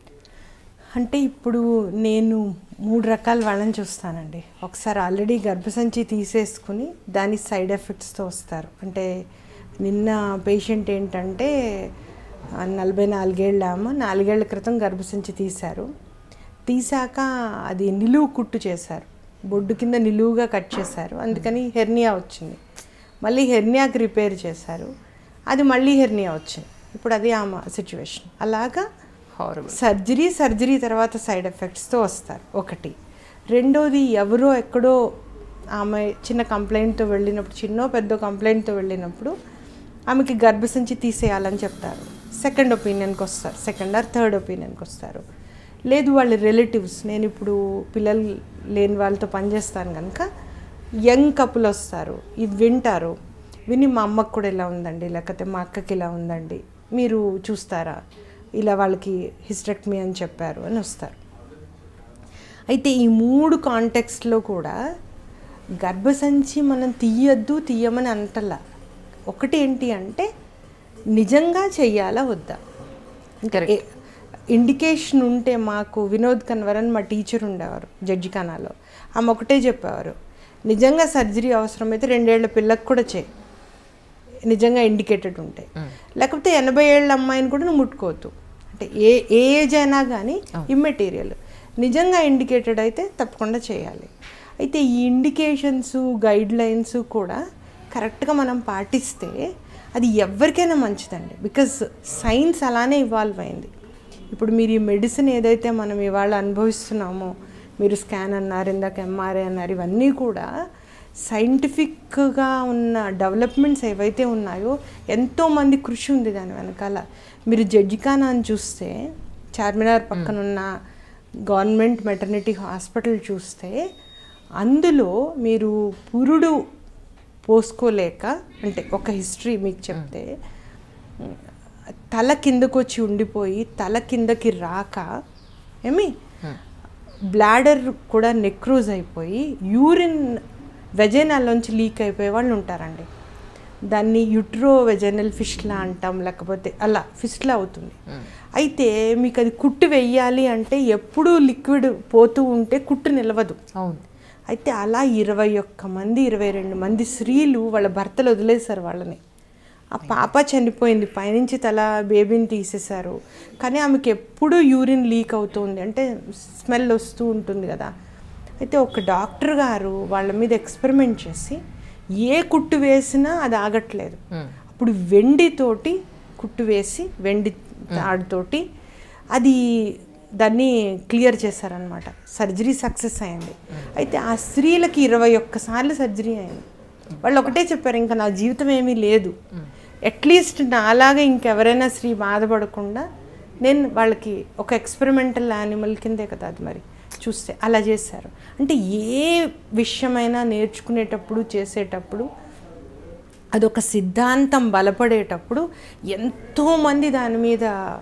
అంటే ఇప్పుడు నేను మూడు రకాల వాళ్ళని చూస్తానండి ఒకసారి ఆల్రెడీ గర్భసంచి తీసేసుకుని దాని సైడ్ ఎఫెక్ట్స్తో వస్తారు అంటే నిన్న పేషెంట్ ఏంటంటే ఆ, నలభై నాలుగేళ్ళ ఆమె నాలుగేళ్ల క్రితం గర్భసంచి తీశారు తీసాక అది నిలువు కుట్టు చేశారు బొడ్డు కింద నిలువుగా కట్ చేశారు అందుకని హెర్నియా వచ్చింది మళ్ళీ హెర్నియాకి రిపేర్ చేశారు అది మళ్ళీ హెర్నియా వచ్చింది ఇప్పుడు అది ఆమె సిచ్యువేషన్ అలాగా హారబుల్ సర్జరీ సర్జరీ తర్వాత సైడ్ ఎఫెక్ట్స్తో వస్తారు ఒకటి రెండోది ఎవరో ఎక్కడో ఆమె చిన్న కంప్లైంట్తో వెళ్ళినప్పుడు చిన్నో పెద్ద కంప్లైంట్తో వెళ్ళినప్పుడు ఆమెకి గర్భసంచి తీసేయాలని చెప్తారు సెకండ్ ఒపీనియన్కి వస్తారు సెకండ్ ఆర్ థర్డ్ ఒపీనియన్కి వస్తారు లేదు వాళ్ళ రిలేటివ్స్ నేను ఇప్పుడు పిల్లలు లేని వాళ్ళతో పనిచేస్తాను కనుక యంగ్ కపుల్ వస్తారు ఇది వింటారు విని మా అమ్మకు కూడా ఇలా ఉందండి లేకపోతే మా అక్కకి ఇలా ఉందండి మీరు చూస్తారా ఇలా వాళ్ళకి హిస్టెక్టమీ అని చెప్పారు అని వస్తారు అయితే ఈ మూడు కాంటెక్స్ట్లో కూడా గర్భసంచి మనం తీయొద్దు తీయమని అంటలా ఒకటి ఏంటి అంటే నిజంగా చెయ్యాలా వద్దా Correct. ఇండికేషన్ ఉంటే మాకు వినోద్ కన్వరన్ మా టీచర్ ఉండేవారు జడ్జి ఖానాలో ఆమె ఒకటే చెప్పేవారు నిజంగా సర్జరీ అవసరమైతే రెండేళ్ల పిల్లకు కూడా చేయి నిజంగా ఇండికేటెడ్ ఉంటాయి లేకపోతే ఎనభై ఏళ్ళ అమ్మాయిని కూడా నువ్వు ముట్టుకోవద్దు అంటే ఏ ఏ ఏజ్ అయినా కానీ ఇమ్మెటీరియల్ నిజంగా ఇండికేటెడ్ అయితే తప్పకుండా చేయాలి అయితే ఈ ఇండికేషన్స్ గైడ్ లైన్స్ కూడా కరెక్ట్గా మనం పాటిస్తే అది ఎవరికైనా మంచిదండి బికాజ్ సైన్స్ అలానే ఇవాల్వ్ అయింది ఇప్పుడు మీరు ఈ మెడిసిన్ ఏదైతే మనం ఇవాళ అనుభవిస్తున్నామో మీరు స్కాన్ అన్నారు ఇందాక ఎంఆర్ఐ అన్నారు ఇవన్నీ కూడా సైంటిఫిక్గా ఉన్న డెవలప్మెంట్స్ ఏవైతే ఉన్నాయో ఎంతోమంది కృషి ఉంది దాని వెనకాల మీరు జడ్జికానా అని చూస్తే చార్మినార్ పక్కన ఉన్న గవర్నమెంట్ మెటర్నిటీ హాస్పిటల్ చూస్తే అందులో మీరు పురుడు పోసుకోలేక అంటే ఒక హిస్టరీ మీకు చెప్తే తల కిందకు వచ్చి ఉండిపోయి తల కిందకి రాక ఏమి బ్లాడర్ కూడా నెక్రోజ్ అయిపోయి యూరిన్ వెజైనాల్లోంచి లీక్ అయిపోయే వాళ్ళు ఉంటారండి దాన్ని యుట్రో వెజైనల్ ఫిష్లా అంటాం లేకపోతే అలా ఫిష్లా అవుతుంది అయితే మీకు అది కుట్టు వెయ్యాలి అంటే ఎప్పుడూ లిక్విడ్ పోతూ ఉంటే కుట్టు నిలవదు అవును అయితే అలా ఇరవై ఒక్క మంది ఇరవై రెండు మంది స్త్రీలు వాళ్ళ భర్తలు వదిలేశారు వాళ్ళని ఆ పాప చనిపోయింది పైనుంచి తల బేబీని తీసేశారు కానీ ఆమెకి ఎప్పుడూ యూరిన్ లీక్ అవుతుంది అంటే స్మెల్ వస్తూ ఉంటుంది కదా అయితే ఒక డాక్టర్ గారు వాళ్ళ మీద ఎక్స్పెరిమెంట్ చేసి ఏ కుట్టు వేసినా అది ఆగట్లేదు అప్పుడు వెండితోటి కుట్టు వేసి వెండి తాడుతోటి అది దాన్ని క్లియర్ చేశారనమాట సర్జరీ సక్సెస్ అయింది అయితే ఆ స్త్రీలకి ఇరవై ఒక్కసార్లు సర్జరీ అయింది వాళ్ళు ఒకటే చెప్పారు ఇంకా నా జీవితం ఏమీ లేదు అట్లీస్ట్ నాలాగా ఇంకెవరైనా స్త్రీ బాధపడకుండా నేను వాళ్ళకి ఒక ఎక్స్పెరిమెంటల్ యానిమల్ కిందే కదా అది మరి చూస్తే అలా చేశారు అంటే ఏ విషయమైనా నేర్చుకునేటప్పుడు చేసేటప్పుడు అదొక సిద్ధాంతం బలపడేటప్పుడు ఎంతోమంది దాని మీద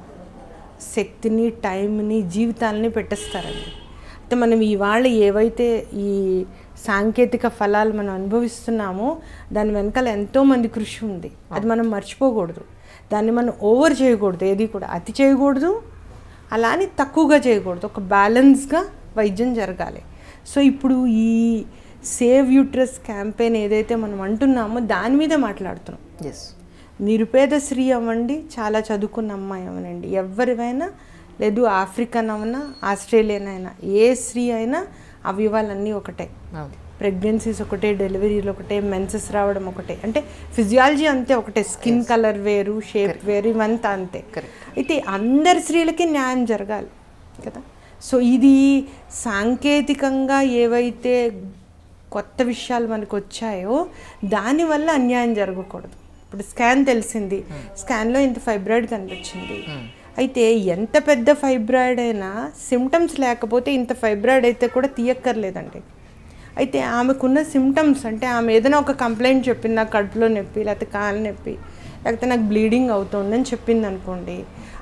శక్తిని టైంని జీవితాలని పెట్టేస్తారండి అయితే మనం ఇవాళ ఏవైతే ఈ సాంకేతిక ఫలాలు మనం అనుభవిస్తున్నామో దాని వెనకాల ఎంతోమంది కృషి ఉంది అది మనం మర్చిపోకూడదు దాన్ని మనం ఓవర్ చేయకూడదు ఏది కూడా అతి చేయకూడదు అలా అని తక్కువగా చేయకూడదు ఒక బ్యాలెన్స్గా వైద్యం జరగాలి సో ఇప్పుడు ఈ సేవ్ యూట్రస్ క్యాంపెయిన్ ఏదైతే మనం అంటున్నామో దాని మీద మాట్లాడుతున్నాం ఎస్ నిరుపేద స్త్రీ అవ్వండి చాలా చదువుకున్న అమ్మాయి అవనండి ఎవరివైనా లేదు ఆఫ్రికన్ అవనా ఆస్ట్రేలియన్ అయినా ఏ స్త్రీ అయినా అవయవాలన్నీ ఒకటే అవును ప్రెగ్నెన్సీస్ ఒకటే డెలివరీలు ఒకటే మెన్సెస్ రావడం ఒకటే అంటే ఫిజియాలజీ అంతే ఒకటే స్కిన్ కలర్ వేరు షేప్ వేరు ఇవంతా అంతే Correct. అయితే అందరి స్త్రీలకి న్యాయం జరగాలి కదా సో ఇది సాంకేతికంగా ఏవైతే కొత్త విషయాలు మనకు వచ్చాయో దానివల్ల అన్యాయం జరగకూడదు ఇప్పుడు స్కాన్ తెలిసింది స్కాన్లో ఇంత ఫైబ్రాయిడ్ కనిపించింది అయితే ఎంత పెద్ద ఫైబ్రాయిడ్ అయినా సిమ్టమ్స్ లేకపోతే ఇంత ఫైబ్రాయిడ్ అయితే కూడా తీయక్కర్లేదండి అయితే ఆమెకున్న సిమ్టమ్స్ అంటే ఆమె ఏదైనా ఒక కంప్లైంట్ చెప్పింది నాకు కడుపులో నొప్పి లేకపోతే కాలు నొప్పి లేకపోతే నాకు బ్లీడింగ్ అవుతుందని చెప్పింది అనుకోండి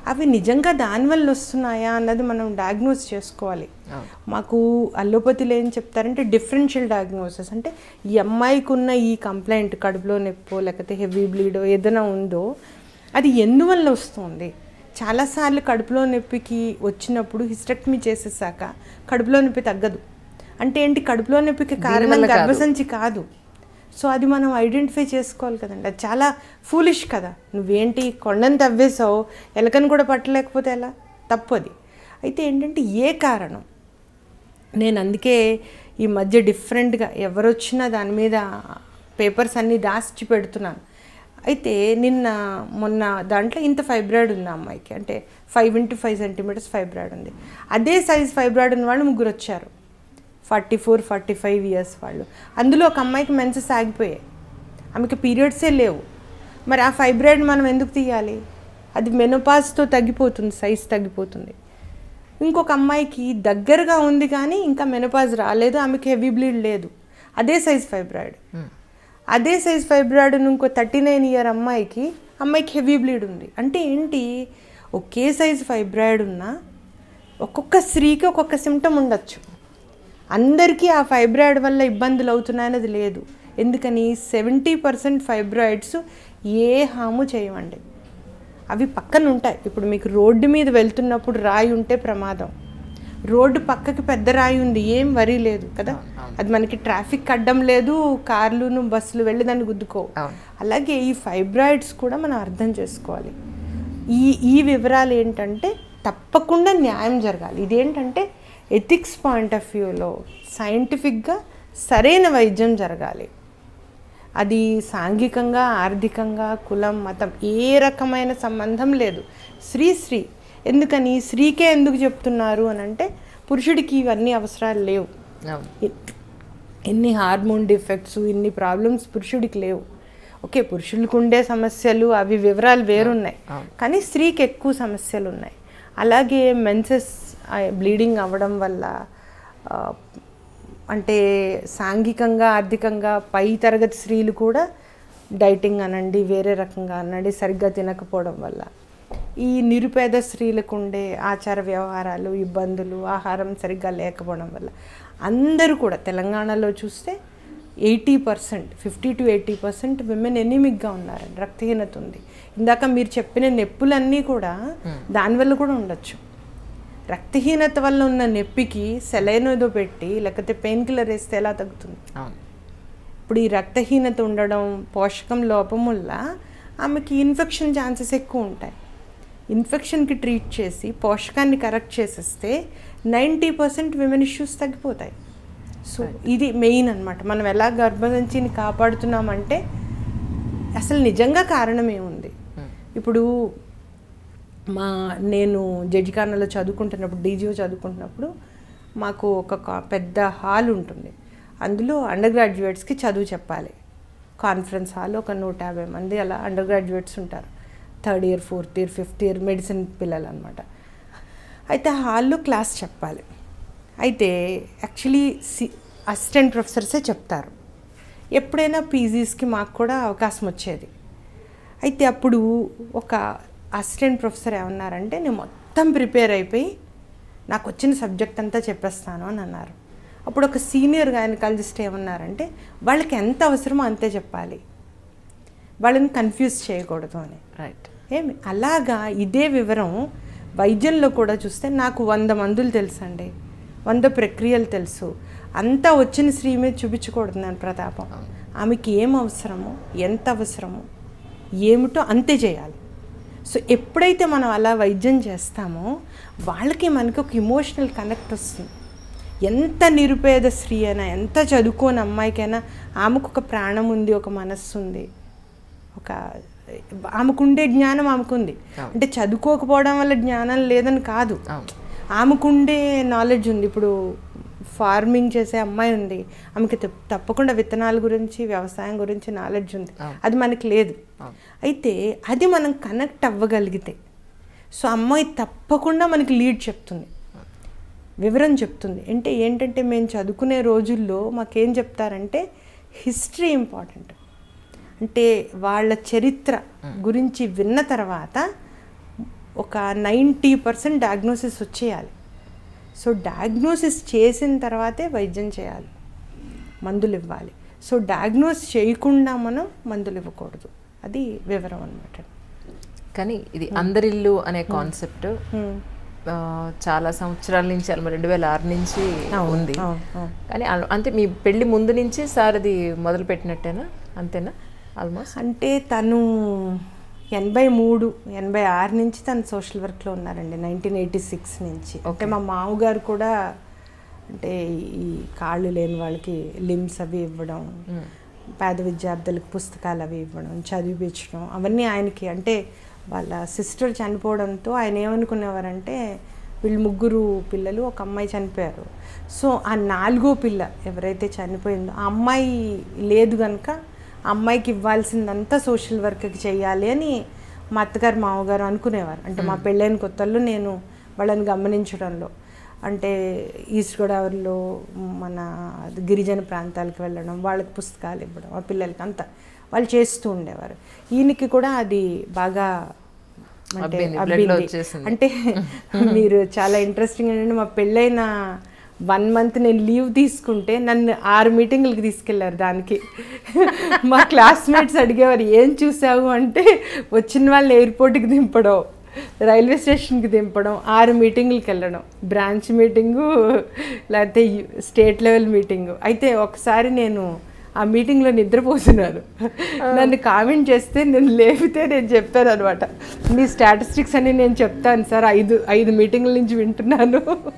అవి నిజంగా దానివల్ల వస్తున్నాయా అన్నది మనం డయాగ్నోస్ చేసుకోవాలి మాకు అల్లోపతిలో ఏం చెప్తారంటే డిఫరెన్షియల్ డయాగ్నోసిస్ అంటే ఈ అమ్మాయికి ఉన్న ఈ కంప్లైంట్ కడుపులో నొప్పో లేకపోతే హెవీ బ్లీడో ఏదైనా ఉందో అది ఎందువల్ల వస్తుంది చాలాసార్లు కడుపులో నొప్పికి వచ్చినప్పుడు హిస్టెక్టమీ చేసేసాక కడుపులో నొప్పి తగ్గదు అంటే ఏంటి కడుపులో నొప్పికి కారణం దీనివల్ల కాదు. గర్భసంచి కాదు సో అది మనం ఐడెంటిఫై చేసుకోవాలి కదండి అది చాలా ఫూలిష్ కదా నువ్వేంటి కొండను తవ్వేసావు ఎలకను కూడా పట్టలేకపోతే ఎలా తప్పు అది అయితే ఏంటంటే ఏ కారణం నేను అందుకే ఈ మధ్య డిఫరెంట్గా ఎవరు వచ్చినా దాని మీద పేపర్స్ అన్నీ దాచి పెడుతున్నాను అయితే నిన్న మొన్న దాంట్లో ఇంత ఫైబ్రాయిడ్ ఉంది ఆ అమ్మాయికి అంటే five into five centimetres fibroid ఉంది అదే సైజ్ ఫైబ్రాయిడ్ ఉన్న వాళ్ళు ముగ్గురు వచ్చారు forty four forty five years వాళ్ళు అందులో ఒక అమ్మాయికి మెన్సెస్ ఆగిపోయాయి ఆమెకి పీరియడ్సే లేవు మరి ఆ ఫైబ్రాయిడ్ మనం ఎందుకు తీయాలి అది మెనోపాజ్తో తగ్గిపోతుంది సైజ్ తగ్గిపోతుంది ఇంకొక అమ్మాయికి దగ్గరగా ఉంది కానీ ఇంకా మెనోపాజ్ రాలేదు ఆమెకి హెవీ బ్లీడ్ లేదు అదే సైజ్ ఫైబ్రాయిడ్ అదే సైజ్ ఫైబ్రాయిడ్ ఉన్న ఇంకో థర్టీ నైన్ ఇయర్ అమ్మాయికి అమ్మాయికి హెవీ బ్లీడ్ ఉంది అంటే ఏంటి ఒకే సైజ్ ఫైబ్రాయిడ్ ఉన్నా ఒక్కొక్క స్త్రీకి ఒక్కొక్క సిమ్టమ్ ఉండొచ్చు అందరికీ ఆ ఫైబ్రాయిడ్ వల్ల ఇబ్బందులు అవుతున్నాయన్నది లేదు ఎందుకని సెవెంటీ పర్సెంట్ ఫైబ్రాయిడ్స్ ఏ హాము చేయమండి అవి పక్కన ఉంటాయి ఇప్పుడు మీకు రోడ్డు మీద వెళ్తున్నప్పుడు రాయి ఉంటే ప్రమాదం రోడ్డు పక్కకి పెద్ద రాయి ఉంది ఏం వరి లేదు కదా అది మనకి ట్రాఫిక్ అడ్డం లేదు కార్లును బస్సులు వెళ్ళి దాన్ని గుద్దుకో అవును. అలాగే ఈ ఫైబ్రాయిడ్స్ కూడా మనం అర్థం చేసుకోవాలి ఈ ఈ వివరాలు ఏంటంటే తప్పకుండా న్యాయం జరగాలి ఇదేంటంటే ఎథిక్స్ పాయింట్ ఆఫ్ వ్యూలో సైంటిఫిక్గా సరైన వైద్యం జరగాలి అది సాంఘికంగా ఆర్థికంగా కులం మతం ఏ రకమైన సంబంధం లేదు స్త్రీ స్త్రీ ఎందుకని స్త్రీకే ఎందుకు చెప్తున్నారు అని అంటే పురుషుడికి ఇవన్నీ అవసరాలు లేవు అవును ఎ- ఎన్ని హార్మోన్ డిఫెక్ట్స్ ఇన్ని ప్రాబ్లమ్స్ పురుషుడికి లేవు ఓకే పురుషులకు ఉండే సమస్యలు అవి వివరాలు వేరున్నాయి కానీ స్త్రీకి ఎక్కువ సమస్యలు ఉన్నాయి అలాగే మెన్సెస్ బ్లీడింగ్ అవ్వడం వల్ల ఆ, అంటే సాంఘికంగా ఆర్థికంగా పై తరగతి స్త్రీలు కూడా డైటింగ్ అనండి వేరే రకంగా అనండి సరిగ్గా తినకపోవడం వల్ల ఈ నిరుపేద స్త్రీలకు ఉండే ఆచార వ్యవహారాలు ఇబ్బందులు ఆహారం సరిగ్గా లేకపోవడం వల్ల అందరూ కూడా తెలంగాణలో చూస్తే eighty percent fifty to eighty percent women ఎనిమిక్గా ఉన్నారండి రక్తహీనత ఉంది ఇందాక మీరు చెప్పిన నొప్పులన్నీ కూడా దానివల్ల కూడా ఉండొచ్చు రక్తహీనత వల్ల ఉన్న నొప్పికి సెలైన్ ఏదో పెట్టి లేకపోతే పెయిన్ కిల్లర్ వేస్తే ఎలా తగ్గుతుంది అవును ఇప్పుడు ఈ రక్తహీనత ఉండడం పోషకం లోపం వల్ల ఆమెకి ఇన్ఫెక్షన్ ఛాన్సెస్ ఎక్కువ ఉంటాయి ఇన్ఫెక్షన్కి ట్రీట్ చేసి పోషకాన్ని కరెక్ట్ చేసేస్తే నైంటీ పర్సెంట్ విమెన్ ఇష్యూస్ తగ్గిపోతాయి సో ఇది మెయిన్ అన్నమాట మనం ఎలా గర్భసంచిని కాపాడుతున్నామంటే అసలు నిజంగా కారణం ఏముంది ఇప్పుడు మా నేను జడ్జిఖానాలో చదువుకుంటున్నప్పుడు డీజీఓ చదువుకుంటున్నప్పుడు మాకు ఒక కా- పెద్ద హాల్ ఉంటుంది అందులో అండర్ గ్రాడ్యుయేట్స్కి చదువు చెప్పాలి కాన్ఫరెన్స్ హాల్ ఒక నూట యాభై మంది అలా అండర్ గ్రాడ్యుయేట్స్ ఉంటారు third year fourth year fifth year medicine పిల్లలు అనమాట అయితే ఆ హాల్లో క్లాస్ చెప్పాలి అయితే యాక్చువల్లీ సి అసిస్టెంట్ ప్రొఫెసర్సే చెప్తారు ఎప్పుడైనా పీజీస్కి మాకు కూడా అవకాశం వచ్చేది అయితే అప్పుడు ఒక అసిస్టెంట్ ప్రొఫెసర్ ఏమన్నారంటే నేను మొత్తం ప్రిపేర్ అయిపోయి నాకు వచ్చిన సబ్జెక్ట్ అంతా చెప్పేస్తాను అని అన్నారు అప్పుడు ఒక సీనియర్ గైనకాలజిస్ట్ ఏమన్నారంటే వాళ్ళకి ఎంత అవసరమో అంతే చెప్పాలి వాళ్ళని కన్ఫ్యూజ్ చేయకూడదు అని రైట్ ఏమి అలాగా ఇదే వివరం వైద్యంలో కూడా చూస్తే నాకు వంద మందులు తెలుసండి వంద ప్రక్రియలు తెలుసు అంతా వచ్చిన స్త్రీ మీద చూపించకూడదు నేను ప్రతాపం ఆమెకి ఏం అవసరమో ఎంత అవసరమో ఏమిటో అంతే చేయాలి సో ఎప్పుడైతే మనం అలా వైద్యం చేస్తామో వాళ్ళకి మనకి ఒక ఇమోషనల్ కనెక్ట్ వస్తుంది ఎంత నిరుపేద స్త్రీ అయినా ఎంత చదువుకోని అమ్మాయికైనా ఆమెకు ఒక ప్రాణం ఉంది ఒక మనస్సు ఉంది ఒక ఆమెకుండే జ్ఞానం ఆమెకుంది అంటే చదువుకోకపోవడం వల్ల జ్ఞానం లేదని కాదు అవును ఆమెకుండే నాలెడ్జ్ ఉంది ఇప్పుడు ఫార్మింగ్ చేసే అమ్మాయి ఉంది ఆమెకి తప్- తప్పకుండా విత్తనాల గురించి వ్యవసాయం గురించి నాలెడ్జ్ ఉంది అది మనకి లేదు అయితే అది మనం కనెక్ట్ అవ్వగలిగితే సో అమ్మాయి తప్పకుండా మనకి లీడ్ చెప్తుంది వివరం చెప్తుంది అంటే ఏంటంటే మేము చదువుకునే రోజుల్లో మాకేం చెప్తారంటే హిస్టరీ ఇంపార్టెంట్ అంటే వాళ్ళ చరిత్ర గురించి విన్న తర్వాత ఒక నైంటీ పర్సెంట్ డయాగ్నోసిస్ వచ్చేయాలి సో డయాగ్నోసిస్ చేసిన తర్వాతే వైద్యం చేయాలి మందులు ఇవ్వాలి సో డయాగ్నోస్ చేయకుండా మనం మందులు ఇవ్వకూడదు అది వివరం అనమాట కానీ ఇది అందరిల్లు అనే కాన్సెప్ట్ చాలా సంవత్సరాల నుంచి అలా రెండు వేల ఆరు నుంచి ఉంది కానీ అల్- అంటే మీ పెళ్లి ముందు నుంచి సార్ అది మొదలు పెట్టినట్టేనా అంతేనా ఆల్మోస్ట్ అంటే తను ఎనభై మూడు ఎనభై ఆరు నుంచి తను సోషల్ వర్క్లో ఉన్నారండి నైన్టీన్ ఎయిటీ సిక్స్ నుంచి అంటే మా మామగారు కూడా అంటే ఈ కాళ్ళు లేని వాళ్ళకి లిమ్స్ అవి ఇవ్వడం పేద విద్యార్థులకు పుస్తకాలు అవి ఇవ్వడం చదివించడం అవన్నీ ఆయనకి అంటే వాళ్ళ సిస్టర్ చనిపోవడంతో ఆయన ఏమనుకునేవారంటే వీళ్ళు ముగ్గురు పిల్లలు ఒక అమ్మాయి చనిపోయారు సో ఆ నాలుగో పిల్ల ఎవరైతే చనిపోయిందో ఆ అమ్మాయి లేదు కనుక ఆ అమ్మాయికి ఇవ్వాల్సిందంతా సోషల్ వర్క్కి చేయాలి అని మా అత్తగారు మామగారు అనుకునేవారు అంటే మా పెళ్ళైన కొత్తల్లో నేను వాళ్ళని గమనించడంలో అంటే ఈస్ట్ గోదావరిలో మన గిరిజన ప్రాంతాలకు వెళ్ళడం వాళ్ళకి పుస్తకాలు ఇవ్వడం ఆ పిల్లలకి అంతా వాళ్ళు చేస్తూ ఉండేవారు ఈయనకి కూడా అది బాగా అంటే అబ్బింది, blood లో అబ్బింది. వచ్చేసింది. అంటే మీరు చాలా ఇంట్రెస్టింగ్ ఏంటంటే మా పెళ్ళైన వన్ మంత్ నేను లీవ్ తీసుకుంటే నన్ను ఆరు మీటింగులకి తీసుకెళ్లారు దానికి మా క్లాస్మేట్స్ అడిగేవారు ఏం చూసావు అంటే వచ్చిన వాళ్ళని ఎయిర్పోర్ట్కి దింపడం రైల్వే స్టేషన్కి దింపడం ఆరు మీటింగులకి వెళ్ళడం బ్రాంచ్ మీటింగు లేకపోతే స్టేట్ లెవెల్ మీటింగు అయితే ఒకసారి నేను ఆ మీటింగ్లో నిద్రపోతున్నాను నన్ను కామెంట్ చేస్తే నేను లేపితే నేను చెప్పాను అనమాట మీ స్టాటిస్టిక్స్ అన్ని నేను చెప్తాను సార్ ఐదు ఐదు మీటింగ్ల నుంచి వింటున్నాను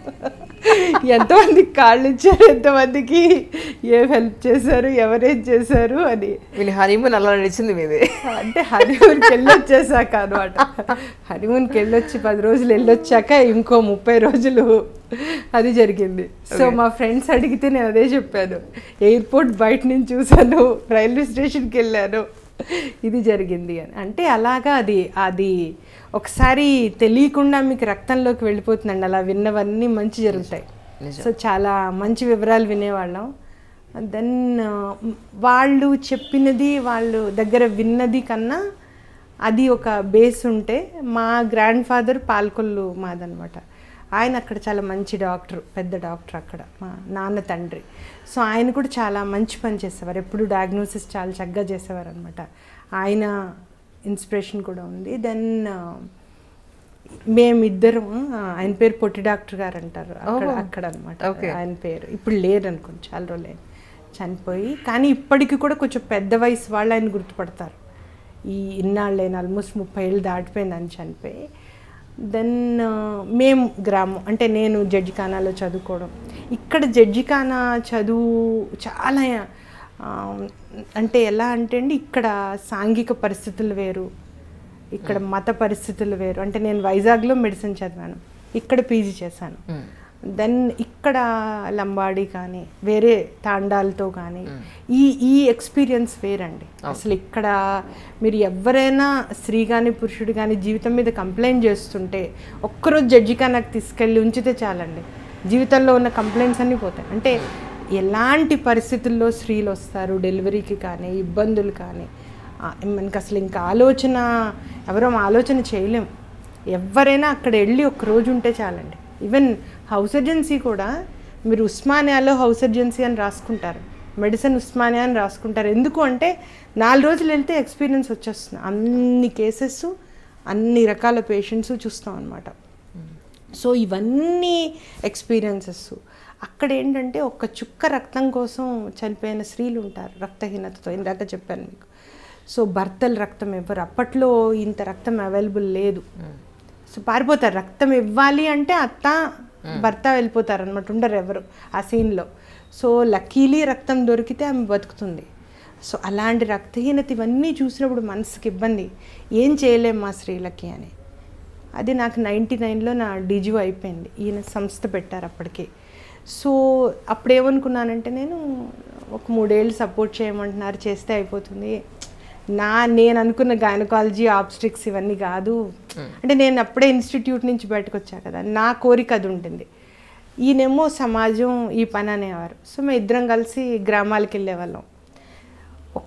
ఎంతమందికి కాళ్ళు ఇచ్చారు ఎంతమందికి ఏం హెల్ప్ చేశారు ఎవరేం చేశారు అని వీళ్ళ హనీమూన్ అలా నడిచింది మీది అంటే హనీమూన్కి వెళ్ళొచ్చేసాక అనమాట హనీమూన్కి వెళ్ళొచ్చి పది రోజులు వెళ్ళొచ్చాక ఇంకో ముప్పై రోజులు అది జరిగింది సో మా ఫ్రెండ్స్ అడిగితే నేను అదే చెప్పాను ఎయిర్పోర్ట్ బయట నుంచి చూశాను రైల్వే స్టేషన్కి వెళ్ళాను ఇది జరిగింది అని అంటే అలాగా అది అది ఒకసారి తెలియకుండా మీకు రక్తంలోకి వెళ్ళిపోతుందండి అలా విన్నవన్నీ మంచి జరుగుతాయి సో చాలా మంచి వివరాలు వినేవాళ్ళం దెన్ వాళ్ళు చెప్పినది వాళ్ళు దగ్గర విన్నది కన్నా అది ఒక బేస్ ఉంటే మా గ్రాండ్ ఫాదర్ పాల్కొల్లు మాదనమాట ఆయన అక్కడ చాలా మంచి డాక్టర్ పెద్ద డాక్టర్ అక్కడ మా నాన్న తండ్రి సో ఆయన కూడా చాలా మంచి పని చేసేవారు ఎప్పుడు డయాగ్నోసిస్ చాలా చక్కగా చేసేవారు అనమాట ఆయన ఇన్స్పిరేషన్ కూడా ఉంది దెన్ మేమిద్దరం ఆ, ఆయన పేరు పొట్టి డాక్టర్ గారు అంటారు అక్కడ అక్కడ అనమాట Okay. ఆయన పేరు ఇప్పుడు లేరు అనుకోండి చాలా రోజులే చనిపోయి కానీ ఇప్పటికి కూడా కొంచెం పెద్ద వయసు వాళ్ళు ఆయన గుర్తుపడతారు ఈ ఇన్నాళ్ళైన ఆల్మోస్ట్ ముప్పై ఏళ్ళు దాటిపోయింది ఆయన చనిపోయి దెన్ మేము గ్రామం అంటే నేను జడ్జిఖానాలో చదువుకోవడం ఇక్కడ జడ్జిఖానా చదువు చాలా ఆ, అంటే ఎలా అంటే అండి ఇక్కడ సాంఘిక పరిస్థితులు వేరు ఇక్కడ మత పరిస్థితులు వేరు అంటే నేను వైజాగ్లో మెడిసిన్ చదివాను ఇక్కడ పీజీ చేశాను దెన్ ఇక్కడ లంబాడి కానీ వేరే తాండాలతో కానీ ఈ ఈ ఎక్స్పీరియన్స్ వేరండి అసలు ఇక్కడ మీరు ఎవరైనా స్త్రీ కానీ పురుషుడు కానీ జీవితం మీద కంప్లైంట్ చేస్తుంటే ఒక్కరోజు జడ్జిగా నాకు తీసుకెళ్ళి ఉంచితే చాలండి జీవితంలో ఉన్న కంప్లైంట్స్ అన్నీ పోతాయి అంటే ఎలాంటి పరిస్థితుల్లో స్త్రీలు వస్తారు డెలివరీకి కానీ ఇబ్బందులు కానీ ఆ, మనకి అసలు ఇంకా ఆలోచన ఎవరో ఆలోచన చేయలేం ఎవరైనా అక్కడ వెళ్ళి ఒక రోజు ఉంటే చాలండి ఈవెన్ హౌస్ సర్జెన్సీ కూడా మీరు ఉస్మానియాలో హౌస్ సర్జెన్సీ అని రాసుకుంటారు మెడిసిన్ ఉస్మానియా అని రాసుకుంటారు ఎందుకు అంటే నాలుగు రోజులు వెళ్తే ఎక్స్పీరియన్స్ వచ్చేస్తుంది అన్ని కేసెస్ అన్ని రకాల పేషెంట్స్ చూస్తాం అనమాట సో ఇవన్నీ ఎక్స్పీరియన్సెస్ అక్కడ ఏంటంటే ఒక చుక్క రక్తం కోసం చనిపోయిన స్త్రీలు ఉంటారు రక్తహీనతతో ఇందాక చెప్పాను మీకు సో భర్తలు రక్తం ఇవ్వరు అప్పట్లో ఇంత రక్తం అవైలబుల్ లేదు సో పారిపోతారు రక్తం ఇవ్వాలి అంటే అత్త భర్త వెళ్ళిపోతారు అనమాట ఉండరు ఎవరు ఆ సీన్లో సో లక్కీలీ రక్తం దొరికితే ఆమె బతుకుతుంది సో అలాంటి రక్తహీనత ఇవన్నీ చూసినప్పుడు మనసుకి ఇబ్బంది ఏం చేయలేం మా స్త్రీలకి అని అది నాకు నైంటీ నైన్లో నా డీజీఓ అయిపోయింది ఈయన సంస్థ పెట్టారు అప్పటికి సో అప్పుడు ఏమనుకున్నానంటే నేను ఒక మూడేళ్ళు సపోర్ట్ చేయమంటున్నారు చేస్తే అయిపోతుంది నా నేను అనుకున్న గైనకాలజీ ఆబ్స్ట్రిక్స్ ఇవన్నీ కాదు అంటే నేను అప్పుడే ఇన్స్టిట్యూట్ నుంచి బయటకు వచ్చా కదా నా కోరిక అది ఉంటుంది ఈయనేమో సమాజం ఈ పని అనేవారు సో మేము ఇద్దరం కలిసి గ్రామాలకు వెళ్ళేవాళ్ళం ఒక్క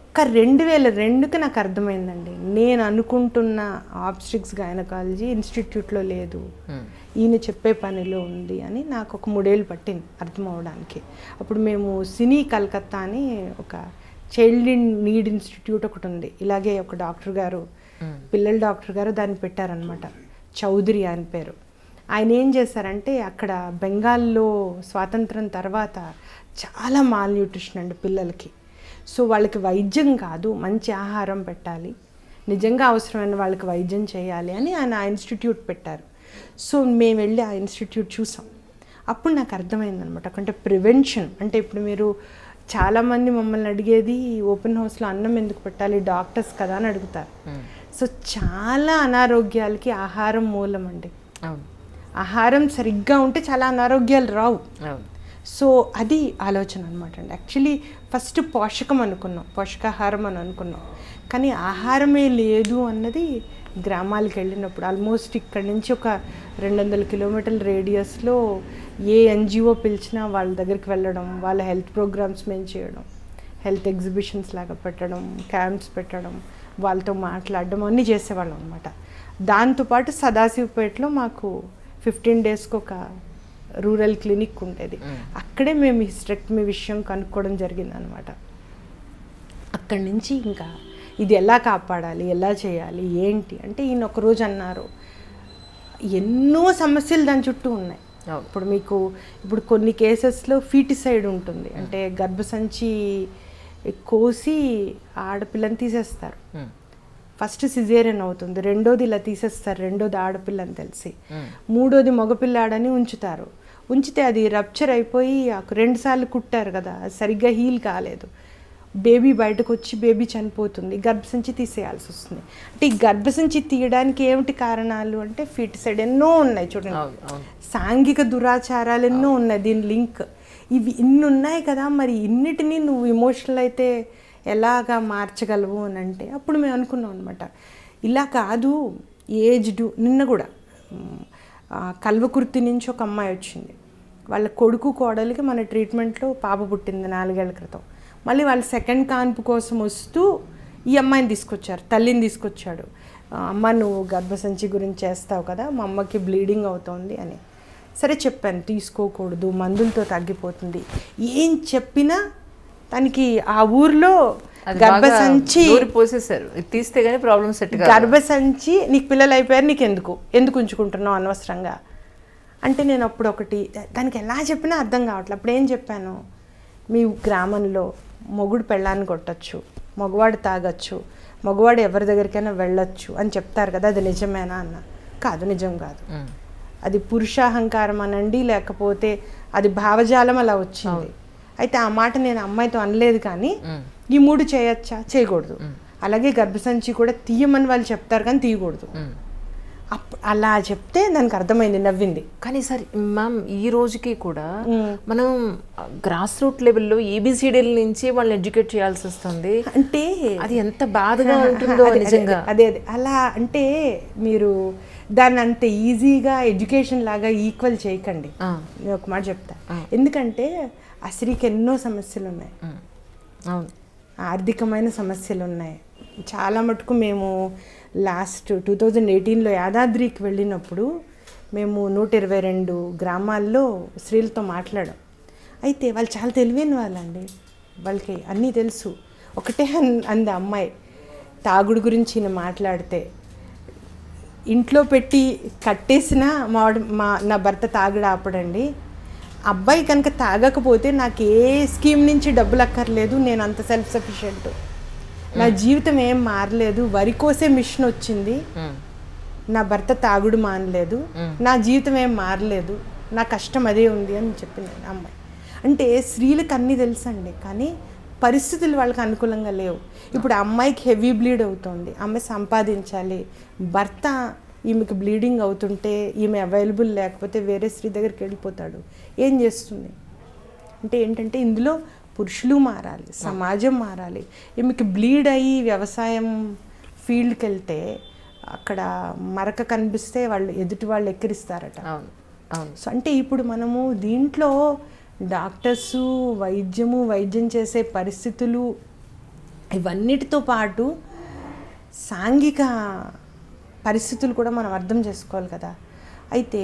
ఒక్క రెండు వేల రెండుకి నాకు అర్థమైందండి నేను అనుకుంటున్న ఆబ్స్ట్రిక్స్ గైనకాలజీ ఇన్స్టిట్యూట్లో లేదు ఈయన చెప్పే పనిలో ఉంది అని నాకు ఒక మూడేళ్ళు పట్టింది అర్థం అవడానికి అప్పుడు మేము సినీ కలకత్తా అని ఒక చైల్డ్ ఇన్ నీడ్ ఇన్స్టిట్యూట్ ఒకటి ఉంది ఇలాగే ఒక డాక్టర్ గారు పిల్లల డాక్టర్ గారు దాన్ని పెట్టారనమాట చౌదరి అని పేరు ఆయన ఏం చేశారంటే అక్కడ బెంగాల్లో స్వాతంత్రం తర్వాత చాలా మాల్ న్యూట్రిషన్ అండి పిల్లలకి సో వాళ్ళకి వైద్యం కాదు మంచి ఆహారం పెట్టాలి నిజంగా అవసరమైన వాళ్ళకి వైద్యం చేయాలి అని ఆయన ఆ ఇన్స్టిట్యూట్ పెట్టారు సో మేము వెళ్ళి ఆ ఇన్స్టిట్యూట్ చూసాం అప్పుడు నాకు అర్థమైందనమాట అంటే ప్రివెన్షన్ అంటే ఇప్పుడు మీరు చాలామంది మమ్మల్ని అడిగేది ఓపెన్ హౌస్లో అన్నం ఎందుకు పెట్టాలి డాక్టర్స్ కదా అని అడుగుతారు సో చాలా అనారోగ్యాలకి ఆహారం మూలం అండి అవును ఆహారం సరిగ్గా ఉంటే చాలా అనారోగ్యాలు రావు అవును సో అది ఆలోచన అనమాట అండి యాక్చువల్లీ ఫస్ట్ పోషకం అనుకున్నాం పోషకాహారం అని అనుకున్నాం కానీ ఆహారమే లేదు అన్నది గ్రామాలకు వెళ్ళినప్పుడు ఆల్మోస్ట్ ఇక్కడ నుంచి ఒక రెండు వందల కిలోమీటర్ల రేడియస్లో ఏ ఎన్జిఓ పిలిచినా వాళ్ళ దగ్గరికి వెళ్ళడం వాళ్ళ హెల్త్ ప్రోగ్రామ్స్ మేము చేయడం హెల్త్ ఎగ్జిబిషన్స్ లాగా పెట్టడం క్యాంప్స్ పెట్టడం వాళ్ళతో మాట్లాడడం అన్నీ చేసేవాళ్ళం అనమాట దాంతోపాటు సదాశివపేటలో మాకు ఫిఫ్టీన్ డేస్కి ఒక రూరల్ క్లినిక్ ఉండేది అక్కడే మేము హిస్టెక్టమీ విషయం కనుక్కోవడం జరిగింది అనమాట అక్కడి నుంచి ఇంకా ఇది ఎలా కాపాడాలి ఎలా చేయాలి ఏంటి అంటే ఈయన ఒకరోజు అన్నారు ఎన్నో సమస్యలు దాని చుట్టూ ఉన్నాయి అవును. ఇప్పుడు మీకు ఇప్పుడు కొన్ని కేసెస్లో ఫీటిసైడ్ ఉంటుంది అంటే గర్భసంచి కోసి ఆడపిల్లని తీసేస్తారు ఉమ్. ఫస్ట్ సిజేరియన్ అవుతుంది రెండోది ఇలా తీసేస్తారు రెండోది ఆడపిల్ల అని తెలిసి మూడోది మగపిల్లాడని ఉంచుతారు ఉంచితే అది రప్చర్ అయిపోయి ఒక రెండు సార్లు కుట్టారు కదా అది సరిగ్గా హీల్ కాలేదు బేబీ బయటకు వచ్చి బేబీ చనిపోతుంది గర్భసంచి తీసేయాల్సి వస్తుంది అంటే ఈ గర్భసంచి తీయడానికి ఏమిటి కారణాలు అంటే ఫీటిసైడ్ ఎన్నో ఉన్నాయి చూడండి అవును అవును సాంఘిక దురాచారాలు ఎన్నో ఉన్నాయి దీని లింక్ ఇవి ఇన్ని ఉన్నాయి కదా మరి ఇన్నిటినీ నువ్వు ఇమోషనల్ అయితే ఎలాగా మార్చగలవు అని అంటే అప్పుడు మేము అనుకున్నాం అనమాట ఇలా కాదు ఏజ్డ్ నిన్న కూడా మ్, ఆ, కల్వకుర్తి నుంచి ఒక అమ్మాయి వచ్చింది వాళ్ళ కొడుకు కోడలికి మన ట్రీట్మెంట్లో పాప పుట్టింది నాలుగేళ్ల క్రితం మళ్ళీ వాళ్ళ సెకండ్ కాన్పు కోసం వస్తూ ఈ అమ్మాయిని తీసుకొచ్చారు తల్లిని తీసుకొచ్చాడు "ఆ, అమ్మ నువ్వు గర్భసంచి గురించి చేస్తావు కదా మా అమ్మకి బ్లీడింగ్ అవుతోంది అని సరే చెప్పాను తీసుకోకూడదు మందులతో తగ్గిపోతుంది ఏం చెప్పినా తనకి ఆ ఊర్లో అది బాగా గర్భసంచి నూరి పోసేసారు ఇది తీస్తే గానీ ప్రాబ్లమ్ సెట్ కాదు గర్భసంచి నీకు పిల్లలు అయిపోయారు నీకు ఎందుకు ఎందుకు ఉంచుకుంటున్నావు అనవసరంగా అంటే నేను అప్పుడు ఒకటి దానికి ఎలా చెప్పినా అర్థం కావట్లేదు అప్పుడు ఏం చెప్పాను మీ గ్రామంలో మొగుడు పెళ్ళాన్ని కొట్టచ్చు మగవాడు తాగొచ్చు మగవాడు ఎవరి దగ్గరికైనా వెళ్ళొచ్చు అని చెప్తారు కదా అది నిజమేనా అన్న కాదు నిజం కాదు ఉమ్. అది పురుషాహంకారం అనండి లేకపోతే అది భావజాలం అలా వచ్చింది అయితే ఆ మాట నేను అమ్మాయితో అనలేదు కానీ ఈ మూడు చేయొచ్చా చేయకూడదు అలాగే గర్భసంచి కూడా తీయమని వాళ్ళు చెప్తారు కానీ తీయకూడదు ఉమ్. అప్ అలా చెప్తే దానికి అర్థమైంది నవ్వింది కానీ సార్ మ్యామ్ ఈ రోజుకి కూడా మనం గ్రాస్ రూట్ లెవెల్లో ఏబిసిడీల నుంచి వాళ్ళని ఎడ్యుకేట్ చేయాల్సి వస్తుంది అంటే అది ఎంత బాధగా ఉంటుందో అదే, అదే, నిజంగా అదే అదే అలా అంటే మీరు దాన్ని అంత ఈజీగా ఎడ్యుకేషన్ లాగా ఈక్వల్ చేయకండి ఆ. నేను ఒక మాట చెప్తా ఎందుకంటే ఆ స్త్రీకి ఎన్నో సమస్యలు ఉన్నాయి ఉమ్. అవును ఆర్థికమైన సమస్యలు ఉన్నాయి చాలా మటుకు మేము లాస్ట్ టూ థౌజండ్ ఎయిటీన్లో యాదాద్రికి వెళ్ళినప్పుడు మేము నూట ఇరవై రెండు గ్రామాల్లో స్త్రీలతో మాట్లాడాం అయితే వాళ్ళు చాలా తెలివైన వాళ్ళండి వాళ్ళకి అన్నీ తెలుసు ఒకటే అన్- అంది అమ్మాయి తాగుడు గురించి ఈయన మాట్లాడితే ఇంట్లో పెట్టి కట్టేసిన మా వాడు- మా నా భర్త తాగుడు ఆపడండి అబ్బాయి కనుక తాగకపోతే నాకు ఏ స్కీమ్ నుంచి డబ్బులు అక్కర్లేదు నేను అంత సెల్ఫ్ సఫిషియెంట్ నా జీవితం ఏం మారలేదు వరి కోసే మిషన్ వచ్చింది ఉమ్. నా భర్త తాగుడు మానలేదు నా జీవితం ఏం మారలేదు నా కష్టం అదే ఉంది అని చెప్పింది ఆ అమ్మాయి అంటే స్త్రీలకు అన్నీ తెలుసండి కానీ పరిస్థితులు వాళ్ళకి అనుకూలంగా లేవు ఇప్పుడు ఆ అమ్మాయికి హెవీ బ్లీడ్ అవుతుంది ఆమె సంపాదించాలి భర్త ఈమెకి బ్లీడింగ్ అవుతుంటే ఈమె అవైలబుల్ లేకపోతే వేరే స్త్రీ దగ్గరికి వెళ్ళిపోతాడు ఏం చేస్తుంది అంటే ఏంటంటే ఇందులో పురుషులు మారాలి సమాజం మారాలి ఈమెకి బ్లీడ్ అయ్యి వ్యవసాయం ఫీల్డ్కి వెళ్తే అక్కడ మరక కనిపిస్తే వాళ్ళు ఎదుటి వాళ్ళు ఎక్కిరిస్తారట అవును అవును సో అంటే ఇప్పుడు మనము దీంట్లో డాక్టర్సు వైద్యము వైద్యం చేసే పరిస్థితులు ఇవన్నిటితో పాటు సాంఘిక పరిస్థితులు కూడా మనం అర్థం చేసుకోవాలి కదా అయితే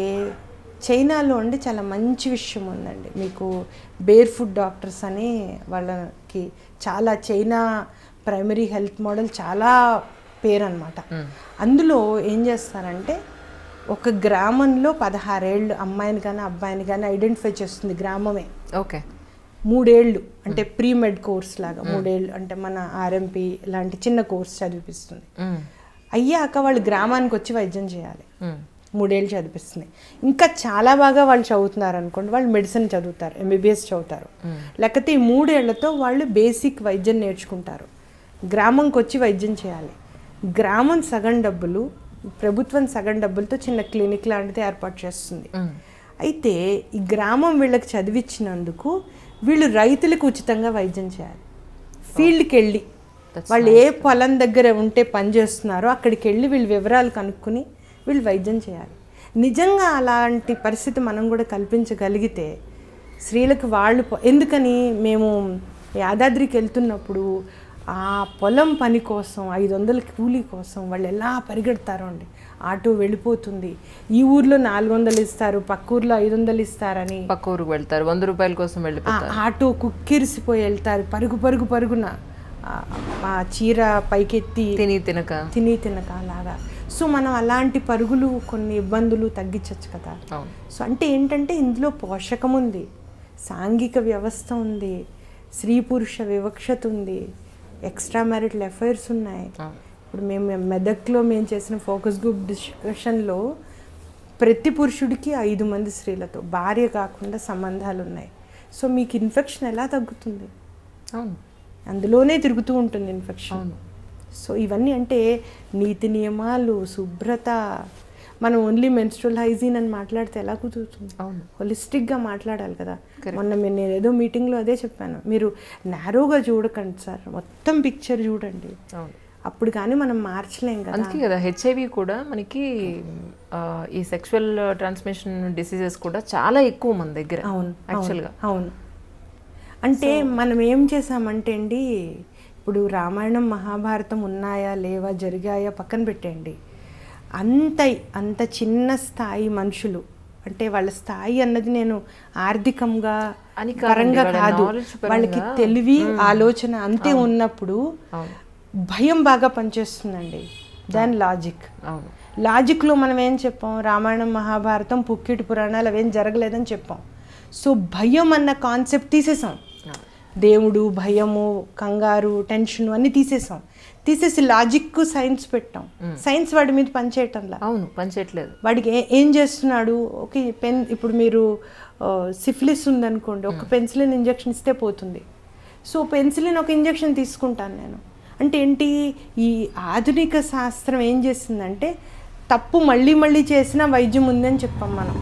చైనాలో అండి చాలా మంచి విషయం ఉందండి మీకు బేర్ ఫుడ్ డాక్టర్స్ అని వాళ్ళకి చాలా చైనా ప్రైమరీ హెల్త్ మోడల్ చాలా పేరు అనమాట అందులో ఏం చేస్తారంటే ఒక గ్రామంలో పదహారేళ్ళు అమ్మాయిని కానీ అబ్బాయిని కానీ ఐడెంటిఫై చేస్తుంది గ్రామమే ఓకే మూడేళ్ళు అంటే ప్రీ మెడ్ కోర్స్ లాగా మూడేళ్ళు అంటే మన ఆర్ఎంపీ లాంటి చిన్న కోర్స్ చదివిపిస్తుంది అయ్యాక వాళ్ళు గ్రామానికి వచ్చి వైద్యం చేయాలి మూడేళ్ళు చదివిస్తుంది ఇంకా చాలా బాగా వాళ్ళు చదువుతున్నారు అనుకోండి వాళ్ళు మెడిసిన్ చదువుతారు ఎంబీబీఎస్ చదువుతారు లేకపోతే ఈ మూడేళ్లతో వాళ్ళు బేసిక్ వైద్యం నేర్చుకుంటారు గ్రామంకి వచ్చి వైద్యం చేయాలి గ్రామం సగం డబ్బులు ప్రభుత్వం సగం డబ్బులతో చిన్న క్లినిక్ లాంటిది ఏర్పాటు చేస్తుంది అయితే ఈ గ్రామం వీళ్ళకి చదివించినందుకు వీళ్ళు రైతులకు ఉచితంగా వైద్యం చేయాలి ఫీల్డ్కి వెళ్ళి వాళ్ళు ఏ పొలం దగ్గర ఉంటే పని చేస్తున్నారో అక్కడికి వెళ్ళి వీళ్ళు వివరాలు కనుక్కొని వీళ్ళు వైద్యం చేయాలి నిజంగా అలాంటి పరిస్థితి మనం కూడా కల్పించగలిగితే స్త్రీలకు వాళ్ళు పొ- ఎందుకని మేము యాదాద్రికి వెళ్తున్నప్పుడు ఆ పొలం పని కోసం ఐదు వందల కూలీ కోసం వాళ్ళు ఎలా పరిగెడతారో అండి ఆటో వెళ్ళిపోతుంది ఈ ఊర్లో నాలుగు వందలు ఇస్తారు పక్క ఊర్లో ఐదు వందలు ఇస్తారని పక్క ఊరికి వెళ్తారు వంద రూపాయల కోసం ఆ వెళ్ళిపోతారు ఆటో కుక్కిరిసిపోయి వెళ్తారు పరుగు పరుగు పరుగున ఆ- ఆ చీర పైకెత్తి తిని తినక తిని తినక అలాగా సో మనం అలాంటి పరుగులు కొన్ని ఇబ్బందులు తగ్గించవచ్చు కదా అవును సో అంటే ఏంటంటే ఇందులో పోషకం ఉంది సాంఘిక వ్యవస్థ ఉంది స్త్రీ పురుష వివక్షత ఉంది ఎక్స్ట్రా మ్యారిటల్ అఫైర్స్ ఉన్నాయి అవును. ఇప్పుడు మేము మెదక్లో మేము చేసిన ఫోకస్ గ్రూప్ డిస్కషన్లో ప్రతి పురుషుడికి ఐదు మంది స్త్రీలతో భార్య కాకుండా సంబంధాలు ఉన్నాయి సో మీకు ఇన్ఫెక్షన్ ఎలా తగ్గుతుంది అవును అందులోనే తిరుగుతూ ఉంటుంది ఇన్ఫెక్షన్ అవును. సో ఇవన్నీ అంటే నీతి నియమాలు శుభ్రత మనం ఓన్లీ మెన్స్ట్రల్ హైజీన్ అని మాట్లాడితే ఎలా కుదురుతుంది అవును హోలిస్టిక్గా మాట్లాడాలి కదా మొన్న మీరు నేను ఏదో మీటింగ్లో అదే చెప్పాను మీరు నారోగా చూడకండి సార్ మొత్తం పిక్చర్ చూడండి అవును అప్పుడు కానీ మనం మార్చలేం కదా అందుకే కదా హెచ్ఐవి కూడా మనకి ఆ, ఈ సెక్షువల్ ట్రాన్స్మిషన్ డిసీజెస్ కూడా చాలా ఎక్కువ మన దగ్గర అవును యాక్చువల్గా అవును అంటే మనం ఏం చేసామంటే అండి ఇప్పుడు రామాయణం మహాభారతం ఉన్నాయా లేవా జరిగాయా పక్కన పెట్టండి అంత అంత చిన్న స్థాయి మనుషులు అంటే వాళ్ళ స్థాయి అన్నది నేను ఆర్థికంగా అని కాదండి, పరంగా వాళ్ళ కాదు knowledge పరంగా. వాళ్ళకి తెలివి ఆలోచన అంతే ఉన్నప్పుడు అవును భయం బాగా పనిచేస్తుందండి దాని లాజిక్ అవును లాజిక్లో మనం ఏం చెప్పాం రామాయణం మహాభారతం పుక్కిటి పురాణాలు అవేం జరగలేదని చెప్పాం సో భయం అన్న కాన్సెప్ట్ తీసేసాం దేవుడు భయము కంగారు టెన్షన్ అన్నీ తీసేసాం తీసేసి లాజిక్ సైన్స్ పెట్టాం సైన్స్ వాడి మీద పనిచేయటంలా అవును పని చేయట్లేదు వాడికి ఏ- ఏం చేస్తున్నాడు ఓకే పెన్ ఇప్పుడు మీరు సిఫిలిస్ ఉందనుకోండి ఒక పెన్సిలిన్ ఇంజెక్షన్ ఇస్తే పోతుంది సో పెన్సిలిన్ ఒక ఇంజెక్షన్ తీసుకుంటాను నేను అంటే ఏంటి ఈ ఆధునిక శాస్త్రం ఏం చేసిందంటే తప్పు మళ్ళీ మళ్ళీ చేసిన వైద్యం ఉందని చెప్పాం మనం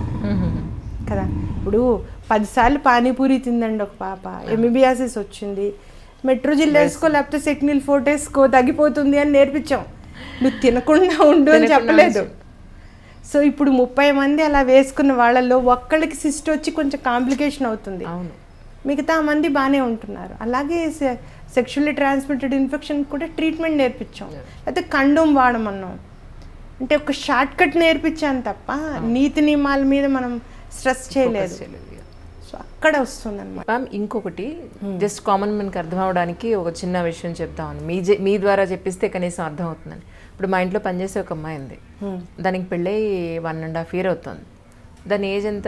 కదా ఇప్పుడు పదిసార్లు పానీపూరి తిందండి ఒక పాప ఎంబీబీఆర్సిస్ వచ్చింది మెట్రోజిల్ వేసుకో లేకపోతే సెక్నిల్ ఫోర్ట్ వేసుకో తగ్గిపోతుంది అని నేర్పించాం నువ్వు తినకుండా ఉండు అని చెప్పలేదు సో ఇప్పుడు ముప్పై మంది అలా వేసుకున్న వాళ్ళల్లో ఒక్కళ్ళకి సిస్ట్ వచ్చి కొంచెం కాంప్లికేషన్ అవుతుంది అవును మిగతా మంది బాగానే ఉంటున్నారు అలాగే సెక్షువల్లీ ట్రాన్స్మిటెడ్ ఇన్ఫెక్షన్ కూడా ట్రీట్మెంట్ నేర్పించాం అయితే కండోమ్ వాడమన్నాం అంటే ఒక షార్ట్ కట్ నేర్పించాను తప్ప నీతి నియమాల మీద మనం స్ట్రెస్ చేయలేదు చేయలేదు ఇక. సో అక్కడ వస్తుంది అనమాట మ్యామ్ ఇంకొకటి జస్ట్ కామన్ మనకి అర్థం అవడానికి ఒక చిన్న విషయం చెప్తామని మీ జే- మీ ద్వారా చెప్పిస్తే కనీసం అర్థం అవుతుందని ఇప్పుడు మా ఇంట్లో పనిచేసే ఒక అమ్మాయి ఉంది దానికి పెళ్ళై వన్ అండ్ హాఫ్ ఇయర్ అవుతుంది దాని ఏజ్ ఎంత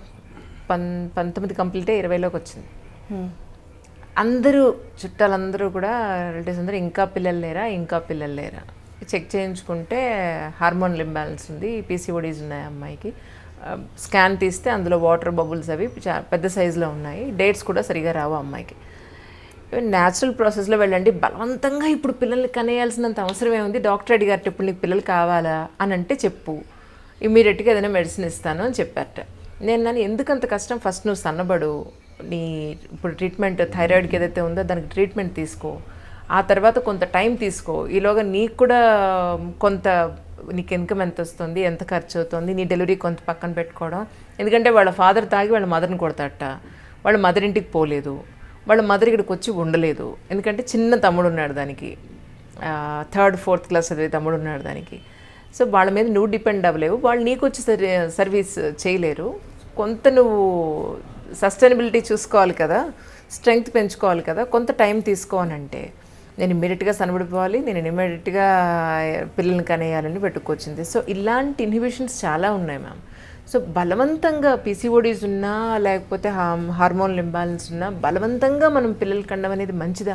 పన్ పంతొమ్మిది కంప్లీట్ ఇరవైలోకి వచ్చింది అందరూ చుట్టాలందరూ కూడా రిలేటివ్స్ అందరూ ఇంకా పిల్లలు లేరా ఇంకా పిల్లలు లేరా చెక్ చేయించుకుంటే హార్మోనల్ ఇంబ్యాలెన్స్ ఉంది పీసీఓడీస్ ఉన్నాయి అమ్మాయికి స్కాన్ తీస్తే అందులో వాటర్ బబుల్స్ అవి చా- పెద్ద సైజులో ఉన్నాయి డేట్స్ కూడా సరిగా రావు అమ్మాయికి న్యాచురల్ ప్రాసెస్లో వెళ్ళండి బలవంతంగా ఇప్పుడు పిల్లల్ని కనేయాల్సినంత అవసరం ఏముంది డాక్టర్ అడిగారట ఇప్పుడు నీకు పిల్లలు కావాలా అని అంటే చెప్పు ఇమీడియట్గా ఏదైనా మెడిసిన్ ఇస్తాను అని చెప్పారట నేను నన్ను ఎందుకంత కష్టం ఫస్ట్ నువ్వు సన్నబడు నీ ఇప్పుడు ట్రీట్మెంట్ థైరాయిడ్కి ఏదైతే ఉందో దానికి ట్రీట్మెంట్ తీసుకో ఆ తర్వాత కొంత టైం తీసుకో ఈలోగా నీకు కూడా కొంత నీకు ఇన్కమ్ ఎంత వస్తుంది ఎంత ఖర్చు అవుతుంది నీ డెలివరీ కొంత పక్కన పెట్టుకోవడం ఎందుకంటే వాళ్ళ ఫాదర్ తాగి వాళ్ళ మదర్ని కొడతాట వాళ్ళ మదర్ ఇంటికి పోలేదు వాళ్ళ మదర్ ఇక్కడికి వచ్చి ఉండలేదు ఎందుకంటే చిన్న తమ్ముడు ఉన్నాడు దానికి థర్డ్ ఫోర్త్ క్లాస్ చదివే తమ్ముడు ఉన్నాడు దానికి సో వాళ్ళ మీద నువ్వు డిపెండ్ అవ్వలేవు వాళ్ళు నీకు వచ్చి సర్వీ సర్వీస్ చేయలేరు కొంత నువ్వు సస్టైనబిలిటీ చూసుకోవాలి కదా స్ట్రెంగ్త్ పెంచుకోవాలి కదా కొంత టైం తీసుకోవాలంటే నేను ఇమ్మీడియట్గా సనబడిపోవాలి నేను ఇమ్మీడియట్గా పిల్లల్ని కనేయాలని పెట్టుకొచ్చింది సో ఇలాంటి ఇన్హిబిషన్స్ చాలా ఉన్నాయి మ్యామ్ సో బలవంతంగా పీసీఓడీస్ ఉన్నా లేకపోతే హార్మ్ హార్మోన్ ఇంబాలెన్స్ ఉన్నా బలవంతంగా మనం పిల్లలు కండం అనేది మంచిదా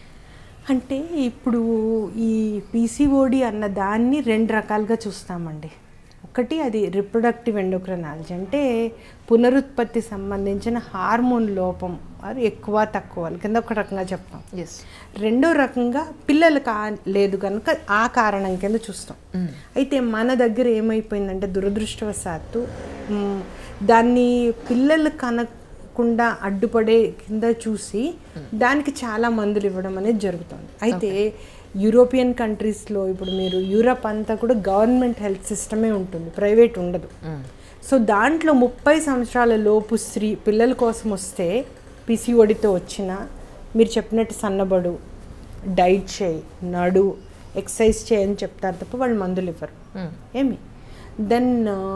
అంటే ఇప్పుడు ఈ పీసీఓడి అన్న దాన్ని రెండు రకాలుగా చూస్తామండి ఒకటి అది రిప్రొడక్టివ్ ఎండోక్రనాలజీ అంటే పునరుత్పత్తి సంబంధించిన హార్మోన్ లోపం అది ఎక్కువ తక్కువ కింద ఒక రకంగా చెప్తాం ఎస్ రెండో రకంగా పిల్లలు కా లేదు కనుక ఆ కారణం కింద చూస్తాం అయితే మన దగ్గర ఏమైపోయిందంటే దురదృష్టవశాత్తు మ్, దాన్ని పిల్లలు కనకుండా అడ్డుపడే కింద చూసి దానికి చాలా మందులు ఇవ్వడం అనేది జరుగుతుంది అయితే యూరోపియన్ కంట్రీస్లో ఇప్పుడు మీరు యూరప్ అంతా కూడా గవర్నమెంట్ హెల్త్ సిస్టమే ఉంటుంది ప్రైవేట్ ఉండదు సో దాంట్లో ముప్పై సంవత్సరాల లోపు స్త్రీ పిల్లల కోసం వస్తే పిసిఓడితో వచ్చిన మీరు చెప్పినట్టు సన్నబడు డైట్ చేయి నడు ఎక్సర్సైజ్ చేయని చెప్తారు తప్ప వాళ్ళు మందులు ఇవ్వరు ఏమి దెన్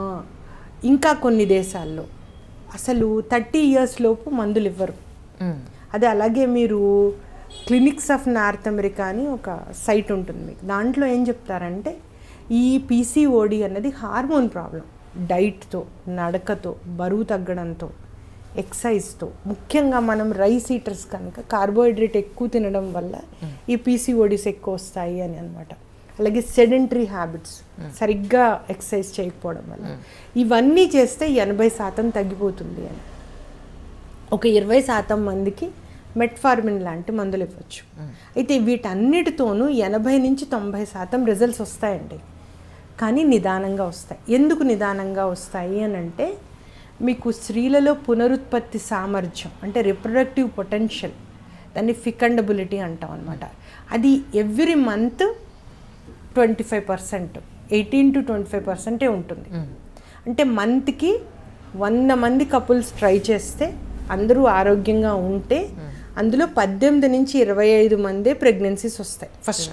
ఇంకా కొన్ని దేశాల్లో అసలు థర్టీ ఇయర్స్ లోపు మందులు ఇవ్వరు అదే అలాగే మీరు క్లినిక్స్ ఆఫ్ నార్త్ అమెరికా అని ఒక సైట్ ఉంటుంది మీకు దాంట్లో ఏం చెప్తారంటే ఈ పీసీఓడి అన్నది హార్మోన్ ప్రాబ్లం డైట్తో నడకతో బరువు తగ్గడంతో ఎక్సైజ్తో ముఖ్యంగా మనం రైస్ ఈటర్స్ కనుక కార్బోహైడ్రేట్ ఎక్కువ తినడం వల్ల ఈ పీసీఓడిస్ ఎక్కువ వస్తాయి అని అనమాట అలాగే సెడెంటరీ హ్యాబిట్స్ సరిగ్గా ఎక్సర్సైజ్ చేయకపోవడం వల్ల ఇవన్నీ చేస్తే ఎనభై శాతం తగ్గిపోతుంది అని ఒక ఇరవై శాతం మందికి మెట్ఫార్మిన్ లాంటి మందులు ఇవ్వచ్చు అయితే వీటన్నిటితోనూ ఎనభై నుంచి తొంభై శాతం రిజల్ట్స్ వస్తాయండి కానీ నిదానంగా వస్తాయి ఎందుకు నిదానంగా వస్తాయి అని అంటే మీకు స్త్రీలలో పునరుత్పత్తి సామర్థ్యం అంటే రిప్రొడక్టివ్ పొటెన్షియల్ దాన్ని ఫికండబిలిటీ అంటాం అనమాట అది every month twenty five percent eighteen to twenty five పర్సెంటే ఉంటుంది అంటే మంత్కి వంద మంది కపుల్స్ ట్రై చేస్తే అందరూ ఆరోగ్యంగా ఉంటే అందులో పద్దెనిమిది నుంచి ఇరవై ఐదు మందే ప్రెగ్నెన్సీస్ వస్తాయి ఫస్ట్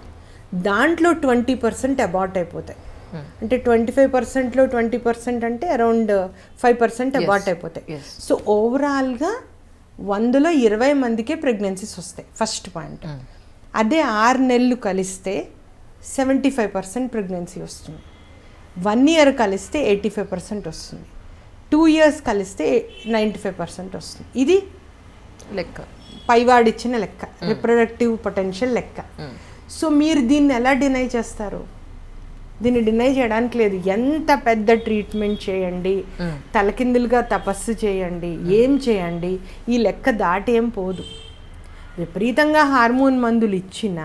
దాంట్లో ట్వంటీ పర్సెంట్ అబార్ట్ అయిపోతాయి అంటే ట్వంటీ ఫైవ్ పర్సెంట్లో ట్వంటీ పర్సెంట్ అంటే అరౌండ్ ఫైవ్ పర్సెంట్ అబార్ట్ అయిపోతాయి yes. సో ఓవరాల్గా వందలో ఇరవై మందికే ప్రెగ్నెన్సీస్ వస్తాయి ఫస్ట్ పాయింట్ అదే ఆరు నెలలు కలిస్తే సెవెంటీ ఫైవ్ పర్సెంట్ ప్రెగ్నెన్సీ వస్తుంది వన్ ఇయర్ కలిస్తే ఎయిటీ ఫైవ్ పర్సెంట్ వస్తుంది టూ ఇయర్స్ కలిస్తే నైంటీ ఫైవ్ పర్సెంట్ వస్తుంది ఇది లెక్క పైవాడిచ్చిన లెక్క రిప్రొడక్టివ్ పొటెన్షియల్ లెక్క సో మీరు దీన్ని ఎలా డినై చేస్తారు దీన్ని డినై చేయడానికి లేదు ఎంత పెద్ద ట్రీట్మెంట్ చేయండి తలకిందులుగా తపస్సు చేయండి ఏం చేయండి ఈ లెక్క దాటి ఏం పోదు విపరీతంగా హార్మోన్ మందులు ఇచ్చినా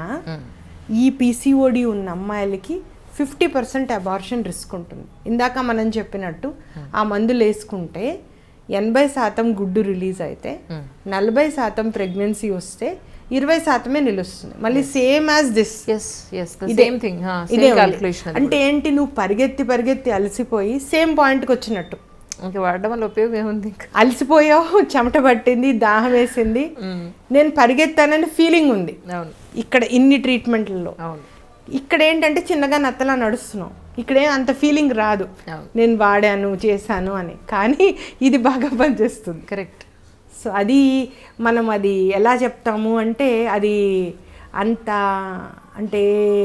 ఈ పీసీఓడి ఉన్న అమ్మాయిలకి ఫిఫ్టీ పర్సెంట్ అబార్షన్ రిస్క్ ఉంటుంది ఇందాక మనం చెప్పినట్టు ఆ మందులు వేసుకుంటే ఎనభై శాతం గుడ్డు రిలీజ్ అయితే నలభై శాతం ప్రెగ్నెన్సీ వస్తే ఇరవై శాతమే నిలుస్తుంది మళ్ళీ same as this yes yes the ఇదే. సేమ్ థింగ్ ఇదే సేమ్ ఉంది. క్యాల్కులేషన్ అంటే ఏంటి నువ్వు పరిగెత్తి పరిగెత్తి అలసిపోయి సేమ్ పాయింట్కి వచ్చినట్టు ఇంకా వాడడం వల్ల ఉపయోగం ఏముంది ఇంకా అలసిపోయావు చెమట పట్టింది దాహం వేసింది నేను పరిగెత్తానని ఫీలింగ్ ఉంది అవును ఇక్కడ ఇన్ని ట్రీట్మెంట్లలో అవును ఇక్కడ ఏంటంటే చిన్నగా నత్తలా నడుస్తున్నాం ఇక్కడేం అంత ఫీలింగ్ రాదు అవును. నేను వాడాను చేశాను అని కానీ ఇది బాగా పనిచేస్తుంది కరెక్ట్ సో అది మనం అది ఎలా చెప్తాము అంటే అది అంత అంటే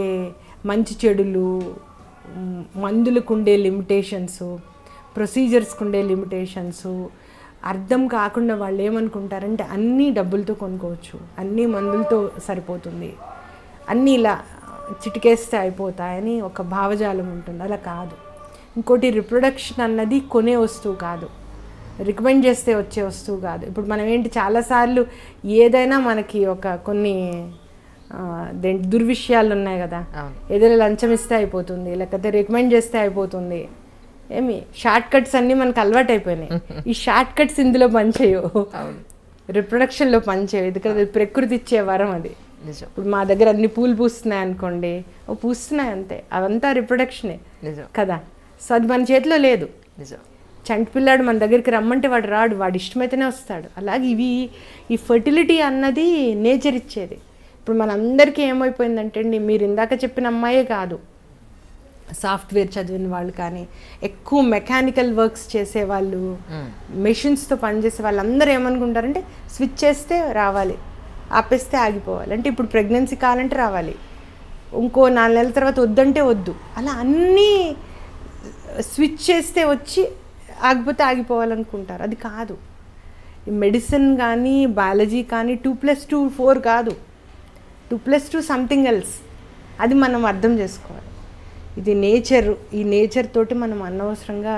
మంచి చెడులు మ్, మందులకు ఉండే లిమిటేషన్స్ ప్రొసీజర్స్కి ఉండే లిమిటేషన్స్ అర్థం కాకుండా వాళ్ళు ఏమనుకుంటారంటే అన్నీ డబ్బులతో కొనుక్కోవచ్చు అన్నీ మందులతో సరిపోతుంది అన్నీ ఇలా చిటికేస్తే అయిపోతాయని ఒక భావజాలం ఉంటుంది అలా కాదు ఇంకోటి రిప్రొడక్షన్ అన్నది కొనే వస్తువు కాదు రికమెండ్ చేస్తే వచ్చే వస్తువు కాదు ఇప్పుడు మనం ఏంటి చాలాసార్లు ఏదైనా మనకి ఒక కొన్ని ఆ, దేంట్ దుర్విషయాలు ఉన్నాయి కదా అవును. ఏదైనా లంచం ఇస్తే అయిపోతుంది లేకపోతే రికమెండ్ చేస్తే అయిపోతుంది ఏమి షార్ట్ కట్స్ అన్నీ మనకు అలవాటు అయిపోయినాయి ఈ షార్ట్ కట్స్ ఇందులో పనిచేయవు రిప్రొడక్షన్లో పనిచేయవు ఎందుకంటే అది ప్రకృతి ఇచ్చే వరం అది నిజం ఇప్పుడు మా దగ్గర అన్ని పూలు పూస్తున్నాయి అనుకోండి ఓ పూస్తున్నాయి అంతే అవంతా రిప్రొడక్షనే నిజం కదా సో అది మన చేతిలో లేదు నిజం చంటి పిల్లాడు మన దగ్గరికి రమ్మంటే వాడు రాడు వాడు ఇష్టమైతేనే వస్తాడు అలాగే ఇవి ఈ ఫర్టిలిటీ అన్నది నేచర్ ఇచ్చేది ఇప్పుడు మనందరికీ ఏమైపోయిందంటే అండి మీరు ఇందాక చెప్పిన అమ్మాయే కాదు సాఫ్ట్వేర్ చదివిన వాళ్ళు కానీ ఎక్కువ మెకానికల్ వర్క్స్ చేసే వాళ్ళు మెషిన్స్తో పనిచేసే వాళ్ళందరూ ఏమనుకుంటారంటే స్విచ్ చేస్తే రావాలి ఆపేస్తే ఆగిపోవాలి అంటే ఇప్పుడు ప్రెగ్నెన్సీ కావాలంటే రావాలి ఇంకో నాలుగు నెలల తర్వాత వద్దంటే వద్దు అలా అన్నీ స్విచ్ చేస్తే వచ్చి ఆగిపోతే ఆగిపోవాలనుకుంటారు అది కాదు ఈ మెడిసిన్ కానీ బయాలజీ కానీ టూ ప్లస్ టూ ఫోర్ కాదు two plus two something else అది మనం అర్థం చేసుకోవాలి ఇది నేచర్ ఈ నేచర్ తోటి మనం అనవసరంగా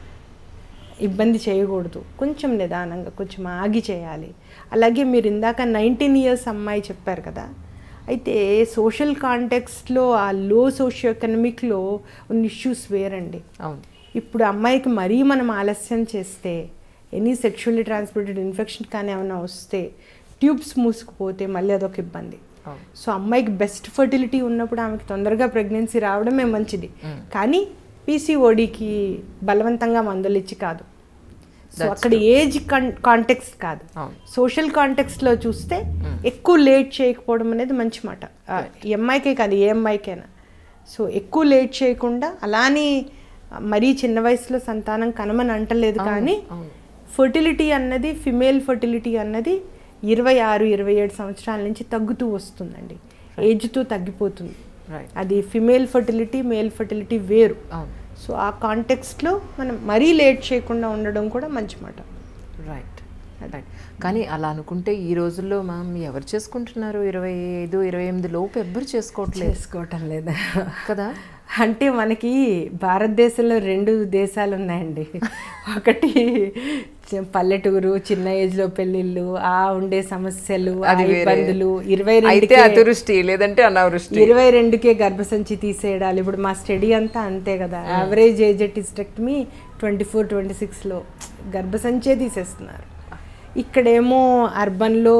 ఇబ్బంది చేయకూడదు కొంచెం నిదానంగా కొంచెం ఆగి చేయాలి అలాగే మీరు ఇందాక నైన్టీన్ ఇయర్స్ అమ్మాయి చెప్పారు కదా అయితే సోషల్ కాంటెక్స్ట్లో ఆ లో సోషియో ఎకనమిక్లో ఉన్న ఇష్యూస్ వేరండి అవును ఇప్పుడు అమ్మాయికి మరీ మనం ఆలస్యం చేస్తే ఎనీ సెక్షువల్లీ ట్రాన్స్మిటెడ్ ఇన్ఫెక్షన్ కానీ ఏమైనా వస్తే ట్యూబ్స్ మూసుకుపోతే మళ్ళీ అదొక ఇబ్బంది అవును. సో అమ్మాయికి బెస్ట్ ఫర్టిలిటీ ఉన్నప్పుడు ఆమెకి తొందరగా ప్రెగ్నెన్సీ రావడమే మంచిది కానీ పీసీఓడికి బలవంతంగా మందులు ఇచ్చి కాదు సో అక్కడ ఏజ్ కాంటెక్స్ట్ కాదు అవును. సోషల్ కాంటెక్స్ట్లో చూస్తే ఎక్కువ లేట్ చేయకపోవడం అనేది మంచి మాట ఆ, ఈ అమ్మాయికే కాదు ఏ అమ్మాయికైనా సో ఎక్కువ లేట్ చేయకుండా అలానే మరీ చిన్న వయసులో సంతానం కనమని అంటలేదు కానీ ఫర్టిలిటీ అన్నది ఫిమేల్ ఫర్టిలిటీ అన్నది ఇరవై ఆరు ఇరవై ఏడు సంవత్సరాల నుంచి తగ్గుతూ వస్తుందండి ఏజ్తో తగ్గిపోతుంది రైట్ అది ఫిమేల్ ఫర్టిలిటీ మేల్ ఫర్టిలిటీ వేరు అవును సో ఆ కాంటెక్స్ట్లో మనం మరీ లేట్ చేయకుండా ఉండడం కూడా మంచి మాట రైట్ రైట్ కానీ అలా అనుకుంటే ఈ రోజుల్లో మ్యామ్ ఎవరు చేసుకుంటున్నారు ఇరవై ఐదు ఇరవై ఎనిమిది లోపు ఎవ్వరు చేసుకోవట్లేదు చేసుకోవటం లేదా కదా అంటే మనకి భారతదేశంలో రెండు దేశాలు ఉన్నాయండి ఒకటి చి- పల్లెటూరు చిన్న ఏజ్ లో పెళ్ళిళ్ళు ఆ ఉండే సమస్యలు ఆ అది వేరే. ఇబ్బందులు ఇరవై అయితే రెండు అతివృష్టి లేదంటే అనావృష్టి ఇరవై రెండుకే గర్భసంచి తీసేయడాలు ఇప్పుడు మా స్టడీ అంతా అంతే కదా average age hysterectomy twenty four twenty సిక్స్లో గర్భసంచే తీసేస్తున్నారు ఇక్కడేమో అర్బన్లో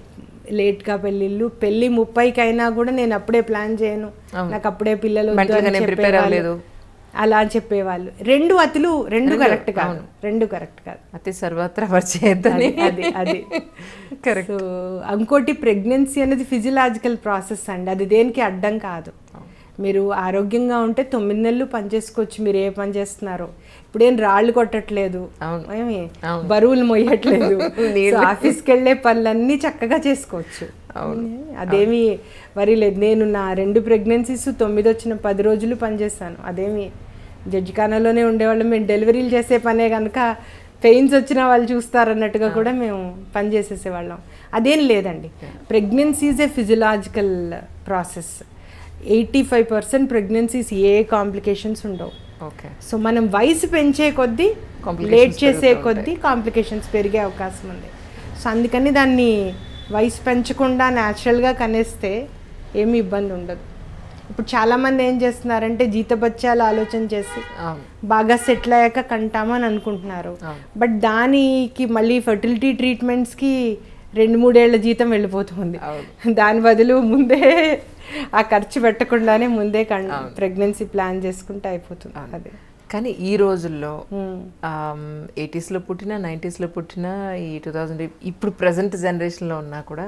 లేట్గా పెళ్ళిళ్ళు పెళ్ళి ముప్పైకి అయినా కూడా నేను అప్పుడే ప్లాన్ చేయను నాకు అప్పుడే పిల్లలు వద్దు Mental గా అని నేను prepare చెప్పేవాళ్ళు. అవ్వలేదు. అలా అని చెప్పేవాళ్ళు రెండు అతులు రెండు కరెక్ట్ కాదు రెండు కరెక్ట్ కాదు అతి సర్వత్రా వచ్చేద్దని అది అది కరెక్ట్ ఇంకోటి ప్రెగ్నెన్సీ అనేది ఫిజియలాజికల్ ప్రాసెస్ అండి అది దేనికి అడ్డం కాదు మీరు ఆరోగ్యంగా ఉంటే తొమ్మిది నెలలు పని చేసుకోవచ్చు మీరు ఏ పని చేస్తున్నారో ఇప్పుడేం రాళ్ళు కొట్టట్లేదు అవును. ఏమి బరువులు మొయ్యట్లేదు సో ఆఫీస్కి వెళ్ళే పనులన్నీ చక్కగా చేసుకోవచ్చు అదేమి వరి లేదు నేను నా రెండు ప్రెగ్నెన్సీస్ తొమ్మిది వచ్చిన పది రోజులు పనిచేస్తాను అదేమి జడ్జిఖానాలోనే ఉండేవాళ్ళం మేము డెలివరీలు చేసే పనే కనుక పెయిన్స్ వచ్చిన వాళ్ళు చూస్తారన్నట్టుగా కూడా మేము పని చేసేసేవాళ్ళం అదేం లేదండి pregnancy is a physiological process eighty five percent pregnancies ఏ కాంప్లికేషన్స్ ఉండవు ఓకే సో మనం వయసు పెంచే కొద్దీ Complications లేట్ చేసే పెరుగుతూ కొద్దీ కాంప్లికేషన్స్ పెరిగే అవకాశం ఉంది సో అందుకని దాన్ని వయసు పెంచకుండా న్యాచురల్గా కనేస్తే ఏమీ ఇబ్బంది ఉండదు ఇప్పుడు చాలామంది ఏం చేస్తున్నారంటే జీతబత్యాలు ఆలోచన చేసి అవును బాగా సెటిల్ అయ్యాక కంటామని అనుకుంటున్నారు బట్ దానికి మళ్ళీ ఫర్టిలిటీ ట్రీట్మెంట్స్కి రెండు మూడేళ్ల జీతం వెళ్ళిపోతుంది దాని బదులు ముందే ఆ ఖర్చు పెట్టకుండానే ముందే ప్రెగ్నెన్సీ ప్లాన్ చేసుకుంటే అయిపోతుంది అదే కానీ ఈ రోజుల్లో ఎయిటీస్లో పుట్టిన నైంటీస్లో పుట్టిన ఈ టూ థౌజండ్ ఇప్పుడు ప్రజెంట్ జనరేషన్లో ఉన్నా కూడా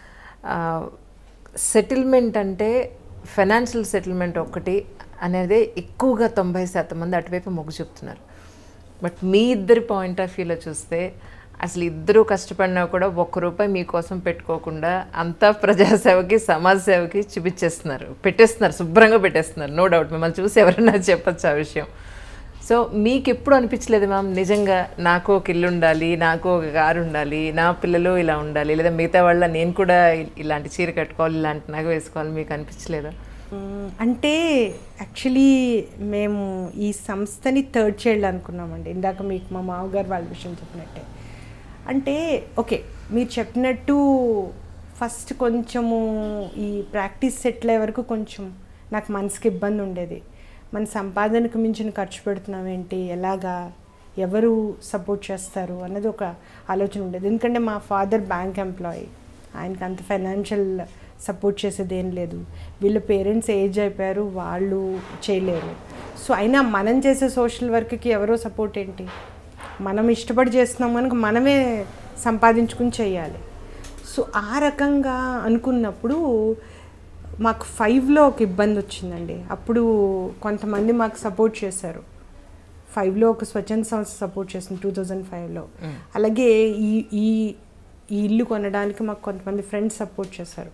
సెటిల్మెంట్ అంటే ఫైనాన్షియల్ సెటిల్మెంట్ ఒక్కటి అనేది ఎక్కువగా తొంభై శాతం మంది అటువైపు మొగ్గు చూపుతున్నారు బట్ మీ ఇద్దరి పాయింట్ ఆఫ్ వ్యూలో చూస్తే అసలు ఇద్దరూ కష్టపడినా కూడా ఒక్క రూపాయి మీకోసం పెట్టుకోకుండా అంతా ప్రజాసేవకి సమాజ సేవకి చూపించేస్తున్నారు పెట్టేస్తున్నారు శుభ్రంగా పెట్టేస్తున్నారు నో డౌట్ మిమ్మల్ని చూసి ఎవరైనా చెప్పచ్చు ఆ విషయం సో మీకు ఎప్పుడు అనిపించలేదు మ్యామ్ నిజంగా నాకు ఒక ఇల్లు ఉండాలి నాకు ఒక కారు ఉండాలి నా పిల్లలు ఇలా ఉండాలి లేదా మిగతా వాళ్ళ నేను కూడా ఇ- ఇలాంటి చీర కట్టుకోవాలి ఇలాంటి నగ వేసుకోవాలి మీకు అనిపించలేదా మ్మ్. అంటే యాక్చువల్లీ మేము ఈ సంస్థని థర్డ్ చైల్డ్ అనుకున్నామండి ఇందాక మీకు మా మామగారు వాళ్ళ విషయం చెప్పినట్టే అంటే ఓకే మీరు చెప్పినట్టు ఫస్ట్ కొంచెము ఈ ప్రాక్టీస్ సెటిల్ అయ్యే వరకు కొంచెం నాకు మనసుకి ఇబ్బంది ఉండేది మన సంపాదనకు మించిన ఖర్చు పెడుతున్నాం ఏంటి ఎలాగా ఎవరు సపోర్ట్ చేస్తారు అన్నది ఒక ఆలోచన ఉండేది ఎందుకంటే మా ఫాదర్ బ్యాంక్ ఎంప్లాయీ ఆయనకి అంత ఫైనాన్షియల్ సపోర్ట్ చేసేది ఏం లేదు వీళ్ళ పేరెంట్స్ ఏజ్ అయిపోయారు వాళ్ళు చేయలేరు సో అయినా మనం చేసే సోషల్ వర్క్కి ఎవరో సపోర్ట్ ఏంటి మనం ఇష్టపడి చేస్తున్నాం కనుక మనమే సంపాదించుకుని చేయాలి సో ఆ రకంగా అనుకున్నప్పుడు మాకు ఫైవ్లో ఒక ఇబ్బంది వచ్చిందండి అప్పుడు కొంతమంది మాకు సపోర్ట్ చేశారు ఫైవ్లో ఒక స్వచ్ఛంద సంస్థ సపోర్ట్ చేసింది టూ థౌజండ్ ఫైవ్లో అలాగే ఈ ఈ ఈ ఇల్లు కొనడానికి మాకు కొంతమంది ఫ్రెండ్స్ సపోర్ట్ చేశారు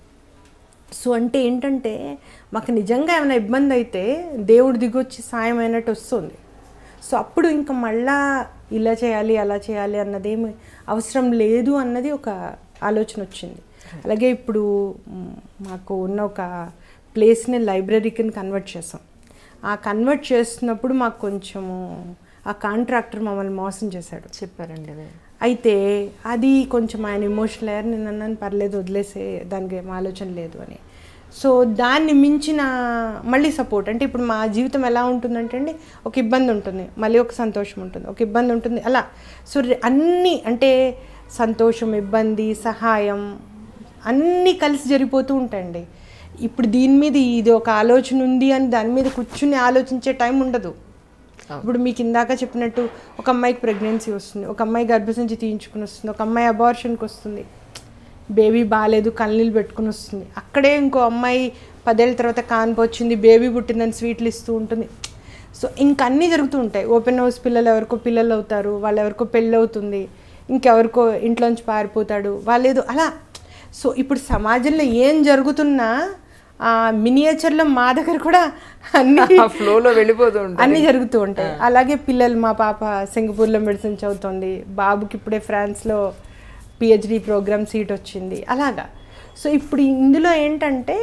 సో అంటే ఏంటంటే మాకు నిజంగా ఏమైనా ఇబ్బంది అయితే దేవుడు దిగొచ్చి సాయం అయినట్టు వస్తుంది సో అప్పుడు ఇంకా మళ్ళా ఇలా చేయాలి అలా చేయాలి అన్నదేమి అవసరం లేదు అన్నది ఒక ఆలోచన వచ్చింది అలాగే ఇప్పుడు మ్, మాకు ఉన్న ఒక ప్లేస్ని లైబ్రరీకి కన్వర్ట్ చేసాం ఆ కన్వర్ట్ చేస్తున్నప్పుడు మాకు కొంచెము ఆ కాంట్రాక్టర్ మమ్మల్ని మోసం చేశాడు చెప్పారండి అదే అయితే అది కొంచెం ఆయన ఎమోషనల్ అయ్యారు నేను అన్నాను పర్లేదు వదిలేసే దానికి ఏం ఆలోచన లేదు అని సో దాన్ని మించిన మళ్ళీ సపోర్ట్ అంటే ఇప్పుడు మా జీవితం ఎలా ఉంటుందంటే అండి ఒక ఇబ్బంది ఉంటుంది మళ్ళీ ఒక సంతోషం ఉంటుంది ఒక ఇబ్బంది ఉంటుంది అలా సో రె- అన్నీ అంటే సంతోషం ఇబ్బంది సహాయం అన్నీ కలిసి జరిగిపోతూ ఉంటాయండి ఇప్పుడు దీని మీద ఇది ఒక ఆలోచన ఉంది అని దాని మీద కూర్చుని ఆలోచించే టైం ఉండదు ఇప్పుడు మీకు ఇందాక చెప్పినట్టు ఒక అమ్మాయికి ప్రెగ్నెన్సీ వస్తుంది ఒక అమ్మాయి గర్భసంచి తీయించుకుని వస్తుంది ఒక అమ్మాయి అబార్షన్కి వస్తుంది బేబీ బాగాలేదు కళ్ళనీళ్ళు పెట్టుకుని వస్తుంది అక్కడే ఇంకో అమ్మాయి పదేళ్ళ తర్వాత కాన్పు వచ్చింది బేబీ పుట్టిందని స్వీట్లు ఇస్తూ ఉంటుంది సో ఇంకా అన్నీ జరుగుతూ ఉంటాయి ఓపెన్ హౌస్ పిల్లలు ఎవరికో పిల్లలు అవుతారు వాళ్ళు ఎవరికో పెళ్ళి అవుతుంది ఇంకెవరికో ఇంట్లోంచి పారిపోతాడు వాళ్ళేదో అలా సో ఇప్పుడు సమాజంలో ఏం జరుగుతున్నా ఆ మినియేచర్లో మా దగ్గర కూడా అన్ని ఆ ఫ్లోలో వెళ్ళిపోతూ ఉంటాయి అన్నీ జరుగుతూ ఉంటాయి అలాగే పిల్లలు మా పాప సింగపూర్లో మెడిసిన్ చదువుతుంది బాబుకి ఇప్పుడే ఫ్రాన్స్లో పిహెచ్డి ప్రోగ్రామ్ సీట్ వచ్చింది అలాగా సో ఇప్పుడు ఇందులో ఏంటంటే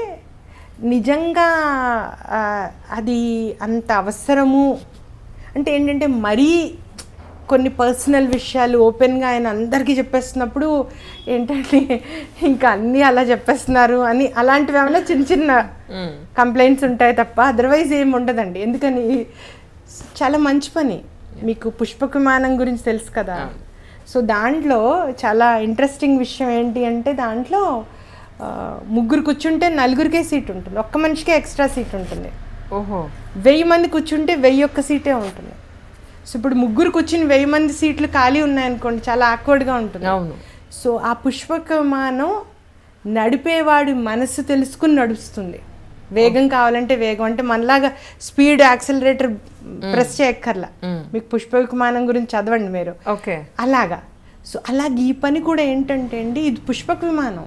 నిజంగా ఆ, అది అంత అవసరము అంటే ఏంటంటే మరీ కొన్ని పర్సనల్ విషయాలు ఓపెన్గా ఆయన అందరికీ చెప్పేస్తున్నప్పుడు ఏంటంటే ఇంకా అన్నీ అలా చెప్పేస్తున్నారు అని అలాంటివి ఏమైనా చిన్న చిన్న కంప్లైంట్స్ ఉంటాయి తప్ప అదర్వైజ్ ఏమి ఉండదండి ఎందుకని చాలా మంచి పని మీకు పుష్పక విమానం గురించి తెలుసు కదా సో దాంట్లో చాలా ఇంట్రెస్టింగ్ విషయం ఏంటి అంటే దాంట్లో ఆ, ముగ్గురు కూర్చుంటే నలుగురికే సీట్ ఉంటుంది ఒక్క మనిషికే ఎక్స్ట్రా సీట్ ఉంటుంది ఓహో వెయ్యి మంది కూర్చుంటే వెయ్యి ఒక్క సీటే ఉంటుంది సో ఇప్పుడు ముగ్గురు కూర్చుని వెయ్యి మంది సీట్లు ఖాళీ ఉన్నాయనుకోండి చాలా ఆక్వర్డ్గా ఉంటుంది అవును సో ఆ పుష్పక విమానం నడిపేవాడి మనసు తెలుసుకుని నడుస్తుంది వేగం కావాలంటే వేగం అంటే మనలాగా స్పీడ్ యాక్సిలరేటర్ ప్రెస్ చేయక్కర్లా మీకు పుష్ప విమానం గురించి చదవండి మీరు ఓకే అలాగా సో అలాగే ఈ పని కూడా ఏంటంటే అండి ఇది పుష్పక విమానం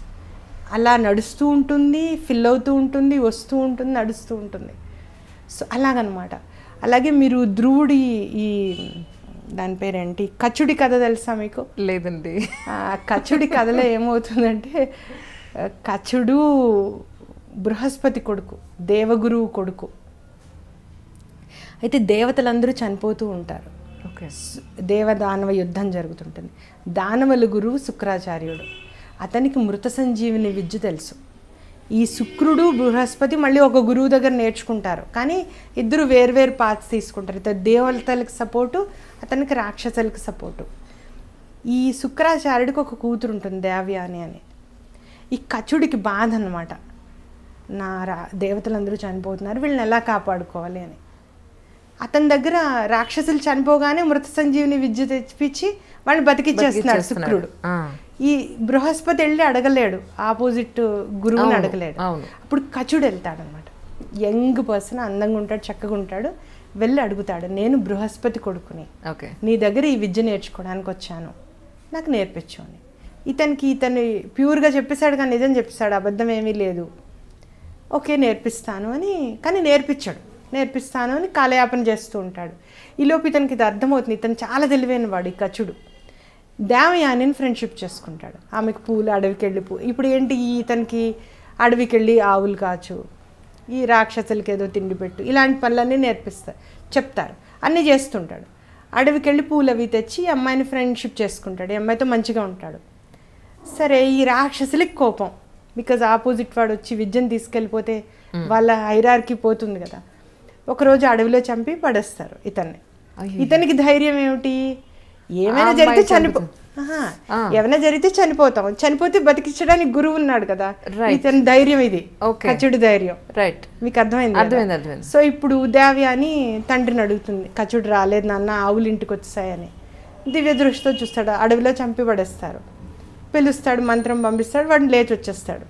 అలా నడుస్తూ ఉంటుంది ఫిల్ అవుతూ ఉంటుంది వస్తూ ఉంటుంది నడుస్తూ ఉంటుంది సో అలాగనమాట అలాగే మీరు ధ్రువుడి ఈ దాని పేరేంటి కచుడి కథ తెలుసా మీకు లేదండి ఆ కచుడి కథలో ఏమవుతుందంటే ఆ, కచుడు బృహస్పతి కొడుకు దేవగురువు కొడుకు అయితే దేవతలందరూ చనిపోతూ ఉంటారు ఓకే సు- దేవదానవ యుద్ధం జరుగుతుంటుంది దానవుల గురువు శుక్రాచార్యుడు అతనికి మృత సంజీవిని విద్య తెలుసు ఈ శుక్రుడు బృహస్పతి మళ్ళీ ఒక గురువు దగ్గర నేర్చుకుంటారు కానీ ఇద్దరు వేర్వేరు పాత్స్ తీసుకుంటారు ఇతను దేవతలకు సపోర్టు అతనికి రాక్షసులకు సపోర్టు ఈ శుక్రాచార్యుడికి ఒక కూతురు ఉంటుంది దేవయాని అని ఈ కచుడికి బాధ అన్నమాట నా రా దేవతలందరూ చనిపోతున్నారు వీళ్ళని ఎలా కాపాడుకోవాలి అని అతని దగ్గర రాక్షసులు చనిపోగానే మృత సంజీవిని విద్య తెచ్చిపించి వాళ్ళని బతికిచ్చేస్తున్నాడు బతికిచ్చేస్తున్నాడు. శుక్రుడు ఆ. ఈ బృహస్పతి వెళ్ళి అడగలేడు ఆపోజిట్ గురువుని అవును, అడగలేడు అవును. అప్పుడు కచుడు వెళ్తాడు అనమాట యంగ్ పర్సన్ అందంగా ఉంటాడు చక్కగా ఉంటాడు వెళ్ళి అడుగుతాడు నేను బృహస్పతి కొడుకుని ఓకే నీ దగ్గర ఈ విద్య నేర్చుకోవడానికి వచ్చాను నాకు నేర్పించు అని ఇతనికి ఇతను ప్యూర్గా చెప్పేశాడు కానీ నిజం చెప్పేశాడు అబద్ధం ఏమీ లేదు ఓకే నేర్పిస్తాను అని కానీ నేర్పించాడు నేర్పిస్తాను అని కాలయాపన చేస్తూ ఉంటాడు ఈలోపు ఇతనికి ఇది అర్థమవుతుంది ఇతను చాలా తెలివైన వాడు ఈ కచుడు దేవయానిని ఫ్రెండ్షిప్ చేసుకుంటాడు ఆమెకు పూలు అడవికి వెళ్ళి పూ ఇప్పుడు ఏంటి ఈ ఇతనికి అడవికి వెళ్ళి ఆవులు కాచు ఈ రాక్షసులకి ఏదో తిండి పెట్టు ఇలాంటి పనులన్నీ నేర్పిస్తారు చెప్తారు అన్నీ చేస్తుంటాడు అడవికి వెళ్ళి పూలు అవి తెచ్చి ఈ అమ్మాయిని ఫ్రెండ్షిప్ చేసుకుంటాడు ఈ అమ్మాయితో మంచిగా ఉంటాడు సరే ఈ రాక్షసులకి కోపం బికాజ్ ఆపోజిట్ వాడు వచ్చి విద్యను తీసుకెళ్ళిపోతే వాళ్ళ హైరార్కి పోతుంది కదా ఒకరోజు అడవిలో చంపి పడేస్తారు ఇతన్ని అయ్యో. ఇతనికి ధైర్యం ఏమిటి ఏమైనా ఆ జరిగితే అమ్మాయి చనిపో ఆహా, ఏమైనా జరిగితే చనిపోతాం చనిపోతే బతికించడానికి గురువు ఉన్నాడు కదా Right. ఇతని ధైర్యం ఇది Okay. కచుడు ధైర్యం రైట్ మీకు అర్థమైంది కదా? అర్థమైంది అర్థమైంది సో ఇప్పుడు దేవి అని తండ్రిని అడుగుతుంది కచుడు రాలేదు నాన్న ఆవులు ఇంటికి వచ్చాయని దివ్య దృష్టితో చూస్తాడు అడవిలో చంపి పడేస్తారు పిలుస్తాడు మంత్రం పంపిస్తాడు వాడిని లేచి వచ్చేస్తాడు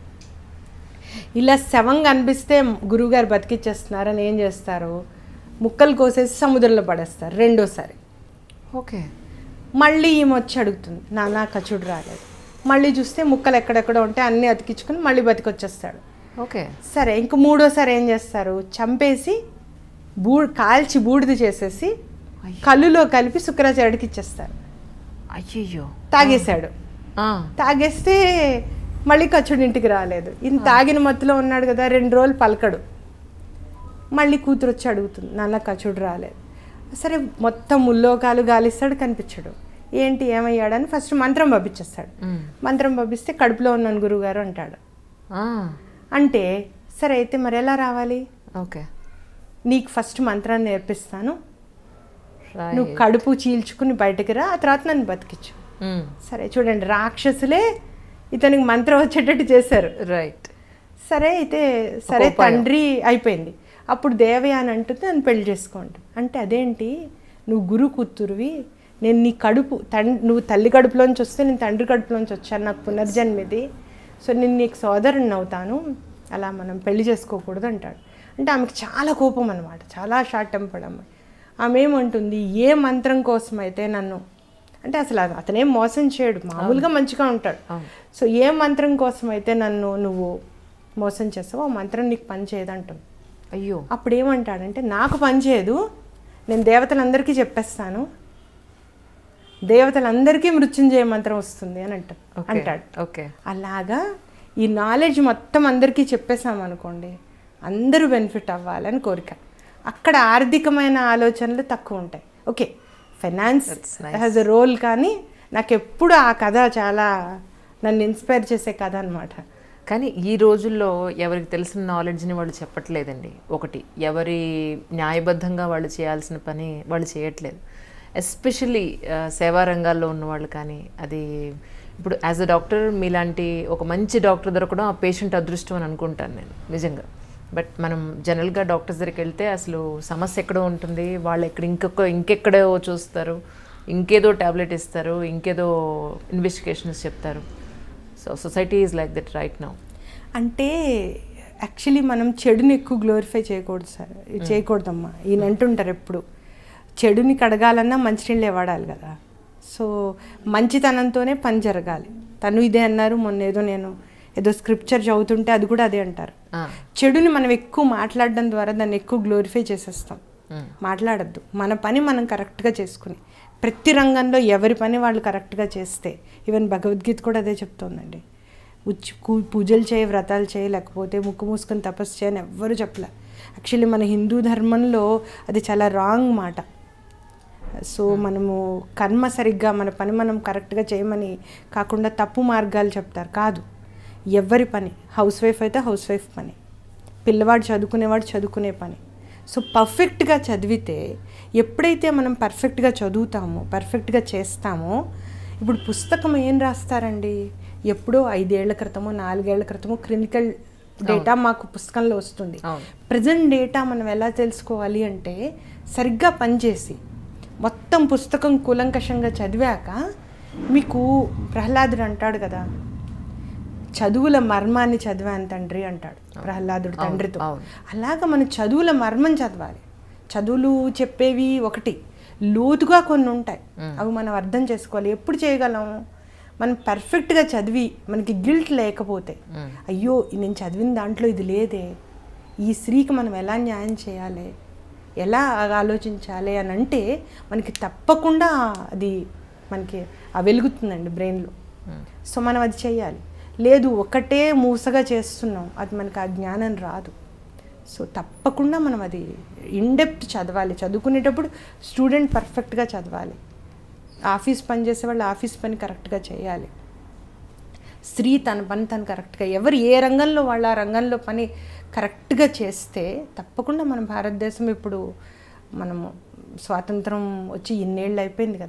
ఇలా శవం కనిపిస్తే గురువుగారు బతికిచ్చేస్తున్నారని ఏం చేస్తారు ముక్కలు కోసేసి సముద్రంలో పడేస్తారు రెండోసారి ఓకే మళ్ళీ ఈమె వచ్చి అడుగుతుంది నాన్న కచుడు రాలేదు మళ్ళీ చూస్తే ముక్కలు ఎక్కడెక్కడ ఉంటే అన్నీ అతికించుకుని మళ్ళీ బతికొచ్చేస్తాడు ఓకే సరే ఇంక మూడోసారి ఏం చేస్తారు చంపేసి బూ కాల్చి బూడిద చేసేసి కళ్ళులో కలిపి శుక్రాచార్యుడికి ఇచ్చేస్తారు అయ్యయ్యో తాగేశాడు ఆ, తాగేస్తే మళ్ళీ కచ్చుడు ఇంటికి రాలేదు ఈయన తాగిన మత్తులో ఉన్నాడు కదా రెండు రోజులు పలకడు మళ్ళీ కూతురు వచ్చి అడుగుతుంది నాన్న కచుడు రాలేదు సరే మొత్తం ముల్లోకాలు గాలిస్తాడు కనిపించడు ఏంటి ఏమయ్యాడని ఫస్ట్ మంత్రం పంపించేస్తాడు మ్. మంత్రం పంపిస్తే కడుపులో ఉన్నాను గురువుగారు అంటాడు ఆ, అంటే సరే అయితే మరి ఎలా రావాలి ఓకే నీకు ఫస్ట్ మంత్రాన్ని నేర్పిస్తాను రైట్ నువ్వు కడుపు చీల్చుకుని బయటకు రా ఆ తర్వాత నన్ను బతికించు మ్, సరే చూడండి రాక్షసులే ఇతనికి మంత్రం వచ్చేటట్టు చేశారు రైట్ సరే అయితే సరే ఒక ఉపాయం. తండ్రి అయిపోయింది అప్పుడు దేవయ్య అని అంటుంది నన్ను పెళ్లి చేసుకోండి అంటే అదేంటి నువ్వు గురు కూతురువి నేను నీ కడుపు తండ్రి నువ్వు తల్లి కడుపులోంచి వస్తే నేను తండ్రి కడుపులోంచి వచ్చాను నాకు పునర్జన్మిది సో నేను నీకు సోదరుని అవుతాను అలా మనం పెళ్లి చేసుకోకూడదు అంటాడు అంటే ఆమెకు చాలా కోపం అనమాట చాలా షార్ట్ టెంపర్డ్ అమ్మాయి ఆమె ఏమంటుంది ఏ మంత్రం కోసం అయితే నన్ను అంటే అసలు అతనేం మోసం చేయడు మామూలుగా మంచిగా ఉంటాడు అవును. సో ఏ మంత్రం కోసం అయితే నన్ను నువ్వు మోసం చేస్తావో ఆ మంత్రం నీకు పని చేయదంటుంది అయ్యో అప్పుడు ఏమంటాడంటే నాకు పని చేయదు నేను దేవతలందరికీ చెప్పేస్తాను దేవతలందరికీ మృత్యుంజయ మంత్రం వస్తుంది అని అంట ఓకే అంటాడు ఓకే అలాగా ఈ నాలెడ్జ్ మొత్తం అందరికీ చెప్పేసాం అనుకోండి అందరూ బెనిఫిట్ అవ్వాలని కోరిక అక్కడ ఆర్థికమైన ఆలోచనలు తక్కువ ఉంటాయి okay finance That's nice. Has a role కానీ నాకు ఎప్పుడు ఆ కథ చాలా నన్ను ఇన్స్పైర్ చేసే కథ అనమాట కానీ ఈ రోజుల్లో ఎవరికి తెలిసిన నాలెడ్జ్ని వాళ్ళు చెప్పట్లేదండి ఒకటి ఎవరి న్యాయబద్ధంగా వాళ్ళు చేయాల్సిన పని వాళ్ళు చేయట్లేదు ఎస్పెషల్లీ సేవా రంగాల్లో ఉన్న వాళ్ళు కానీ అది ఇప్పుడు యాజ్ అ డాక్టర్ మీలాంటి ఒక మంచి డాక్టర్ దొరకడం ఆ పేషెంట్ అదృష్టం అని అనుకుంటాను నేను నిజంగా బట్ మనం జనరల్గా డాక్టర్స్ దగ్గరికి వెళ్తే అసలు సమస్య ఎక్కడో ఉంటుంది వాళ్ళు ఎక్కడ ఇంకొక ఇంకెక్కడో చూస్తారు ఇంకేదో టాబ్లెట్ ఇస్తారు ఇంకేదో ఇన్వెస్టిగేషన్స్ చెప్తారు so society is like that right now అంటే యాక్చువల్లీ మనం చెడుని ఎక్కువ గ్లోరిఫై చేయకూడదు సార్ చేయకూడదమ్మా ఈయన అంటుంటారు ఎప్పుడు చెడుని కడగాలన్నా మంచినీళ్ళే వాడాలి కదా సో మంచితనంతోనే పని జరగాలి తను ఇదే అన్నారు మొన్న ఏదో నేను ఏదో స్క్రిప్చర్ చదువుతుంటే అది కూడా అదే అంటారు చెడుని మనం ఎక్కువ మాట్లాడడం ద్వారా దాన్ని ఎక్కువ గ్లోరిఫై చేసేస్తాం మాట్లాడద్దు మన పని మనం కరెక్ట్గా చేసుకుని ప్రతి రంగంలో ఎవరి పని వాళ్ళు కరెక్ట్గా చేస్తే ఈవెన్ భగవద్గీత కూడా అదే చెప్తోందండి ఉచ్ కూ- పూజలు చేయి వ్రతాలు చేయి లేకపోతే ముక్కు మూసుకొని తపస్సు చేయని ఎవ్వరు చెప్పలే యాక్చువల్లీ మన హిందూ ధర్మంలో అది చాలా రాంగ్ మాట సో మనము కర్మ సరిగ్గా మన పని మనం కరెక్ట్గా చేయమని కాకుండా తప్పు మార్గాలు చెప్తారు కాదు ఎవరి పని హౌస్ వైఫ్ అయితే హౌస్ వైఫ్ పని పిల్లవాడు చదువుకునేవాడు చదువుకునే పని సో పర్ఫెక్ట్గా చదివితే ఎప్పుడైతే మనం పర్ఫెక్ట్గా చదువుతామో పర్ఫెక్ట్గా చేస్తామో ఇప్పుడు పుస్తకం ఏం రాస్తారండి ఎప్పుడో ఐదేళ్ల క్రితమో నాలుగేళ్ల క్రితమో క్లినికల్ డేటా మాకు పుస్తకంలో వస్తుంది అవును. ప్రజెంట్ డేటా మనం ఎలా తెలుసుకోవాలి అంటే సరిగ్గా పనిచేసి మొత్తం పుస్తకం కూలంకషంగా చదివాక మీకు ప్రహ్లాదుడు అంటాడు కదా చదువుల మర్మాన్ని చదివాను తండ్రి అంటాడు ప్రహ్లాదుడు తండ్రితో అవును. అలాగా మనం చదువుల మర్మం చదవాలి చదువులు చెప్పేవి ఒకటి లోతుగా కొన్ని ఉంటాయి అవి మనం అర్థం చేసుకోవాలి ఎప్పుడు చేయగలం మనం పర్ఫెక్ట్గా చదివి మనకి గిల్ట్ లేకపోతే అయ్యో నేను చదివిన దాంట్లో ఇది లేదే ఈ స్త్రీకి మనం ఎలా న్యాయం చేయాలి ఎలా ఆలోచించాలి అని అంటే మనకి తప్పకుండా అది మనకి ఆ వెలుగుతుందండి బ్రెయిన్లో సో మనం అది చేయాలి లేదు ఒకటే మూసగా చేస్తున్నాం అది మనకు ఆ జ్ఞానం రాదు సో తప్పకుండా మనం అది ఇన్డెప్త్ చదవాలి చదువుకునేటప్పుడు స్టూడెంట్ పర్ఫెక్ట్గా చదవాలి ఆఫీస్ పని చేసే వాళ్ళు ఆఫీస్ పని కరెక్ట్గా చేయాలి స్త్రీ తన పని తను కరెక్ట్గా ఎవరు ఏ రంగంలో వాళ్ళ ఆ రంగంలో పని కరెక్ట్గా చేస్తే తప్పకుండా మన భారతదేశం ఇప్పుడు మనము స్వాతంత్రం వచ్చి ఇన్నేళ్ళు అయిపోయింది కదా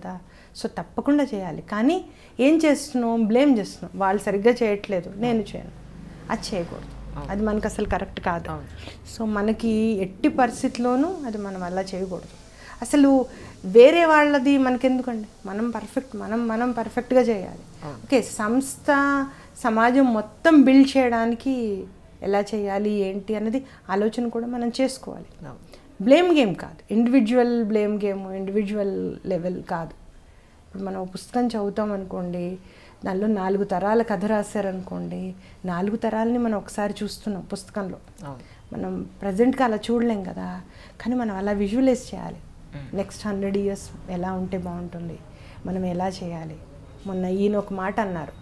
సో తప్పకుండా చేయాలి కానీ ఏం చేస్తున్నాం బ్లేమ్ చేస్తున్నాం వాళ్ళు సరిగ్గా చేయట్లేదు నేను చేయను అది చేయకూడదు అది మనకు అసలు కరెక్ట్ కాదు సో మనకి ఎట్టి పరిస్థితిలోనూ అది మనం అలా చేయకూడదు అసలు వేరే వాళ్ళది మనకెందుకండి మనం పర్ఫెక్ట్ మనం మనం పర్ఫెక్ట్గా చేయాలి ఓకే సంస్థ సమాజం మొత్తం బిల్డ్ చేయడానికి ఎలా చేయాలి ఏంటి అన్నది ఆలోచన కూడా మనం చేసుకోవాలి బ్లేమ్ గేమ్ కాదు individual blame game individual level కాదు ఇప్పుడు మనం ఒక పుస్తకం చదువుతాం అనుకోండి దానిలో నాలుగు తరాల కథ రాశారనుకోండి నాలుగు తరాలని మనం ఒకసారి చూస్తున్నాం పుస్తకంలో మనం ప్రజెంట్గా అలా చూడలేం కదా కానీ మనం అలా విజువలైజ్ చేయాలి నెక్స్ట్ హండ్రెడ్ ఇయర్స్ ఎలా ఉంటే బాగుంటుంది మనం ఎలా చేయాలి మొన్న ఈయన ఒక మాట అన్నారు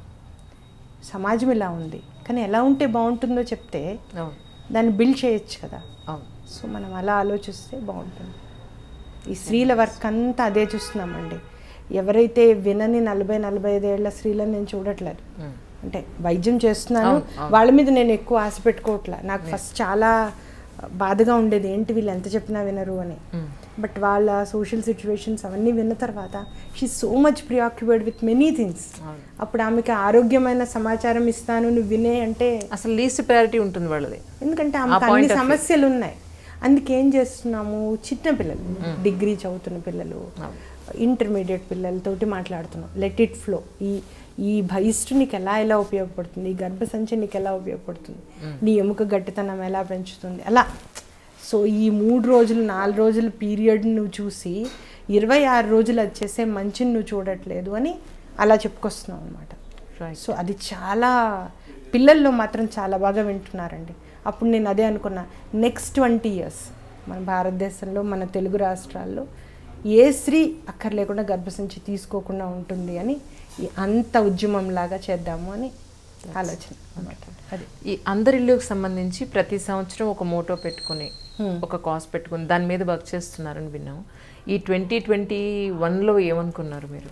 సమాజం ఇలా ఉంది కానీ ఎలా ఉంటే బాగుంటుందో చెప్తే అవును దాన్ని బిల్డ్ చేయొచ్చు కదా అవును సో మనం అలా ఆలోచిస్తే బాగుంటుంది ఈ స్త్రీల వర్క్ అంతా అదే చూస్తున్నామండి ఎవరైతే వినని నలభై నలభై ఐదేళ్ల స్త్రీలను నేను చూడట్లేదు అంటే వైద్యం చేస్తున్నాను వాళ్ళ మీద నేను ఎక్కువ ఆశ పెట్టుకోవట్లే నాకు ఫస్ట్ చాలా బాధగా ఉండేది ఏంటి వీళ్ళు ఎంత చెప్పినా వినరు అని బట్ వాళ్ళ సోషల్ సిచ్యువేషన్స్ అవన్నీ విన్న తర్వాత she so much preoccupied with many things అప్పుడు ఆమెకి ఆరోగ్యమైన సమాచారం ఇస్తాను నువ్వు వినే అంటే అసలు లీస్ట్ ప్రయారిటీ ఉంటుంది వాళ్ళది ఎందుకంటే ఆమెకు అన్ని సమస్యలు ఉన్నాయి అందుకే ఏం చేస్తున్నాము చిన్న పిల్లలు డిగ్రీ చదువుతున్న పిల్లలు ఇంటర్మీడియట్ పిల్లలతోటి మాట్లాడుతున్నాం లెట్ ఇట్ ఫ్లో ఈ ఈ భయిష్టు నీకు ఎలా ఎలా ఉపయోగపడుతుంది ఈ గర్భసంచి నీకు ఎలా ఉపయోగపడుతుంది నీ ఎముక గట్టితనం ఎలా పెంచుతుంది అలా సో ఈ మూడు రోజులు నాలుగు రోజుల పీరియడ్ నువ్వు చూసి ఇరవై ఆరు రోజులు అది చేసే మంచిని నువ్వు చూడట్లేదు అని అలా చెప్పుకొస్తున్నావు అనమాట రైట్ సో అది చాలా పిల్లల్లో మాత్రం చాలా బాగా వింటున్నారండి అప్పుడు నేను అదే అనుకున్నా నెక్స్ట్ ట్వంటీ ఇయర్స్ మన భారతదేశంలో మన తెలుగు రాష్ట్రాల్లో ఏ స్త్రీ అక్కర్ లేకుండా గర్భసంచి తీసుకోకుండా ఉంటుంది అని ఈ అంత ఉద్యమం లాగా చేద్దాము అని ఆలోచన అన్నమాట అది ఈ అందరి ఇల్లుకి సంబంధించి ప్రతి సంవత్సరం ఒక మోటో పెట్టుకుని ఒక కాస్ పెట్టుకుని దాని మీద వర్క్ చేస్తున్నారని విన్నాం ఈ ట్వంటీ ట్వంటీ వన్లో ఏమనుకున్నారు మీరు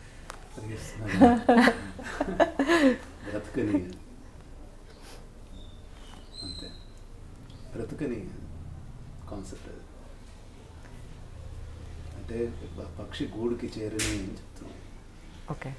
బ్రతకని అంతే బ్రతకని కాన్సెప్ట్ అది అంటే ప- పక్షి గూడుకి చేరని అని చెప్తున్నాం ఓకే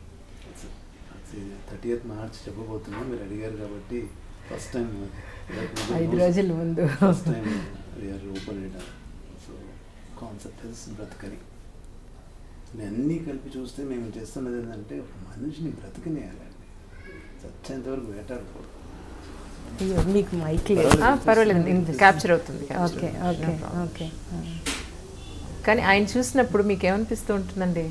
థర్టీ ఎయిత్ మార్చ్ చెప్పబోతున్నాం మీరు అడిగారు కాబట్టి ఫస్ట్ టైం ఐదు రోజుల ముందు first time we are open it so concept is బ్రతకని నేను అన్నీ కలిపి చూస్తే మేము చేస్తున్నది ఏంటంటే ఒక మనిషిని బ్రతకనేయాలండి చచ్చేంత వరకు వేటాడకూడదు అయ్యో మీకు మైక్ ఆ, పర్వాలేదు క్యాప్చర్ అవుతుంది ఓకే ఓకే ఓకే కానీ ఆయన చూసినప్పుడు మీకు ఏమనిపిస్తూ ఉంటుందండి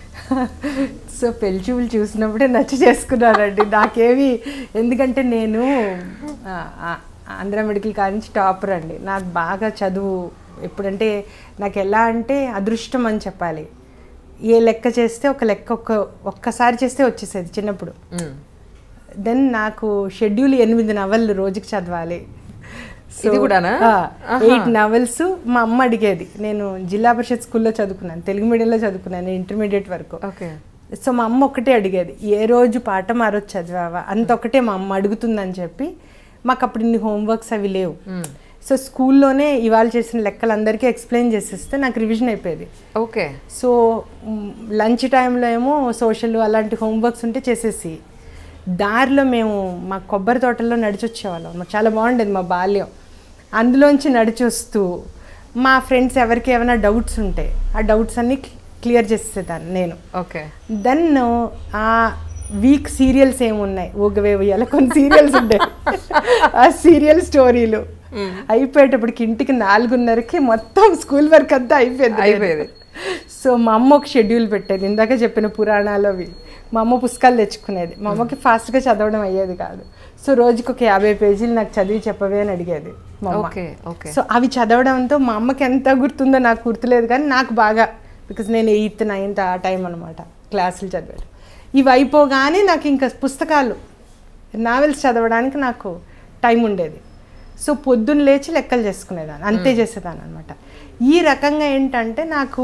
సో పెళ్లి చూపులు చూసినప్పుడే నచ్చ చేసుకున్నానండి నాకేమి ఎందుకంటే నేను ఆ, ఆ, ఆంధ్ర మెడికల్ కాలేజ్ నుంచి టాపర్ అండి నాకు బాగా చదువు ఎప్పుడంటే నాకు ఎలా అంటే అదృష్టం అని చెప్పాలి ఏ లెక్క చేస్తే ఒక లెక్క ఒక్క ఒక్కసారి చేస్తే వచ్చేసేది చిన్నప్పుడు మ్మ్. దెన్ నాకు షెడ్యూల్ ఎనిమిది నవళ్ళు రోజుకి చదవాలి ఇది కూడానా? ఎయిట్ నవల్స్ మా అమ్మ అడిగేది నేను జిల్లా పరిషత్ స్కూల్లో చదువుకున్నాను తెలుగు మీడియంలో చదువుకున్నాను ఇంటర్మీడియట్ వరకు ఓకే సో మా అమ్మ ఒకటే అడిగేది ఏ రోజు పాఠం ఆ రోజు చదివావా అంత ఒకటే మా అమ్మ అడుగుతుందని చెప్పి మాకు అప్పుడు ఇన్ని హోంవర్క్స్ అవి లేవు సో స్కూల్లోనే ఇవాళ చేసిన లెక్కలు అందరికీ ఎక్స్ప్లెయిన్ చేసిస్తే నాకు రివిజన్ అయిపోయేది ఓకే సో లంచ్ టైంలో ఏమో సోషల్ అలాంటి హోంవర్క్స్ ఉంటే చేసేసి దారిలో మేము మా కొబ్బరి తోటల్లో నడిచి వచ్చేవాళ్ళం మాకు చాలా బాగుండేది మా బాల్యం అందులోంచి నడిచి వస్తూ మా ఫ్రెండ్స్ ఎవరికి ఏమైనా డౌట్స్ ఉంటే ఆ డౌట్స్ అన్నీ క్లియర్ చేసేదాన్ని నేను ఓకే దెన్ ఆ వీక్ సీరియల్స్ ఏమున్నాయి ఊగవే ఉయ్యాల కొన్ని సీరియల్స్ ఉంటాయి ఆ సీరియల్ స్టోరీలు అయిపోయేటప్పటికి ఇంటికి నాలుగున్నరకి మొత్తం స్కూల్ వర్క్ అంతా అయిపోయింది అయిపోయేది. సో మా అమ్మ ఒక షెడ్యూల్ పెట్టేది ఇందాక చెప్పిన పురాణాలు అవి మా అమ్మ పుస్తకాలు తెచ్చుకునేది మా అమ్మకి ఫాస్ట్గా చదవడం అయ్యేది కాదు సో రోజుకి ఒక యాభై పేజీలు నాకు చదివి చెప్పవే అని అడిగేది మా అమ్మ ఓకే ఓకే సో అవి చదవడంతో మా అమ్మకి ఎంత గుర్తుందో నాకు గుర్తులేదు కానీ నాకు బాగా బికాజ్ నేను ఎయిత్ నైన్త్ ఆ టైం అనమాట క్లాసులు చదివాడు ఇవి అయిపోగానే నాకు ఇంకా పుస్తకాలు నావెల్స్ చదవడానికి నాకు టైం ఉండేది సో పొద్దున్న లేచి లెక్కలు చేసుకునేదాన్ని అంతే చేసేదాన్ని అనమాట ఈ రకంగా ఏంటంటే నాకు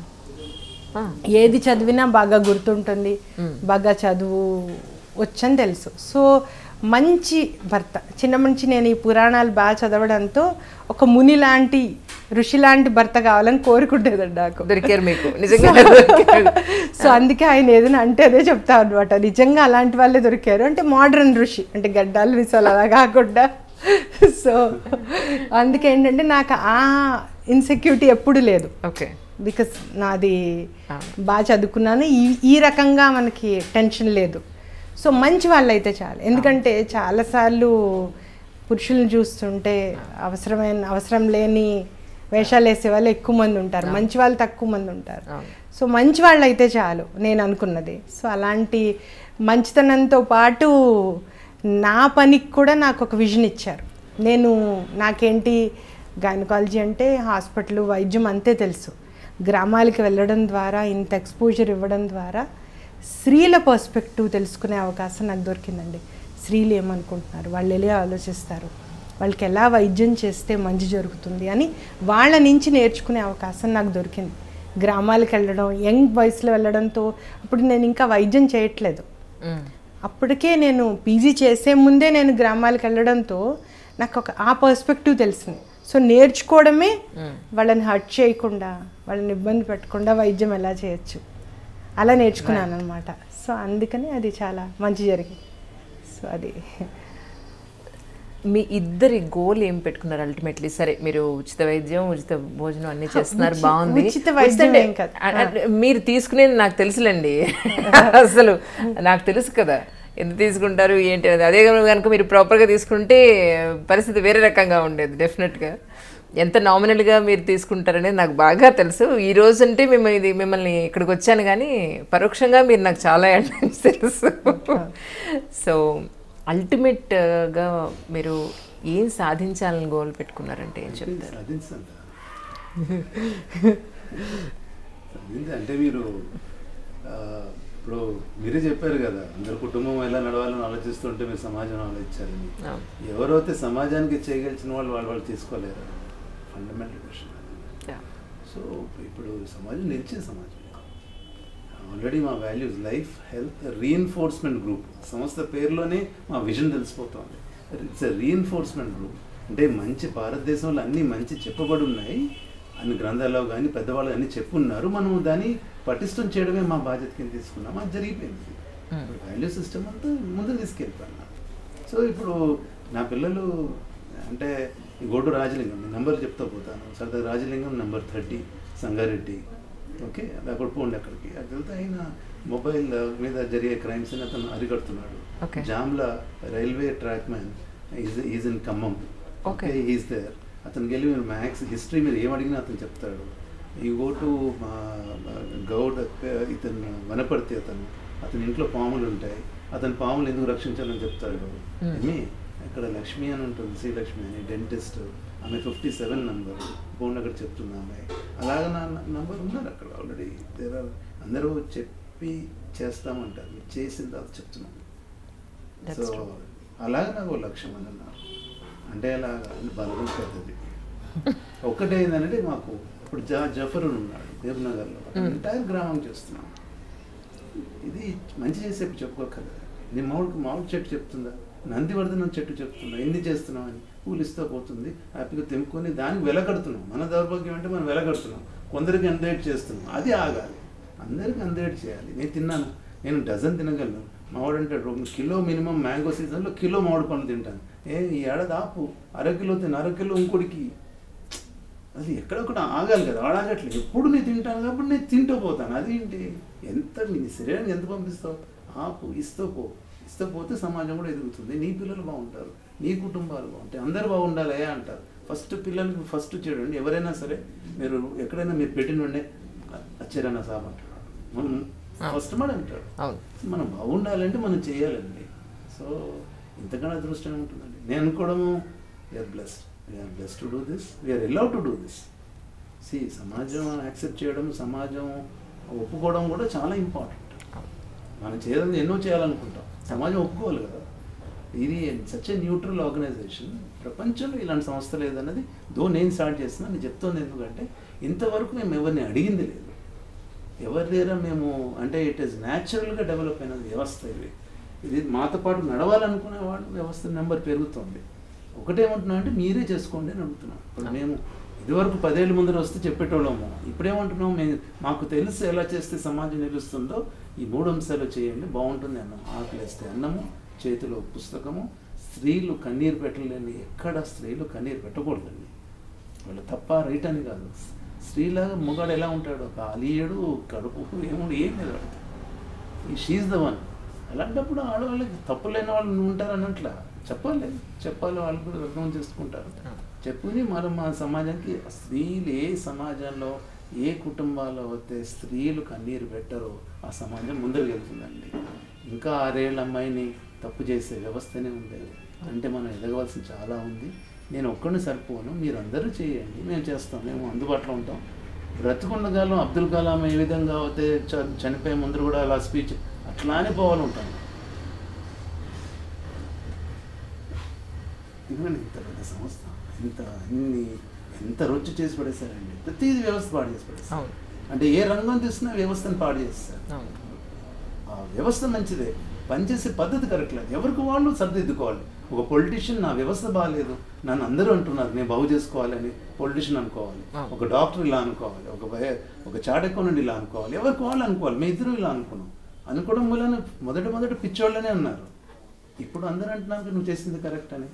ఆ, ఏది చదివినా బాగా గుర్తుంటుంది బాగా చదువు వచ్చని తెలుసు సో మంచి భర్త చిన్న నుంచి నేను ఈ పురాణాలు బాగా చదవడంతో ఒక ముని లాంటి ఋషి లాంటి భర్త కావాలని కోరుకుంటేదండి నాకు దొరికారు మీకు నిజంగా దొరికారు. సో అందుకే ఆయన ఏదైనా అంటే అదే చెప్తా అనమాట నిజంగా అలాంటి వాళ్ళే దొరికారు అంటే మోడర్న్ ఋషి అంటే గడ్డాలు విసాలు అలా కాకుండా సో అందుకే ఏంటంటే నాకు ఆ ఇన్సెక్యూరిటీ ఎప్పుడు లేదు ఓకే బికాస్ నాది బాగా చదువుకున్నాను ఈ ఈ రకంగా మనకి టెన్షన్ లేదు సో మంచి వాళ్ళు అయితే చాలు ఎందుకంటే చాలాసార్లు పురుషులను చూస్తుంటే అవసరమైన అవసరం లేని వేషాలు వేసే వాళ్ళు ఎక్కువ మంది ఉంటారు మంచి వాళ్ళు తక్కువ మంది ఉంటారు అవును. సో మంచి వాళ్ళు అయితే చాలు నేను అనుకున్నది సో అలాంటి మంచితనంతో పాటు నా పనికి కూడా నాకు ఒక విజన్ ఇచ్చారు నేను నాకేంటి గైనకాలజీ అంటే హాస్పిటల్ వైద్యం అంతే తెలుసు గ్రామాలకి వెళ్ళడం ద్వారా ఇంత ఎక్స్పోజర్ ఇవ్వడం ద్వారా స్త్రీల పర్స్పెక్టివ్ తెలుసుకునే అవకాశం నాకు దొరికిందండి స్త్రీలు ఏమనుకుంటున్నారు వాళ్ళు ఎలా ఆలోచిస్తారు వాళ్ళకి ఎలా వైద్యం చేస్తే మంచి జరుగుతుంది అని వాళ్ళ నుంచి నేర్చుకునే అవకాశం నాకు దొరికింది గ్రామాలకు వెళ్ళడం యంగ్ వయసులో వెళ్ళడంతో అప్పుడు నేను ఇంకా వైద్యం చేయట్లేదు మ్మ్. అప్పటికే నేను పీజీ చేసే ముందే నేను గ్రామాలకు వెళ్ళడంతో నాకు ఒక ఆ పర్స్పెక్టివ్ తెలిసింది సో నేర్చుకోవడమే వాళ్ళని హర్ట్ చేయకుండా వాళ్ళని ఇబ్బంది పెట్టకుండా వైద్యం ఎలా చేయొచ్చు అలా నేర్చుకున్నాను అనమాట సో అందుకని అది చాలా మంచి జరిగింది సో అది మీ ఇద్దరి గోల్ ఏం పెట్టుకున్నారు అల్టిమేట్లీ సరే మీరు ఉచిత వైద్యం ఉచిత భోజనం అన్ని చేస్తున్నారు ఉచి- బాగుంది ఉచిత వైద్యం ఉచిత ఏం కాదు. అ- అ- మీరు తీసుకునేది నాకు తెలుసులేండి అసలు నాకు తెలుసు కదా ఎంత తీసుకుంటారు ఏంటి అనేది అదే కనుక మీరు ప్రాపర్గా తీసుకుంటే పరిస్థితి వేరే రకంగా ఉండేది డెఫినెట్గా ఎంత నామినల్గా మీరు తీసుకుంటారనేది నాకు బాగా తెలుసు ఈ రోజు అంటే మేము ఇది మిమ్మల్ని ఇక్కడికి వచ్చాను కానీ పరోక్షంగా మీరు నాకు చాలా ఏళ్ళ నుంచి తెలుసు సో అల్టిమేట్గా మీరు ఏం సాధించాలని గోల్ పెట్టుకున్నారంటే ఏం చెప్తారు సాధించండి సాధించ- అంటే మీరు ఆ, ఇప్పుడు మీరే చెప్పారు కదా అందరు కుటుంబం ఎలా నడవాలని ఆలోచిస్తుంటే మీరు సమాజం ఆలోచించాలని అవును. ఎవరైతే సమాజానికి చేయగలిసిన వాళ్ళు వాళ్ళు వాళ్ళు తీసుకోలేరు ఫండమెంటల్ క్వశ్చన్ Yeah. సో ఇప్పుడు సమాజం నిలిచిన సమాజం ఆల్రెడీ మా values life health reinforcement group సంస్థ పేరులోనే మా విజన్ తెలిసిపోతుంది ఇట్స్ ఎ రీఎన్ఫోర్స్మెంట్ గ్రూప్ అంటే మంచి భారతదేశంలో అన్ని మంచి చెప్పబడి ఉన్నాయి అన్ని గ్రంథాల్లో కానీ పెద్దవాళ్ళు అన్ని చెప్పున్నారు మనం దాన్ని పటిష్టం చేయడమే మా బాధ్యత కింద తీసుకున్నాం అది జరిగిపోయింది వాల్యూ సిస్టమ్ అంతా ముందుకు తీసుకెళ్ళిపోయినా సో ఇప్పుడు నా పిల్లలు అంటే ఈ గోడు రాజలింగం నెంబర్ చెప్తా పోతాను సరదా Rajalingam number thirty Sangareddy okay అది అక్కడ పోండి అక్కడికి అక్కడికి వెళ్తే ఆయన మొబైల్ మీద జరిగే క్రైమ్స్ అని అతను అరికడుతున్నాడు Okay. Jamla railway track man is is in Khammam Okay. Okay is there అతనికి వెళ్ళి మీరు మ్యాథ్స్ హిస్టరీ మీరు ఏం అడిగినా అతను చెప్తాడు ఈ గో టు గౌడ్ ఇతను వనపర్తి అతను అతని ఇంట్లో పాములు ఉంటాయి అతని పాములు ఎందుకు రక్షించాలని చెప్తాడు Hmm. ఏమి ఇక్కడ లక్ష్మి అని ఉంటుంది శ్రీలక్ష్మి అని డెంటిస్ట్ ఆమె ఫిఫ్టీ సెవెన్ నంబర్ ఫోన్ అక్కడ చెప్తుంది ఆమె అలాగే నా నంబర్ ఉన్నారు అక్కడ ఆల్రెడీ దేర్ ఆర్ అందరూ చెప్పి చేస్తామంటారు మీరు చేసిన తర్వాత చెప్తున్నాం That's సో true. అలాగే నాకు ఓ లక్ష్యం అని అన్నారు అంటే అలాగా బలగం పెద్దది ఒకటే ఏంటంటే మాకు ఇప్పుడు జా జఫర్ అని ఉన్నాడు దేవనగర్లో Mm. ఎంటైర్ గ్రామం చేస్తున్నాం ఇది మంచి చేసే చెప్పుకోకర్లేదు నీ మామిడికి మామిడి చెట్టు చెప్తుందా నందివర్ధనం చెట్టు చెప్తుందా ఎన్ని చేస్తున్నాం అని పూలు ఇస్తా పోతుంది హ్యాపీగా తెంపుకొని దానికి వెలకడుతున్నాం మన దౌర్భాగ్యం అంటే మనం వెలకడుతున్నాం కొందరికి అందరేట్ చేస్తున్నాం అది ఆగాలి అందరికి అందరేట్ చేయాలి నేను తిన్నాను నేను డజన్ తినగలను మామిడి అంటే రో- కిలో మినిమం మ్యాంగో సీజన్లో కిలో మామిడి పండ్లు తింటాను ఏ ఈ ఏడాది ఆపు అర కిలో తిను అర కిలో ఇంకోటికి అది ఎక్కడొక్కడ ఆగాలి కదా ఆడాగట్లేదు ఎప్పుడు నేను తింటాను కాబట్టి నేను తింటూ పోతాను అదేంటి ఎంత నీ శరీరానికి ఎంత పంపిస్తావు ఆపు ఇస్తూ పో ఇస్తూ పోతే సమాజం కూడా ఎదుగుతుంది నీ పిల్లలు బాగుంటారు నీ కుటుంబాలు బాగుంటాయి అందరు బాగుండాలి అంటారు ఫస్ట్ పిల్లలకి ఫస్ట్ చూడండి ఎవరైనా సరే మీరు ఎక్కడైనా మీరు పెట్టిన ఉండే అచ్చారన్న సాబ్ అంటారు మనం ఫస్ట్ మాట అంటారు అవును మనం బాగుండాలంటే మనం చేయాలండి సో ఇంతకన్నా అదృష్టం ఉంటుందండి నేను అనుకోవడము we are blessed we are blessed to do this we are allowed to do this see సమాజం యాక్సెప్ట్ చేయడం సమాజం ఒప్పుకోవడం కూడా చాలా ఇంపార్టెంట్ మనం చేయాలని ఎన్నో చేయాలనుకుంటాం సమాజం ఒప్పుకోవాలి కదా ఇది సచ్ ఏ న్యూట్రల్ ఆర్గనైజేషన్ ప్రపంచంలో ఇలాంటి సంస్థ లేదన్నది దో నేను స్టార్ట్ చేస్తున్నా నేను చెప్తోంది ఎందుకంటే ఇంతవరకు మేము ఎవరిని అడిగింది లేదు ఎవరి దగ్గర మేము అంటే ఇట్ ఈస్ న్యాచురల్గా డెవలప్ అయిన వ్యవస్థ ఇది ఇది మాతో పాటు నడవాలనుకునే వాడు వ్యవస్థ నెంబర్ పెరుగుతుంది ఒకటేమంటున్నా అంటే మీరే చేసుకోండి అని అడుగుతున్నాం ఇప్పుడు మేము ఇదివరకు పదేళ్ళ ముందర వస్తే చెప్పేటోళ్ళము ఇప్పుడేమంటున్నాం మేము మాకు తెలుసు ఎలా చేస్తే సమాజం నిలుస్తుందో ఈ మూడు అంశాలు చేయండి బాగుంటుంది అన్నం ఆకలిస్తే అన్నము చేతిలో పుస్తకము స్త్రీలు కన్నీరు పెట్టలేని ఎక్కడ స్త్రీలు కన్నీరు పెట్టకూడదండి వాళ్ళు తప్ప రైట్ అని కాదు స్త్రీలాగా మొగాడు ఎలా ఉంటాడు ఒక అలియడు కడుపు ఏముండు ఏం లేదు వాడికి ఈ షీజ్ ద వన్ అలాంటప్పుడు ఆడవాళ్ళకి తప్పు లేని వాళ్ళు ఉంటారు అన్నట్ల చెప్పాలి చెప్పాలి వాళ్ళు కూడా అర్థం చేసుకుంటారు చెప్పుని మనం మా సమాజానికి స్త్రీలు ఏ సమాజంలో ఏ కుటుంబాల్లో అయితే స్త్రీలు కన్నీరు పెట్టరో ఆ సమాజం ముందరికి వెళ్తుందండి ఇంకా ఆరేళ్ళ అమ్మాయిని తప్పు చేసే వ్యవస్థనే ఉంది అంటే మనం ఎదగవలసిన చాలా ఉంది నేను ఒక్కడిని సరిపోను మీరు అందరూ చేయండి మేము చేస్తాం మేము అందుబాటులో ఉంటాం బ్రతుకుండగాలం అబ్దుల్ కలాం ఏ విధంగా అయితే చ- చనిపోయే ముందర కూడా అలా స్పీచ్ అట్లానే పోవాలి ఉంటాను ఇవ్వండి ఇంత పెద్ద సంస్థ ఇంత ఇన్ని ఎంత రొచ్చు చేసి పడేశారండి ప్రతిదీ వ్యవస్థ పాడు చేసి పడేస్తారు అవును అంటే ఏ రంగం తీసుకున్నా వ్యవస్థను పాడు చేస్తారు అవును ఆ వ్యవస్థ మంచిదే పనిచేసే పద్ధతి కరెక్ట్ లేదు ఎవరికి వాళ్ళు సర్దిద్దుకోవాలి ఒక పొలిటీషియన్ నా వ్యవస్థ బాగాలేదు నన్ను అందరూ అంటున్నారు నేను బాగు చేసుకోవాలని పొలిటీషియన్ అనుకోవాలి అవును. ఒక డాక్టర్ ఇలా అనుకోవాలి ఒక భయ ఒక చాట్ అకౌంటెంట్ ఇలా అనుకోవాలి ఎవరికి వాళ్ళు అనుకోవాలి మీ ఇద్దరు ఇలా అనుకున్నాం అనుకోవడం వలన మొదట మొదట పిచ్చోళ్ళనే ఉన్నారు ఇప్పుడు అందరూ అంటున్నారు నువ్వు చేసింది కరెక్ట్ అని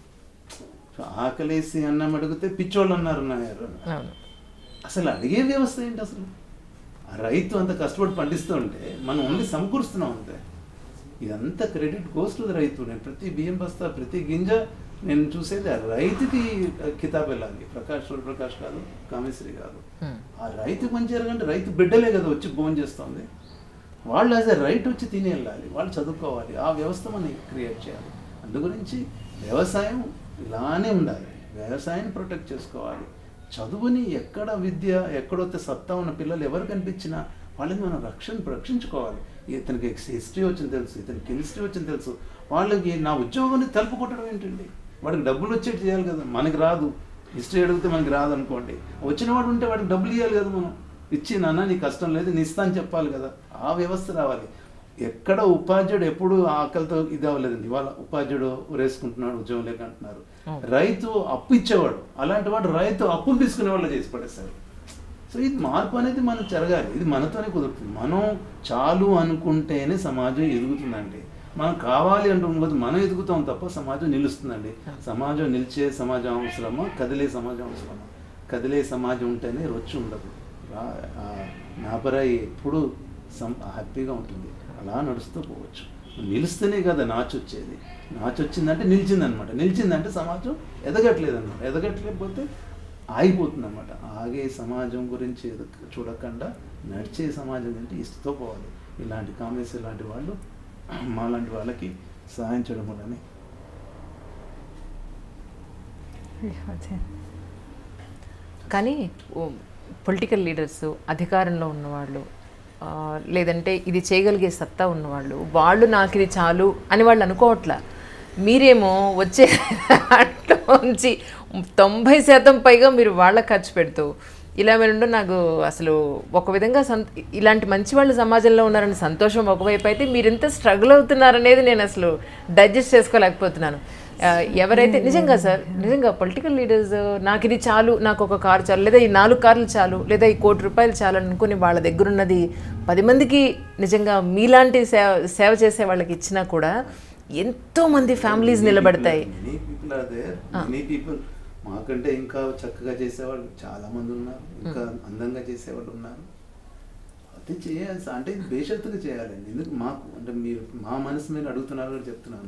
ఆకలేసి అన్నం అడిగితే పిచ్చోళ్ళు అన్నారు నాయరు అవును అసలు అడిగే వ్యవస్థ ఏంటి అసలు ఆ రైతు అంత కష్టపడి పండిస్తూ ఉంటే మనం ఓన్లీ సమకూరుస్తున్నాం అంతే ఇదంతా క్రెడిట్ గోస్ టు ద రైతు నేను ప్రతి బియ్యం బస్తా ప్రతి గింజ నేను చూసేది ఆ రైతుకి కితాబ్ వెళ్ళాలి ప్రకాష్ సూర్యప్రకాష్ కాదు కామేశ్వరి కాదు Hmm. ఆ రైతుకి మంచి జరగంటే రైతు బిడ్డలే కదా వచ్చి భోజనం చేస్తుంది వాళ్ళు యాజ్ ఎ రైట్ వచ్చి తిని వెళ్ళాలి వాళ్ళు చదువుకోవాలి ఆ వ్యవస్థ మనం క్రియేట్ చేయాలి అందు గురించి వ్యవసాయం ఇలానే ఉండాలి వ్యవసాయాన్ని ప్రొటెక్ట్ చేసుకోవాలి చదువుని ఎక్కడ విద్య ఎక్కడైతే సత్తా ఉన్న పిల్లలు ఎవరు కనిపించినా వాళ్ళని మనం రక్షణ రక్షించుకోవాలి ఇతనికి హిస్టరీ వచ్చింది తెలుసు ఇతనికి కెమిస్ట్రీ వచ్చింది తెలుసు వాళ్ళకి నా ఉద్యోగాన్ని తలుపు కొట్టడం ఏంటండి వాడికి డబ్బులు వచ్చేటి చేయాలి కదా మనకి రాదు హిస్టరీ అడిగితే మనకి రాదు అనుకోండి వచ్చిన వాడు ఉంటే వాడికి డబ్బులు ఇవ్వాలి కదా మనం ఇచ్చి నాన్న నీ కష్టం లేదు నీ ఇస్తా అని చెప్పాలి కదా ఆ వ్యవస్థ రావాలి ఎక్కడ ఉపాధ్యాయుడు ఎప్పుడు ఆకలితో ఇది అవ్వలేదండి ఇవాళ ఉపాధ్యాయుడు ఉరేసుకుంటున్నాడు ఉద్యోగం లేక అంటున్నారు రైతు అప్పు ఇచ్చేవాడు అలాంటి వాడు రైతు అప్పులు తీసుకునే వాళ్ళు చేసి పడేస్తారు సో ఇది మార్పు అనేది మనం జరగాలి ఇది మనతోనే కుదురుతుంది మనం చాలు అనుకుంటేనే సమాజం ఎదుగుతుందండి మనం కావాలి అంటున్నది మనం ఎదుగుతాం తప్ప సమాజం నిలుస్తుందండి సమాజం నిలిచే సమాజం అవసరమా కదిలే సమాజం అవసరమా కదిలే సమాజం ఉంటేనే రొచ్చు ఉండదు రా- ఆ నాపరాయి ఎప్పుడు సం హ్యాపీగా ఉంటుంది అలా నడుస్తూ పోవచ్చు నిలిస్తేనే కదా నాచు వచ్చేది నాచు వచ్చిందంటే నిలిచిందనమాట నిలిచిందంటే సమాజం ఎదగట్లేదు అనమాట ఎదగట్లేకపోతే ఆగిపోతుంది అనమాట ఆగే సమాజం గురించి ఎదుక- చూడకుండా నడిచే సమాజం అంటే ఇష్టతో పోవాలి ఇలాంటి కామెంట్స్ ఇలాంటి వాళ్ళు మాలాంటి వాళ్ళకి సహాయం చేయడం వల్లనే కానీ పొలిటికల్ లీడర్స్ అధికారంలో ఉన్నవాళ్ళు ఆ, లేదంటే ఇది చేయగలిగే సత్తా ఉన్నవాళ్ళు వాళ్ళు నాకు ఇది చాలు అని వాళ్ళు అనుకోవట్లా మీరేమో వచ్చే దాంట్లోంచి తొంభై శాతం పైగా మీరు వాళ్ళ ఖర్చు పెడుతూ ఇలా మీరు నాకు అసలు ఒక విధంగా సంత ఇలాంటి మంచి వాళ్ళు సమాజంలో ఉన్నారని సంతోషం ఒకవైపు అయితే మీరు ఎంత స్ట్రగుల్ అవుతున్నారనేది నేను అసలు డైజెస్ట్ చేసుకోలేకపోతున్నాను ఆ, ఎవరైతే నిజంగా సార్ నిజంగా పొలిటికల్ లీడర్స్ నాకు ఇది చాలు నాకు ఒక కారు చాలు లేదా ఈ నాలుగు కార్లు చాలు లేదా ఈ కోటి రూపాయలు చాలు అనుకుని వాళ్ళ దగ్గర ఉన్నది పది మందికి నిజంగా మీలాంటి సేవ సేవ చేసే వాళ్ళకి ఇచ్చినా కూడా ఎంతో మంది ఫ్యామిలీస్ నిలబడతాయి many people are there many people మాకంటే ఇంకా చక్కగా చేసేవాళ్ళు చాలా మంది ఉన్నారు ఇంకా అందంగా చేసేవాళ్ళు ఉన్నారు అది చేయాలి సార్. అంటే ఇది బేషరతుగా చేయాలండి ఎందుకు మాకు అంటే మీరు మా మనసు మీద అడుగుతున్నారు కూడా చెప్తున్నాను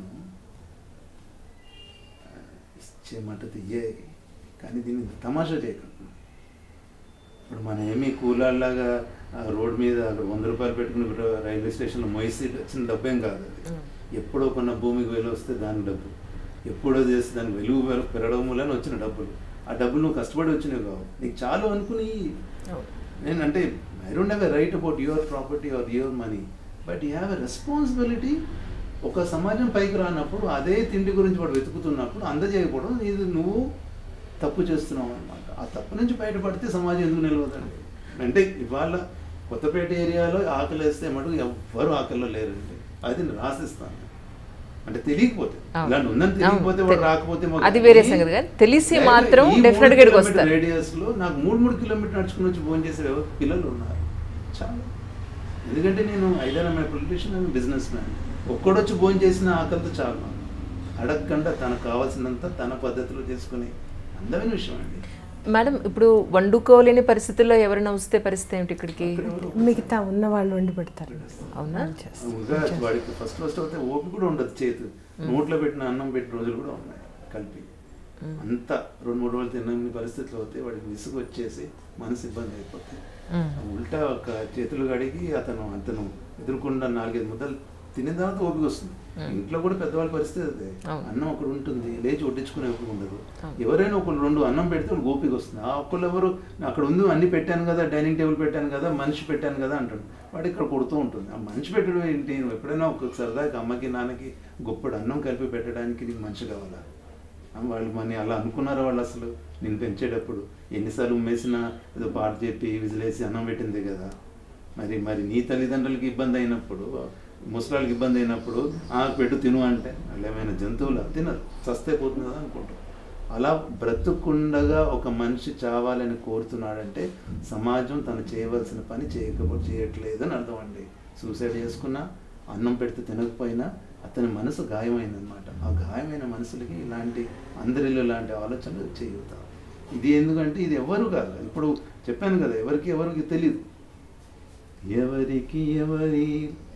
ఆ, ఇచ్చేయమంట తీయే కానీ దీన్ని తమాషా చేయకండి ఇప్పుడు మనం ఏమీ కూలాల్లాగా ఆ రోడ్ మీద అక్కడ వంద రూపాయలు పెట్టుకుని ఇక్కడ రైల్వే స్టేషన్లో మొయిసి వచ్చిన డబ్బేం కాదు అది ఎప్పుడో కొన్న భూమికి వెలువ వస్తే దాని డబ్బు ఎప్పుడో చేస్తే దాని వెలుగు పెర- పెరగడం వల్ల వచ్చిన డబ్బులు ఆ డబ్బులు నువ్వు కష్టపడి వచ్చినవి కావు నీకు చాలు అనుకుని నేను అంటే I don't have a right about your property or your money but you have a responsibility ఒక సమాజం పైకి రానప్పుడు అదే తిండి గురించి వాడు వెతుకుతున్నప్పుడు అందజేయకపోవడం ఇది నువ్వు తప్పు చేస్తున్నావు అనమాట ఆ తప్పు నుంచి బయటపడితే సమాజం ఎందుకు నిలవదండి అంటే ఇవాళ కొత్తపేట ఏరియాలో ఆకలి వేస్తే మటుకు ఎవ్వరు ఆకలిలో లేరండి అది నేను రాసిస్తాను అంటే తెలియకపోతే అవును. ఇలాంటి ఉందని అవును. తెలియకపోతే వాడు తెలి- రాకపోతే మాకు అది వేరే ఈ- సంగతి కానీ తెలిసి లైఫ్ లో మాత్రం ఈ మూడు definitely గా ఇక్కడికి కిలోమీటర్ వస్తారు. రేడియస్ లో నాకు మూడు మూడు కిలోమీటర్ నడుచుకుని వచ్చి ఫోన్ చేసే పిల్లలు ఉన్నారు చాలా ఎందుకంటే నేను ఐదారు మై పొలిటీషియన్ బిజినెస్ మ్యాన్ ఒక్కడొచ్చి భోజనం చేసిన ఆకలితో చాలు నాకు. అడగకుండా తనకు కావాల్సినంత తన పద్ధతిలో చేసుకునే అందమైన విషయం అండి మేడం ఇప్పుడు వండుకోలేని పరిస్థితుల్లో ఎవరైనా వస్తే పరిస్థితి ఏమిటి ఇక్కడికి మిగతా ఉన్న వాళ్ళు వండి పెడతారు అవునా వాళ్ళు చేస్తారు. ఇంకా వాడికి ఫస్ట్ ఫస్ట్ అయితే ఓపిక కూడా ఉండదు చేతి నోట్లో పెట్టిన అన్నం పెట్టిన రోజులు కూడా ఉన్నాయి కలిపి అంత రెండు మూడు రోజులు తినని పరిస్థితులు అవుతాయి వాడికి విసుగు వచ్చేసి మనసు ఇబ్బంది అయిపోతుంది మ్మ్. ఉల్టా ఒక చేతులు కడిగి అతను అతను ఎదుర్కొన్న నాలుగైదు ముద్దలు తినే తర్వాత ఓపిక వస్తుంది ఇంట్లో కూడా పెద్దవాళ్ళ పరిస్థితి అదే అవును. అన్నం ఒకడు ఉంటుంది లేచి వడ్డించుకునే ఓపిక ఉండదు అవును. ఎవరైనా ఒకళ్ళు రెండు అన్నం పెడితే వాళ్ళకి ఓపిక వస్తుంది ఆ ఒక్కళ్ళు ఎవరు అక్కడ ఉంది అన్ని పెట్టాను కదా డైనింగ్ టేబుల్ పెట్టాను కదా మనిషి పెట్టాను కదా అంటాడు వాడు ఇక్కడ కొడుతూ ఉంటుంది ఆ మనిషి పెట్టడం ఏంటి నువ్వు ఎప్పుడైనా ఒక సరదాకి అమ్మకి నాన్నకి గొప్పడు అన్నం కలిపి పెట్టడానికి నీకు మనిషి కావాలా ఆ వాళ్ళు మన అలా అనుకున్నారా వాళ్ళు అసలు నేను పెంచేటప్పుడు ఎన్నిసార్లు ఉమ్మేసినా ఏదో పాట చెప్పి విజిలేసి అన్నం పెట్టిందే కదా మరి మరి నీ తల్లిదండ్రులకి ఇబ్బంది అయినప్పుడు ముసలాళ్ళకి ఇబ్బంది అయినప్పుడు ఆ పెట్టు తిను అంటే వాళ్ళు ఏమైనా జంతువులు తినరు చస్తే పోతుంది కదా అనుకుంటారు అలా బ్రతుకుండగా ఒక మనిషి చావాలని కోరుతున్నాడంటే సమాజం తను చేయవలసిన పని చేయకపోతే చేయట్లేదు అని అర్థం అండి సూసైడ్ చేసుకున్నా అన్నం పెడితే తినకపోయినా అతని మనసు గాయమైందనమాట ఆ గాయమైన మనసులకి ఇలాంటి అందరిలో ఇలాంటి ఆలోచనలు చేయుతాం ఇది ఎందుకంటే ఇది ఎవరు కాదు ఇప్పుడు చెప్పాను కదా ఎవరికి ఎవరికి తెలియదు ఎవరికి ఎవరి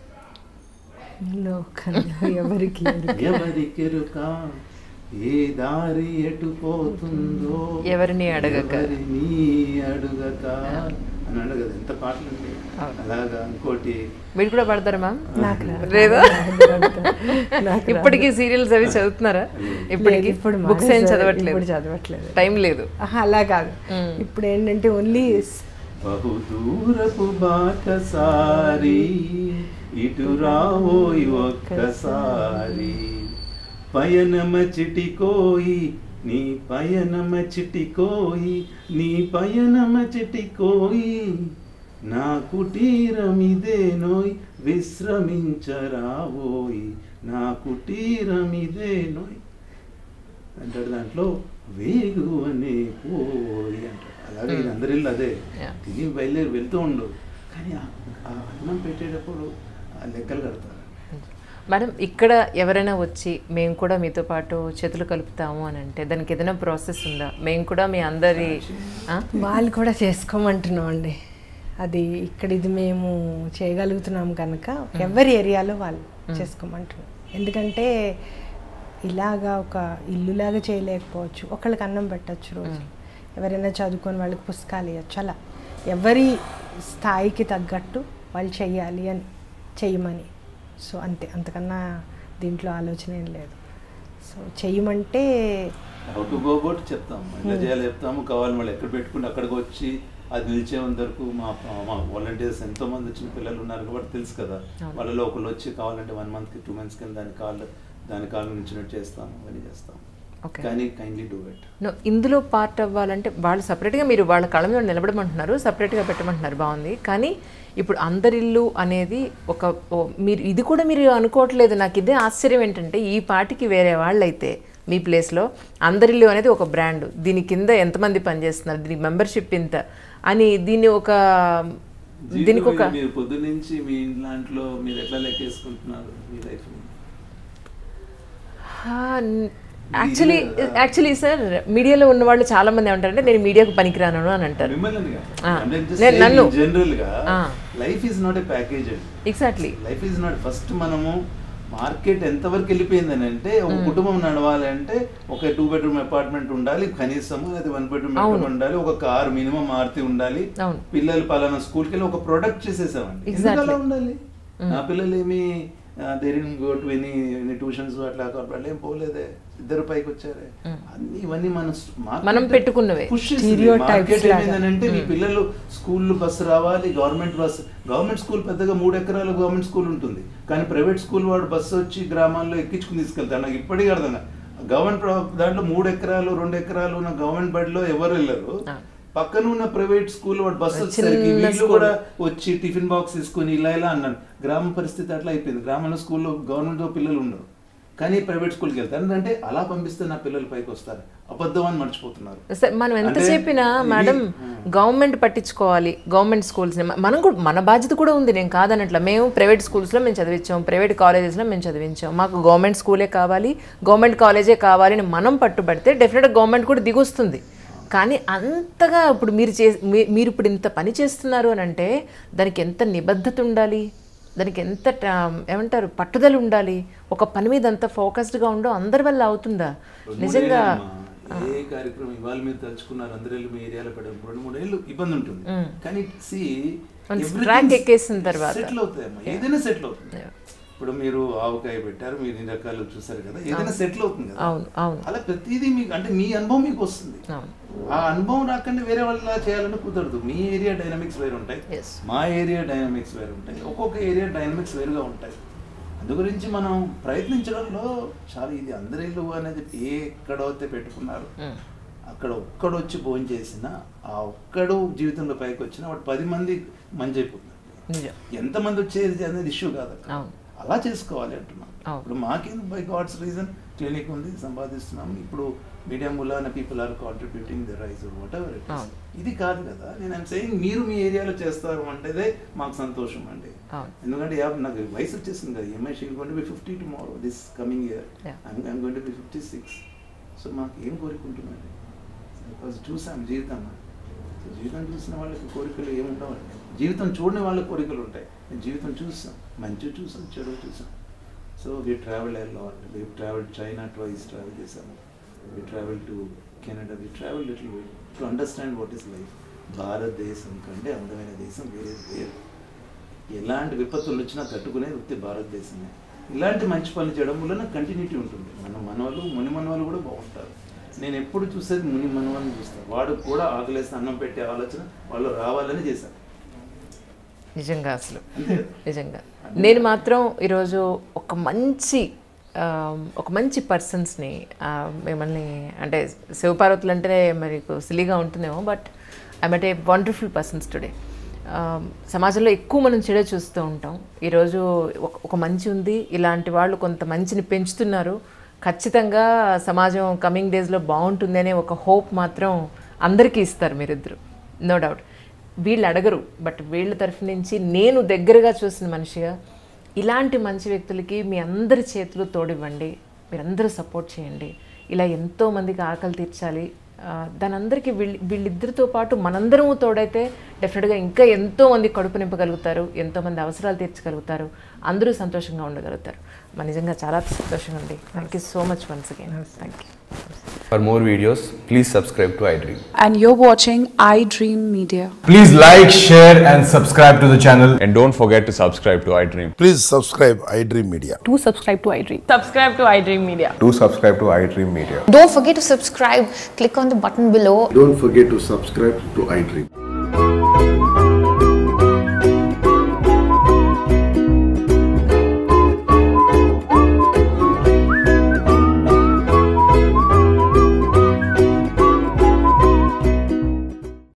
లోకంలో ఎవరికి ఎరుక? ఎవరికెరుక ఏ దారి ఎటు పోతుందో ఎవరిని అడగక. ఎవరిని అడుగక అని అడగదు ఎంత పాటలు అండి అవును. అలాగా ఇంకోటి మీరు కూడా పడతారా మ్యామ్ నాకు రాదు. లేదా నాకు రాదు. ఇప్పటికీ సీరియల్స్ అవి చదువుతున్నారా లేదు, ఇప్పటికి ఇప్పుడు బుక్స్ ఏం మానేశారు. చదవట్లేదు ఇప్పుడు చదవట్లేదు టైం లేదు ఆహా, అలా కాదు మ్మ్. ఇప్పుడు ఏంటంటే ఓన్లీ బహు దూరపు బాటసారి ఇటు రావోయి ఒక్కసారి పయనమ చిటికోయి నీ పయనమ చిటికోయి నీ పయనమ చిటికోయి నా కుటీరమిదే నోయ్ విశ్రమించరావోయి నా కుటీరమిదే నోయ్ అంటాడు దాంట్లో వేగువనే పోయి అంటాడు అలాగే ఇది అందరి ఇల్లు అదే Yeah. తిని బయలుదేరి వెళ్తూ ఉండు కానీ ఆ ఆ అన్నం పెట్టేటప్పుడు ఆ లెక్కలు కడతారు మేడం ఇక్కడ ఎవరైనా వచ్చి మేము కూడా మీతో పాటు చేతులు కలుపుతాము అని అంటే దానికి ఏదైనా ప్రాసెస్ ఉందా మేము కూడా మీ అందరి ఆ? వాళ్ళు కూడా చేసుకోమంటున్నాం అండి అది ఇక్కడ ఇది మేము చేయగలుగుతున్నాం కనుక ఎవరి ఏరియాలో వాళ్ళు చేసుకోమంటున్నాం ఎందుకంటే ఇలాగా ఒక ఇల్లులాగా చేయలేకపోవచ్చు ఒకళ్ళకి అన్నం పెట్టచ్చు రోజు ఎవరైనా చదువుకొని వాళ్ళకి పుస్తకాలు ఇవ్వచ్చు అలా ఎవరి స్థాయికి తగ్గట్టు వాళ్ళు చెయ్యాలి అని చెయ్యమని సో అంతే అంతకన్నా దీంట్లో ఆలోచన ఏం లేదు సో చెయ్యమంటే హౌ టు గో అబౌట్ చెప్తాం ఇలా చేయాలి చెప్తాము కావాలి మళ్ళీ ఎక్కడ పెట్టుకుంటే అక్కడికి వచ్చి అది నిలిచేంత వరకు మా మా వాలంటీర్స్ ఎంతో మంది వచ్చిన పిల్లలు ఉన్నారు కాబట్టి తెలుసు కదా అవును. వాళ్ళలో ఒకళ్ళు వచ్చి కావాలంటే వన్ మంత్కి టూ మంత్స్ కింద దాని కాళ్ళు దాని కాళ్ళు నుంచినట్టు చేస్తాము అవన్నీ చేస్తాం Okay. కానీ కైండ్లీ డూ ఇట్ No, ఇందులో పార్ట్ అవ్వాలంటే వాళ్ళు సపరేట్గా మీరు వాళ్ళ కళ మీద నిలబడమంటున్నారు సపరేట్గా పెట్టమంటున్నారు బాగుంది కానీ ఇప్పుడు అందరిల్లు అనేది ఒక ఓ- మీరు ఇది కూడా మీరు అనుకోవట్లేదు నాకు ఇదే ఆశ్చర్యం ఏంటంటే ఈ పాటికి వేరే వాళ్ళైతే మీ ప్లేస్లో అందరిల్లు అనేది ఒక బ్రాండ్ దీని కింద ఎంతమంది పనిచేస్తున్నారు దీనికి మెంబర్షిప్ ఇంత అని దీన్ని ఒక దీనికి ఒక మీరు పొద్దున్న నుంచి మీ ఇంట్లో మీరు ఎట్లా లెక్కేసుకుంటున్నారు మీ లైఫ్ యాక్చువల్లీ యాక్చువల్లీ సార్ మీడియాలో ఉన్న వాళ్ళు చాలా మంది ఏమంటారంటే నేను మీడియాకు పనికిరాను అని అంటారు మిమ్మల్ని ఆ. నేను- నన్ను. జనరల్ గా ఆ. Life is not a package అండి exactly life is not first మనము మార్కెట్ ఎంతవరకు వెళ్ళిపోయిందని అంటే ఒక కుటుంబం నడవాలి అంటే ఒక టూ బెడ్రూమ్ అపార్ట్మెంట్ ఉండాలి కనీసము లేదా వన్ బెడ్రూమ్ అవును. ఉండాలి ఒక కార్ మినిమం మారుతి ఉండాలి అవును. పిల్లలు పలానా స్కూల్కి వెళ్ళి ఒక ప్రొడక్ట్ చేసేసామండి ఎందుకు Exactly. అలా ఉండాలి నా పిల్లలు ఏమి there in go to any any tuitions అట్లా వాళ్ళు ఏం పోలేదే ఇద్దరు పైకి వచ్చారే అన్ని ఇవన్నీ మన మనం పెట్టుకున్నవే. Stereotypes లాగా. అంటే మీ పిల్లలు స్కూల్ బస్సు రావాలి గవర్నమెంట్ బస్ గవర్నమెంట్ స్కూల్ పెద్దగా మూడు ఎకరాలు గవర్నమెంట్ స్కూల్ ఉంటుంది కానీ ప్రైవేట్ స్కూల్ వాడు బస్సు వచ్చి గ్రామాల్లో ఎక్కించుకుని తీసుకెళ్తాడు నాకు ఇప్పటికీ అర్థం కాదు. గవర్నమెంట్ ప్ర- దాంట్లో మూడు ఎకరాలు రెండు ఎకరాలు ఉన్న గవర్నమెంట్ బడిలో ఎవరు వెళ్ళరు ఆ. పక్కన ఉన్న ప్రైవేట్ స్కూల్ వాడు బస్సు చిన్న వచ్చేసరికి వీళ్ళు స్కూల్. కూడా వచ్చి టిఫిన్ బాక్స్ తీసుకొని ఇలా ఇలా అన్నాను గ్రామ పరిస్థితి అట్లా అయిపోయింది గ్రామంలో స్కూల్లో గవర్నమెంట్ పిల్లలు ఉండరు కానీ ప్రైవేట్ స్కూల్కి వెళ్తారు అంటే అలా పంపిస్తే నా పిల్లలు పైకి వస్తారు అబద్ధం అని మర్చిపోతున్నారు సరే, మనం ఎంత అంటే చెప్పినా ఇది- మేడం గవర్నమెంట్ పట్టించుకోవాలి గవర్నమెంట్ స్కూల్స్ని మనం కూడా మన బాధ్యత కూడా ఉంది నేను కాదనట్లా మేము ప్రైవేట్ స్కూల్స్లో మేము చదివించాం ప్రైవేట్ కాలేజెస్లో మేము చదివించాం మాకు గవర్నమెంట్ స్కూలే కావాలి గవర్నమెంట్ కాలేజే కావాలి అని మనం పట్టుబడితే డెఫినెట్గా గవర్నమెంట్ కూడా దిగొస్తుంది కానీ అంతగా ఇప్పుడు మీరు చే మీ- మీరు ఇప్పుడు ఇంత పని చేస్తున్నారు అని అంటే దానికి ఎంత నిబద్ధత ఉండాలి దానికి ఎంత ట- ఏమంటారు పట్టుదల ఉండాలి ఒక పని మీద అంత ఫోకస్డ్గా ఉండో అందరి వల్ల అవుతుందా రెండు నిజంగా మూడేళ్ళమ్మా. ఏ కార్యక్రమం ఇవాళ మీరు తలుచుకున్నారు అందరూ వెళ్ళి మీ ఏరియాలో పెట్టడం రెండు మూడేళ్ళు ఇబ్బంది ఉంటుంది కానీ సి Once track ఎక్కేసిన తర్వాత. సెటిల్ అవుతాయమ్మా ఏదైనా సెటిల్ అవుతుంది ఇప్పుడు మీరు ఆవకాయ పెట్టారు మీరు ఇన్ని రకాలు చూసారు కదా ఏదైనా సెటిల్ అవుతుంది కదా అవును అవును అలా ప్రతిదీ మీకు అంటే మీ అనుభవం మీకు వస్తుంది అవును ఆ అనుభవం రాకుండా వేరే వాళ్ళ చేయాలని కుదరదు మీ ఏరియా డైనమిక్స్ వేరు ఉంటాయి Yes. మా ఏరియా డైనమిక్స్ వేరు ఉంటాయి ఒక్కొక్క ఏరియా డైనమిక్స్ వేరుగా ఉంటాయి అందు గురించి మనం ప్రయత్నించడంలో చాలా ఇది అందరి ఇల్లు అనేది ఏ ఎక్కడైతే పెట్టుకున్నారు Mm. అక్కడ ఒక్కడు వచ్చి భోజనం చేసినా ఆ ఒక్కడు జీవితంలో పైకి వచ్చినా వాడు పది మంది మంచి అయిపోతుంది నిజం ఎంతమంది వచ్చేది అనేది ఇష్యూ కాదు అక్కడ. అవును. అలా చేసుకోవాలి అంటున్నాను అవును. ఇప్పుడు మాకేం బై గాడ్స్ రీజన్ క్లినిక్ ఉంది సంపాదిస్తున్నాం ఇప్పుడు మీడియా మూలాన people are contributing the rise whatever అవును. ఇది కాదు కదా నేను ఐమ్ సేయింగ్ మీరు మీ ఏరియాలో చేస్తారు అంటేదే మాకు సంతోషం అండి అవును. ఎందుకంటే యా నాకు వయసు వచ్చేసింది కదా am I still gonna be fifty tomorrow this coming year Yeah. I'm gonna be fifty six so మాకు ఏం కోరుకుంటున్నాండి బికాజ్ చూసాం జీవితం సో జీవితం చూసిన వాళ్ళకి కోరికలు ఏముండవండి జీవితం చూడని వాళ్ళకి కోరికలు ఉంటాయి నేను జీవితం చూసాం మంచి చూసాం చెడు చూసాం so we travel a lot we travel China twice travel చేసాము we travel to Canada we travel little way to understand what is life Bharatadesam కంటే అందమైన దేశం వేరే వేరు ఎలాంటి విపత్తులు వచ్చినా తట్టుకునే వృత్తి భారతదేశమే ఇలాంటి మంచి పనులు చేయడం వలన కంటిన్యూటీ ఉంటుంది మన మనవాళ్ళు ముని మనవాళ్ళు కూడా బాగుంటారు నేను ఎప్పుడు చూసేది ముని మనవాళ్ళని చూస్తాను వాడు కూడా ఆకలేసి అన్నం పెట్టే ఆలోచన వాళ్ళు రావాలని చేశారు నిజంగా అసలు అంతే నిజంగా నేను మాత్రం ఈరోజు ఒక మంచి ఆ, ఒక మంచి పర్సన్స్ని మిమ్మల్ని అంటే శివపార్వతులు అంటే మరి సిలిగా ఉంటుందేమో but I met a wonderful persons today సమాజంలో ఎక్కువ మనం చెడ చూస్తూ ఉంటాం ఈరోజు ఒక ఒక మంచి ఉంది ఇలాంటి వాళ్ళు కొంత మంచిని పెంచుతున్నారు ఖచ్చితంగా సమాజం కమింగ్ డేస్లో బాగుంటుంది అనే ఒక హోప్ మాత్రం అందరికీ ఇస్తారు మీరిద్దరు నో డౌట్ వీళ్ళు అడగరు బట్ వీళ్ళ తరఫు నుంచి నేను దగ్గరగా చూసిన మనిషిగా ఇలాంటి మంచి వ్యక్తులకి మీ అందరి చేతులు తోడివ్వండి మీరందరూ సపోర్ట్ చేయండి ఇలా ఎంతో మందికి ఆకలి తీర్చాలి ఆ, దాని అందరికీ వీళ్ళ వీళ్ళిద్దరితో పాటు మనందరము తోడైతే డెఫినెట్గా ఇంకా ఎంతో మంది కడుపు నింపగలుగుతారు ఎంతో మంది అవసరాలు తీర్చగలుగుతారు అందరూ సంతోషంగా ఉండగలుగుతారు మన నిజంగా చాలా సంతోషంగా ఉంది thank you so much once again thank you For more videos, please subscribe to iDream. and you're watching iDream Media. Please like, share, and subscribe to the channel. And don't forget to subscribe to iDream. Please subscribe iDream Media. Do subscribe to iDream. Subscribe to iDream media Do subscribe to iDream Media. Don't forget to subscribe. Click on the button below Don't forget to subscribe to iDream.